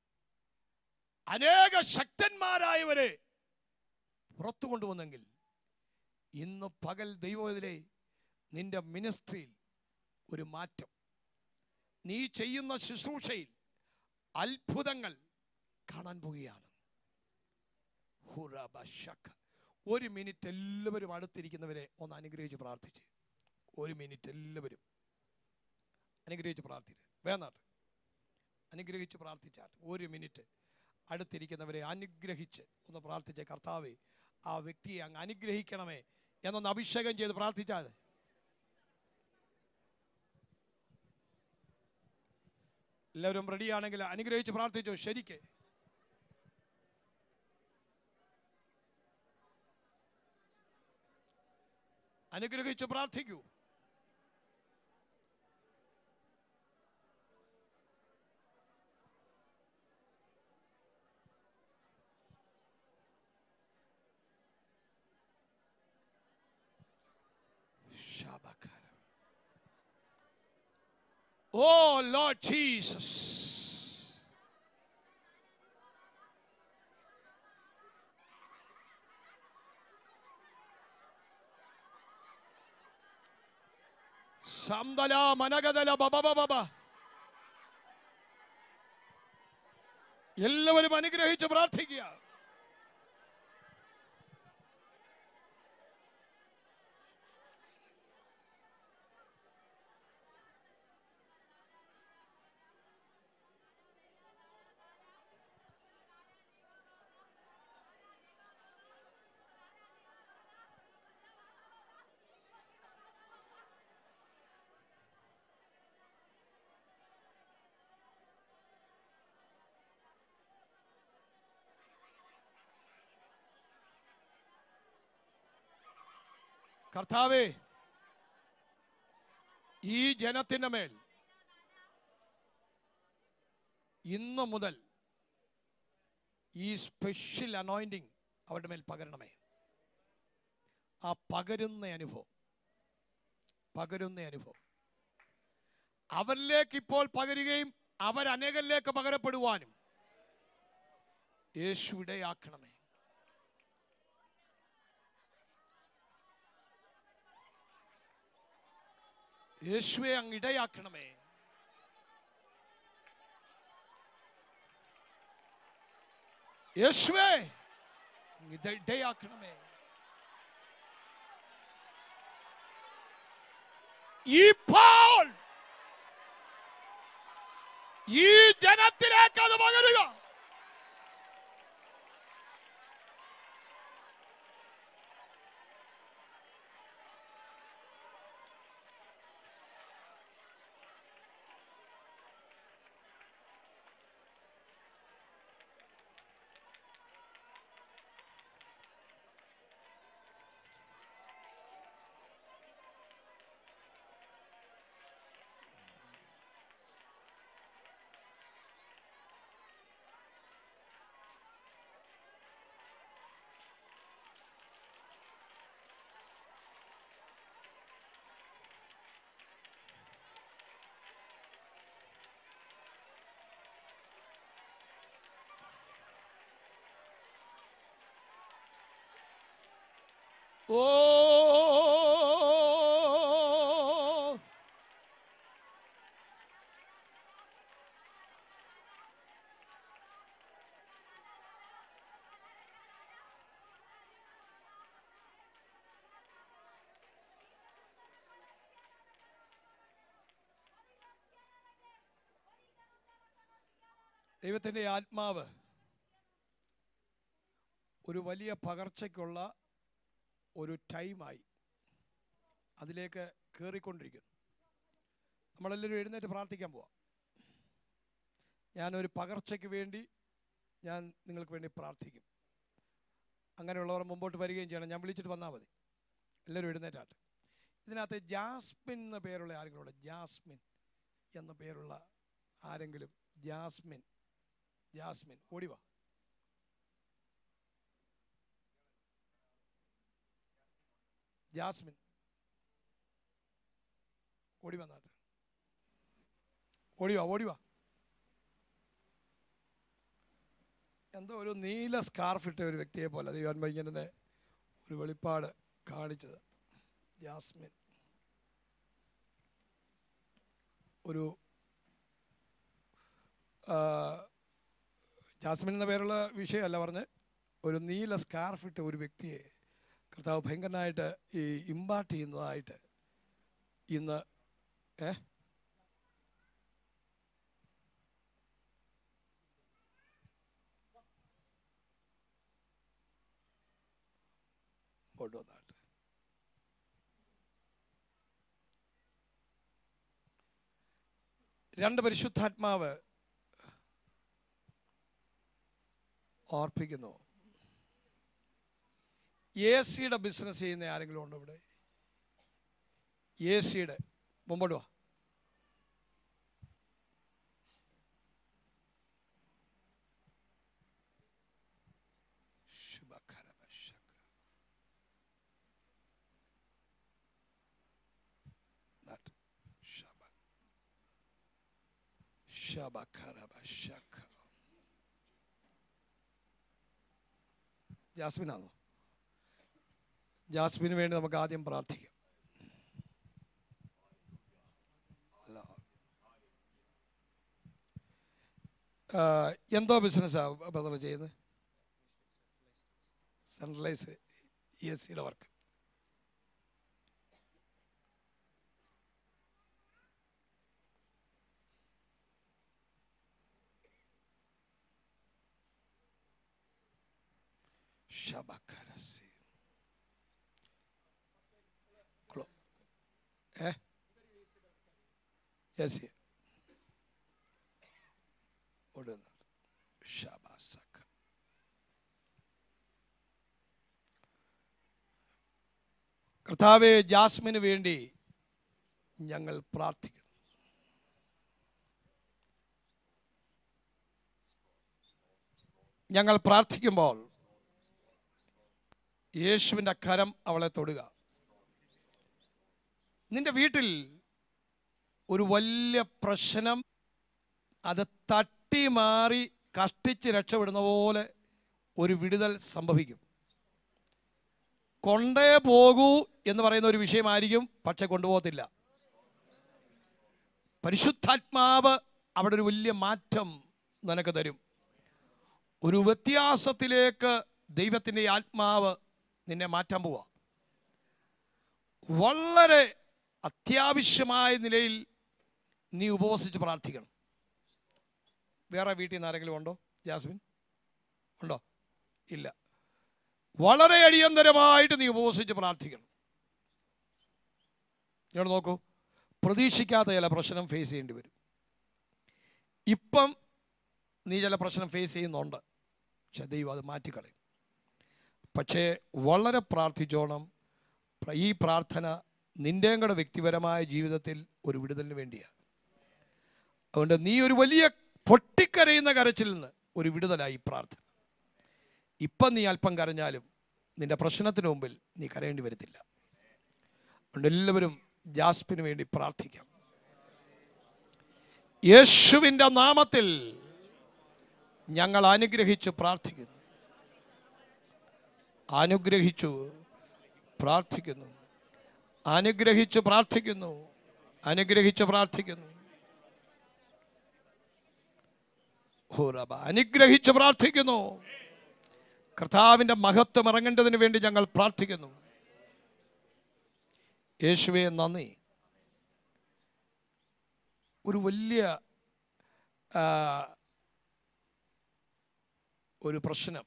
അനേക ശക്തന്മാരായവരെ പുറത്തു കൊണ്ടുവന്നെങ്കിൽ ഇന്ന് പകൽ ദൈവത്തിലെ നിന്റെ മിനിസ്ട്രിയിൽ ഒരു മാറ്റം നീ ചെയ്യുന്ന ശുശ്രൂഷയിൽ അത്ഭുതങ്ങൾ കാണാൻ പോവുകയാണ് ഹുറബശക്ക. ഒരു മിനിറ്റ് എല്ലാവരും അടുത്തിരിക്കുന്നവരെ ഒന്ന് അനുഗ്രഹിച്ച് പ്രാർത്ഥിച്ച് ഒരു മിനിറ്റ് എല്ലാവരും അനുഗ്രഹിച്ച് പ്രാർത്ഥിച്ച് വേന്നാട്ട് അനുഗ്രഹിച്ച് പ്രാർത്ഥിച്ചാട്ട് ഒരു മിനിറ്റ് അടുത്തിരിക്കുന്നവരെ അനുഗ്രഹിച്ച് ഒന്ന് പ്രാർത്ഥിച്ച കർത്താവെ ആ വ്യക്തിയെ അങ്ങ് അനുഗ്രഹിക്കണമേ എന്നൊന്ന് അഭിഷേകം ചെയ്ത് പ്രാർത്ഥിച്ചാൽ എല്ലാവരും റെഡിയാണെങ്കിൽ അനുഗ്രഹിച്ച് പ്രാർത്ഥിച്ചോ ശരിക്ക് അനുഗ്രഹിച്ച് പ്രാർത്ഥിക്കൂ Shabakara. Oh Lord Jesus. സന്തല മനഗതല ബബ ബബ ബ. എല്ലാവരും അനുഗ്രഹിച്ച് പ്രാർത്ഥിക്കുക കർത്താവേ ഈ ജനത്തിന്റെ മേൽ ഇന്നു മുതൽ ഈ സ്പെഷ്യൽ അനോയിന്റിങ് അവരുടെ മേൽ പകരണമേ ആ പകരുന്ന അനുഭവം പകരുന്ന അനുഭവം അവരിലേക്ക് ഇപ്പോൾ പകരുകയും അവരനേകരിലേക്ക് പകരപ്പെടുവാനും യേശു ഇടയാക്കണമേ യേശുവെ അങ്ങ് ഇടയാക്കണമേ യേശുവേ അങ്ങ് ഇത് ഇടയാക്കണമേ ഇപ്പോൾ ഈ ജനത്തിലേക്ക് അത് പകരുക ഓ ദൈവത്തിൻ്റെ ആത്മാവ് ഒരു വലിയ പകർച്ചയ്ക്കുള്ള ഒരു ടൈമായി അതിലേക്ക് കയറിക്കൊണ്ടിരിക്കുന്നു നമ്മളെല്ലാവരും എഴുന്നേറ്റ് പ്രാർത്ഥിക്കാൻ പോവാം ഞാനൊരു പകർച്ചയ്ക്ക് വേണ്ടി ഞാൻ നിങ്ങൾക്ക് വേണ്ടി പ്രാർത്ഥിക്കും അങ്ങനെയുള്ളവർ മുമ്പോട്ട് വരികയും ചെയ്യണം ഞാൻ വിളിച്ചിട്ട് വന്നാൽ മതി എല്ലാവരും എഴുന്നേറ്റാട്ടെ ഇതിനകത്ത് ജാസ്മിൻ എന്ന പേരുള്ള ആരെങ്കിലും ഉണ്ടോ ജാസ്മിൻ എന്ന പേരുള്ള ആരെങ്കിലും ജാസ്മിൻ ജാസ്മിൻ ഓടിവാ ജാസ്മിൻ ഓടി വന്നാട്ടെ ഓടിവാ ഓടിവാ എന്തോ ഒരു നീല സ്കാർഫ് ഇട്ട ഒരു വ്യക്തിയെ പോലെ ദൈവാൻ ഇങ്ങനെ ഒരു വെളിപ്പാട് കാണിച്ചത് ജാസ്മിൻ ഒരു ആ, ജാസ്മിൻ എന്ന പേരുള്ള വിഷയമല്ല പറഞ്ഞ് ഒരു നീല സ്കാർഫ് ഇട്ട ഒരു വ്യക്തിയെ കർത്താവ് ഭയങ്കരനായിട്ട് ഈ ഇമ്പാർട്ട് ചെയ്യുന്നതായിട്ട് ഇന്ന് ഏ കൊണ്ടുവന്നാട്ട് രണ്ട് പരിശുദ്ധാത്മാവ് ഓർപ്പിക്കുന്നു എ സിയുടെ ബിസിനസ് ചെയ്യുന്ന ആരെങ്കിലും ഉണ്ടോ ഇവിടെ എ സിയുടെ മുമ്പോട്ട് വാ ശുഭകരമശക. നാട്ട്. ശബ. ശബകരമശക. ജാസ്മിനാണോ ജാസ്മിന് വേണ്ടി നമുക്ക് ആദ്യം പ്രാർത്ഥിക്കാം അല്ല. ആ, എന്തോ ബിസിനസ്സാണ് ബദർ ചെയ്യുന്നത് സെൻട്രലൈസ് ഇ എസ് സിയുടെ വർക്ക് ശബക്കരസി ക്ലോ ഏ യെസ് ഉടനെ ശബാസക്ക കർത്താവെ ജാസ്മിന് വേണ്ടി ഞങ്ങൾ പ്രാർത്ഥിക്കുന്നു ഞങ്ങൾ പ്രാർത്ഥിക്കുമ്പോൾ യേശുവിൻ്റെ കരം അവളെ തൊടുക നിന്റെ വീട്ടിൽ ഒരു വലിയ പ്രശ്നം അത് തട്ടി മാറി കഷ്ടിച്ച് രക്ഷപ്പെടുന്ന പോലെ ഒരു വിടുതൽ സംഭവിക്കും കൊണ്ടേ പോകൂ എന്ന് പറയുന്ന ഒരു വിഷയമായിരിക്കും പക്ഷെ കൊണ്ടുപോകത്തില്ല പരിശുദ്ധാത്മാവ് അവിടെ ഒരു വലിയ മാറ്റം നിനക്ക് തരും ഒരു വ്യത്യാസത്തിലേക്ക് ദൈവത്തിൻ്റെ ആത്മാവ് നിന്നെ മാറ്റാൻ പോവാ വളരെ അത്യാവശ്യമായ നിലയിൽ നീ ഉപവസിച്ച് പ്രാർത്ഥിക്കണം വേറെ വീട്ടിൽ നിന്ന് ആരെങ്കിലും ഉണ്ടോ ജാസ്മിൻ ഉണ്ടോ ഇല്ല വളരെ അടിയന്തരമായിട്ട് നീ ഉപവസിച്ച് പ്രാർത്ഥിക്കണം ഇങ്ങോട്ട് നോക്കൂ പ്രതീക്ഷിക്കാത്ത ചില പ്രശ്നം ഫേസ് ചെയ്യേണ്ടി വരും ഇപ്പം നീ ചില പ്രശ്നം ഫേസ് ചെയ്യുന്നുണ്ട് പക്ഷെ ദൈവം അത് മാറ്റിക്കളയും പക്ഷേ വളരെ പ്രാർത്ഥിച്ചോണം പ്ര- ഈ പ്രാർത്ഥന നിൻ്റെയും കൂടെ വ്യക്തിപരമായ ജീവിതത്തിൽ ഒരു വിടുതലിന് വേണ്ടിയാണ് അതുകൊണ്ട് നീ ഒരു വലിയ പൊട്ടിക്കരയുന്ന കരച്ചിൽ നിന്ന് ഒരു വിടുതലായി ഈ പ്രാർത്ഥന ഇപ്പം നീ അല്പം കരഞ്ഞാലും നിന്റെ പ്രശ്നത്തിന് മുമ്പിൽ നീ കരയേണ്ടി വരത്തില്ല അതുകൊണ്ട് എല്ലാവരും ജാസ്പിന് വേണ്ടി പ്രാർത്ഥിക്കാം യേശുവിൻ്റെ നാമത്തിൽ ഞങ്ങൾ അനുഗ്രഹിച്ച് പ്രാർത്ഥിക്കുന്നു അനുഗ്രഹിച്ചു പ്രാർത്ഥിക്കുന്നു അനുഗ്രഹിച്ച് പ്രാർത്ഥിക്കുന്നു അനുഗ്രഹിച്ച് പ്രാർത്ഥിക്കുന്നു ഹോറബ അനുഗ്രഹിച്ച് പ്രാർത്ഥിക്കുന്നു കർത്താവിൻ്റെ മഹത്വം ഇറങ്ങേണ്ടതിന് വേണ്ടി ഞങ്ങൾ പ്രാർത്ഥിക്കുന്നു യേശുവെ നന്ദി ഒരു വലിയ ആ, ഒരു പ്രശ്നം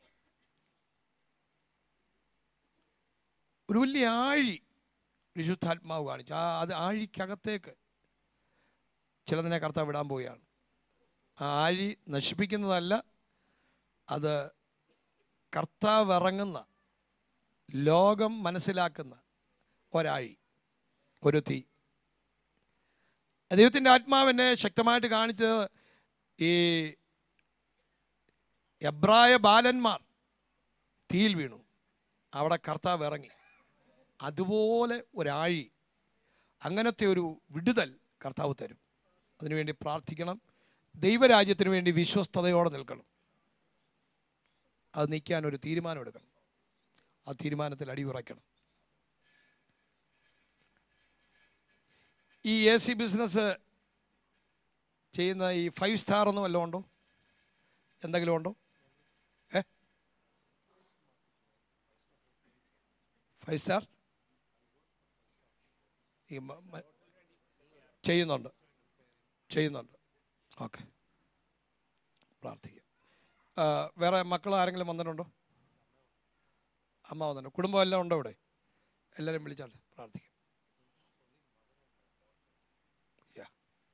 ഒരു വലിയ ആഴി വിശുദ്ധാത്മാവ് കാണിച്ചു ആ അത് ആഴിക്കകത്തേക്ക് ചിലതിനെ കർത്താവ് വിടാൻ പോവുകയാണ് ആ ആഴി നശിപ്പിക്കുന്നതല്ല അത് കർത്താവ് ഇറങ്ങുന്ന ലോകം മനസ്സിലാക്കുന്ന ഒരാഴി ഒരു തീ ദൈവത്തിൻ്റെ ആത്മാവിനെ ശക്തമായിട്ട് കാണിച്ചത് ഈ എബ്രായ ബാലന്മാർ തീയിൽ വീണു അവിടെ കർത്താവ് ഇറങ്ങി അതുപോലെ ഒരാഴി അങ്ങനത്തെ ഒരു വിടുതൽ കർത്താവ് തരും അതിനുവേണ്ടി പ്രാർത്ഥിക്കണം ദൈവരാജ്യത്തിന് വേണ്ടി വിശ്വസ്തയോടെ നിൽക്കണം അത് നിൽക്കാൻ ഒരു തീരുമാനം എടുക്കണം ആ തീരുമാനത്തിൽ അടിയുറയ്ക്കണം ഈ എ സി ബിസിനസ് ചെയ്യുന്ന ഈ ഫൈവ് സ്റ്റാർ ഒന്നും വല്ലതും ഉണ്ടോ എന്തെങ്കിലും ഉണ്ടോ ഏ ഫൈവ് സ്റ്റാർ ഈ മ- മ- ചെയ്യുന്നുണ്ട് ചെയ്യുന്നുണ്ട് ഓക്കെ പ്രാർത്ഥിക്കാം ആ, വേറെ മക്കൾ ആരെങ്കിലും വന്നിട്ടുണ്ടോ അമ്മ വന്നിട്ടുണ്ടോ കുടുംബം എല്ലാം ഉണ്ടോ ഇവിടെ എല്ലാവരും വിളിച്ചാൽ പ്രാർത്ഥിക്കാം Yeah.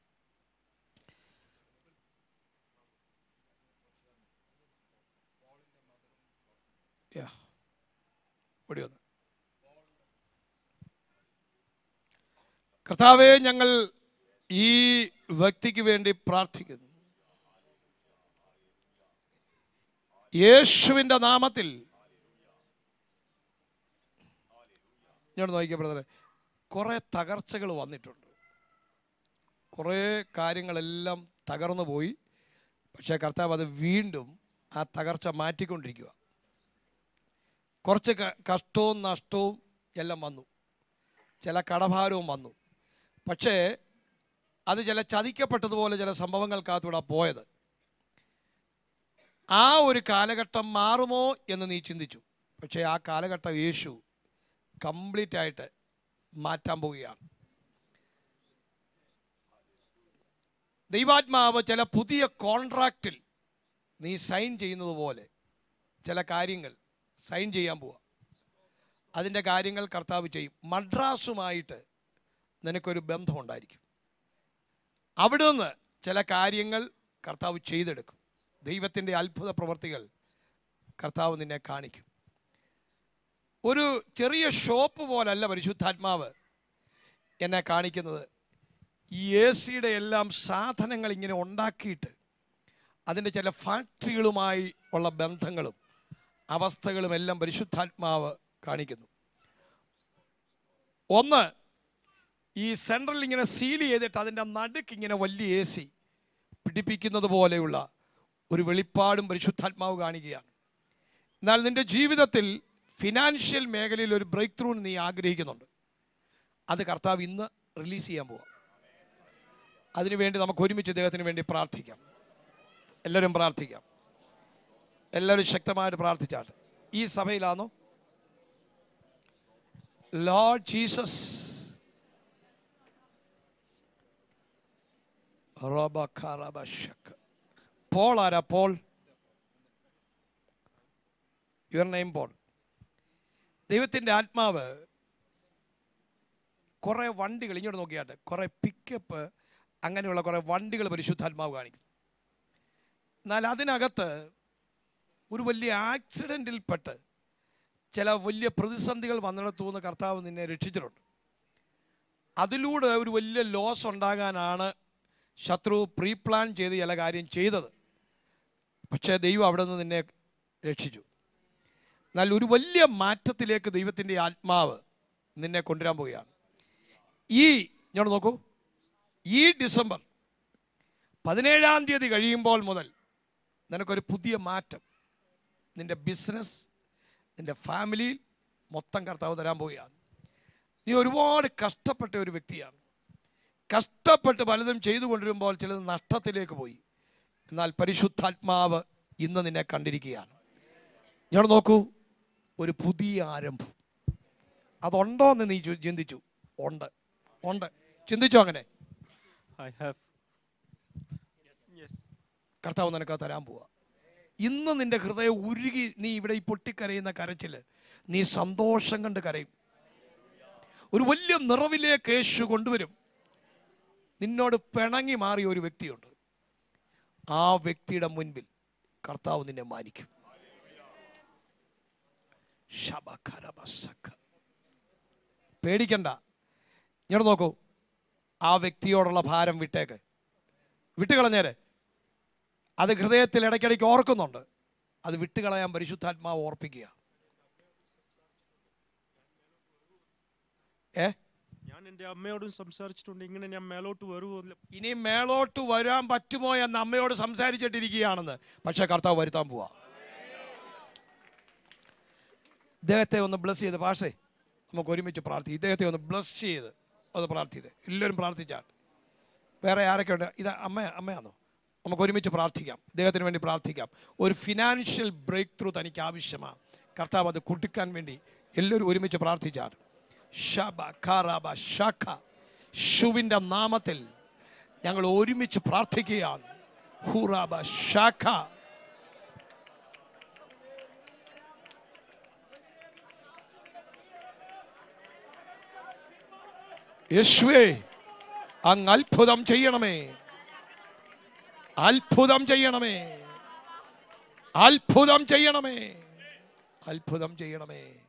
Yeah. ഓടി വന്നു കർത്താവെ ഞങ്ങൾ ഈ വ്യക്തിക്ക് വേണ്ടി പ്രാർത്ഥിക്കുന്നു യേശുവിൻ്റെ നാമത്തിൽ ഞാൻ നോക്കിയ ബ്രദറെ കുറേ തകർച്ചകൾ വന്നിട്ടുണ്ട് കുറേ കാര്യങ്ങളെല്ലാം തകർന്നു പോയി പക്ഷേ കർത്താവ് അത് വീണ്ടും ആ തകർച്ച മാറ്റിക്കൊണ്ടിരിക്കുക കുറച്ച് ക- കഷ്ടവും നഷ്ടവും എല്ലാം വന്നു ചില കടഭാരവും വന്നു പക്ഷേ അത് ചില ചതിക്കപ്പെട്ടതുപോലെ ചില സംഭവങ്ങൾക്കകത്തൂടെ പോയത് ആ ഒരു കാലഘട്ടം മാറുമോ എന്ന് നീ ചിന്തിച്ചു പക്ഷേ ആ കാലഘട്ടം യേശു കംപ്ലീറ്റ് ആയിട്ട് മാറ്റാൻ പോവുകയാണ് ദൈവാത്മാവ് ചില പുതിയ കോൺട്രാക്റ്റിൽ നീ സൈൻ ചെയ്യുന്നത് പോലെ ചില കാര്യങ്ങൾ സൈൻ ചെയ്യാൻ പോവുക അതിൻ്റെ കാര്യങ്ങൾ കർത്താവ് ചെയ്യും മദ്രാസുമായിട്ട് നിനക്കൊരു ബന്ധമുണ്ടായിരിക്കും അവിടെ നിന്ന് ചില കാര്യങ്ങൾ കർത്താവ് ചെയ്തെടുക്കും ദൈവത്തിൻ്റെ അത്ഭുത പ്രവർത്തികൾ കർത്താവ് നിന്നെ കാണിക്കും ഒരു ചെറിയ ഷോപ്പ് പോലല്ല പരിശുദ്ധാത്മാവ് എന്നെ കാണിക്കുന്നത് ഈ എ സിയുടെ എല്ലാം സാധനങ്ങൾ ഇങ്ങനെ ഉണ്ടാക്കിയിട്ട് അതിൻ്റെ ചില ഫാക്ടറികളുമായി ഉള്ള ബന്ധങ്ങളും അവസ്ഥകളും എല്ലാം പരിശുദ്ധാത്മാവ് കാണിക്കുന്നു ഒന്ന് ഈ സെൻട്രൽ ഇങ്ങനെ സീൽ ചെയ്തിട്ട് അതിൻ്റെ നടുക്ക് ഇങ്ങനെ വലിയ എ സി പിടിപ്പിക്കുന്നത് പോലെയുള്ള ഒരു വെളിപ്പാടും പരിശുദ്ധാത്മാവ് കാണുകയാണ് എന്നാൽ നിന്റെ ജീവിതത്തിൽ ഫിനാൻഷ്യൽ മേഖലയിൽ ഒരു ബ്രേക്ക് ത്രൂ നീ ആഗ്രഹിക്കുന്നുണ്ട് അത് കർത്താവ് ഇന്ന് റിലീസ് ചെയ്യാൻ പോവാം അതിനുവേണ്ടി നമുക്ക് ഒരുമിച്ച് ഇദ്ദേഹത്തിന് വേണ്ടി പ്രാർത്ഥിക്കാം എല്ലാവരും പ്രാർത്ഥിക്കാം എല്ലാവരും ശക്തമായിട്ട് പ്രാർത്ഥിച്ചാട്ടെ ഈ സഭയിലാണോ ലോർഡ് ജീസസ് റബഖറബശക്ക്. പോൾ ആരാ പോൾ യുവർ നെയിം പോൾ ദൈവത്തിൻ്റെ ആത്മാവ് കുറേ വണ്ടികൾ ഇങ്ങോട്ട് നോക്കിയാട്ടെ കുറേ പിക്കപ്പ് അങ്ങനെയുള്ള കുറേ വണ്ടികൾ പരിശുദ്ധാത്മാവ് കാണിക്കും എന്നാൽ അതിനകത്ത് ഒരു വലിയ ആക്സിഡൻറ്റിൽപ്പെട്ട് ചില വലിയ പ്രതിസന്ധികൾ വന്നിടത്തുനിന്ന് കർത്താവ് നിന്നെ രക്ഷിച്ചിട്ടുണ്ട് അതിലൂടെ ഒരു വലിയ ലോസ് ഉണ്ടാകാനാണ് ശത്രു പ്രീ പ്ലാൻ ചെയ്ത് ചില കാര്യം ചെയ്തത് പക്ഷേ ദൈവം അവിടെ നിന്ന് നിന്നെ രക്ഷിച്ചു എന്നാൽ ഒരു വലിയ മാറ്റത്തിലേക്ക് ദൈവത്തിൻ്റെ ആത്മാവ് നിന്നെ കൊണ്ടുവരാൻ പോവുകയാണ് ഈ ഞാൻ നോക്കൂ ഈ ഡിസംബർ പതിനേഴാം തീയതി കഴിയുമ്പോൾ മുതൽ നിനക്കൊരു പുതിയ മാറ്റം നിന്റെ ബിസിനസ് നിന്റെ ഫാമിലിയിൽ മൊത്തം കർത്താവ് തരാൻ പോവുകയാണ് നീ ഒരുപാട് കഷ്ടപ്പെട്ട ഒരു വ്യക്തിയാണ് കഷ്ടപ്പെട്ട് പലതും ചെയ്തു കൊണ്ടിരുമ്പോൾ ചിലത് നഷ്ടത്തിലേക്ക് പോയി എന്നാൽ പരിശുദ്ധാത്മാവ് ഇന്ന് നിന്നെ കണ്ടിരിക്കുകയാണ് ഞാൻ നോക്കൂ ഒരു പുതിയ ആരംഭം അതുണ്ടോ എന്ന് നീ ചു- ചിന്തിച്ചു ഉണ്ട് ഉണ്ട് ചിന്തിച്ചു അങ്ങനെ I have. Yes. കർത്താവ് നിനക്ക് തരാൻ പോവാ ഇന്ന് നിന്റെ ഹൃദയം ഉരുകി നീ ഇവിടെ ഈ പൊട്ടിക്കരയുന്ന കരച്ചിൽ നീ സന്തോഷം കണ്ട് കരയും ഒരു വലിയ നിറവിലേക്ക് യേശു കൊണ്ടുവരും നിന്നോട് പിണങ്ങി മാറിയ ഒരു വ്യക്തിയുണ്ട് ആ വ്യക്തിയുടെ മുൻപിൽ കർത്താവ് നിന്നെ മാനിക്കും ശബഖരബസഖ. പേടിക്കണ്ട ഇങ്ങോട്ട് നോക്കൂ ആ വ്യക്തിയോടുള്ള ഭാരം വിട്ടേക്ക് വിട്ടുകളഞ്ഞേരെ അത് ഹൃദയത്തിൽ ഇടയ്ക്കിടയ്ക്ക് ഓർക്കുന്നുണ്ട് അത് വിട്ടുകളയാൻ പരിശുദ്ധാത്മാവ് ഓർപ്പിക്കുക ഏ ഞാൻ എൻ്റെ അമ്മയോടും സംസാരിച്ചിട്ടുണ്ട് ഇങ്ങനെ ഞാൻ മേലോട്ട് വരുമോ ഇനി മേളോട്ട് വരാൻ പറ്റുമോ എന്ന് അമ്മയോട് സംസാരിച്ചിട്ടിരിക്കുകയാണെന്ന് പക്ഷെ കർത്താവ് വരുത്താൻ പോവാ ഇദ്ദേഹത്തെ ഒന്ന് ബ്ലസ് ചെയ്ത് പാഷേ നമുക്ക് ഒരുമിച്ച് പ്രാർത്ഥിക്കും ഇദ്ദേഹത്തെ ഒന്ന് ബ്ലസ് ചെയ്ത് ഒന്ന് പ്രാർത്ഥിയത് എല്ലാവരും പ്രാർത്ഥിച്ചാൽ വേറെ ആരൊക്കെ ഉണ്ട് ഇത് അമ്മ അമ്മയാണോ നമുക്ക് ഒരുമിച്ച് പ്രാർത്ഥിക്കാം ഇദ്ദേഹത്തിന് വേണ്ടി പ്രാർത്ഥിക്കാം ഒരു ഫിനാൻഷ്യൽ ബ്രേക്ക് ത്രൂ തനിക്ക് ആവശ്യമാണ് കർത്താവ് അത് കൊടുക്കാൻ വേണ്ടി എല്ലാവരും ഒരുമിച്ച് പ്രാർത്ഥിച്ചാൽ ഷബ ഖാറാബ ഷഖ ഷുവിൻ്റെ നാമത്തിൽ ഞങ്ങൾ ഒരുമിച്ച് പ്രാർത്ഥിക്കുകയാണ് ഹൂറാബ ഷാഖ യേശുവേ അങ്ങ് അത്ഭുതം ചെയ്യണമേ അത്ഭുതം ചെയ്യണമേ അത്ഭുതം ചെയ്യണമേ അത്ഭുതം ചെയ്യണമേ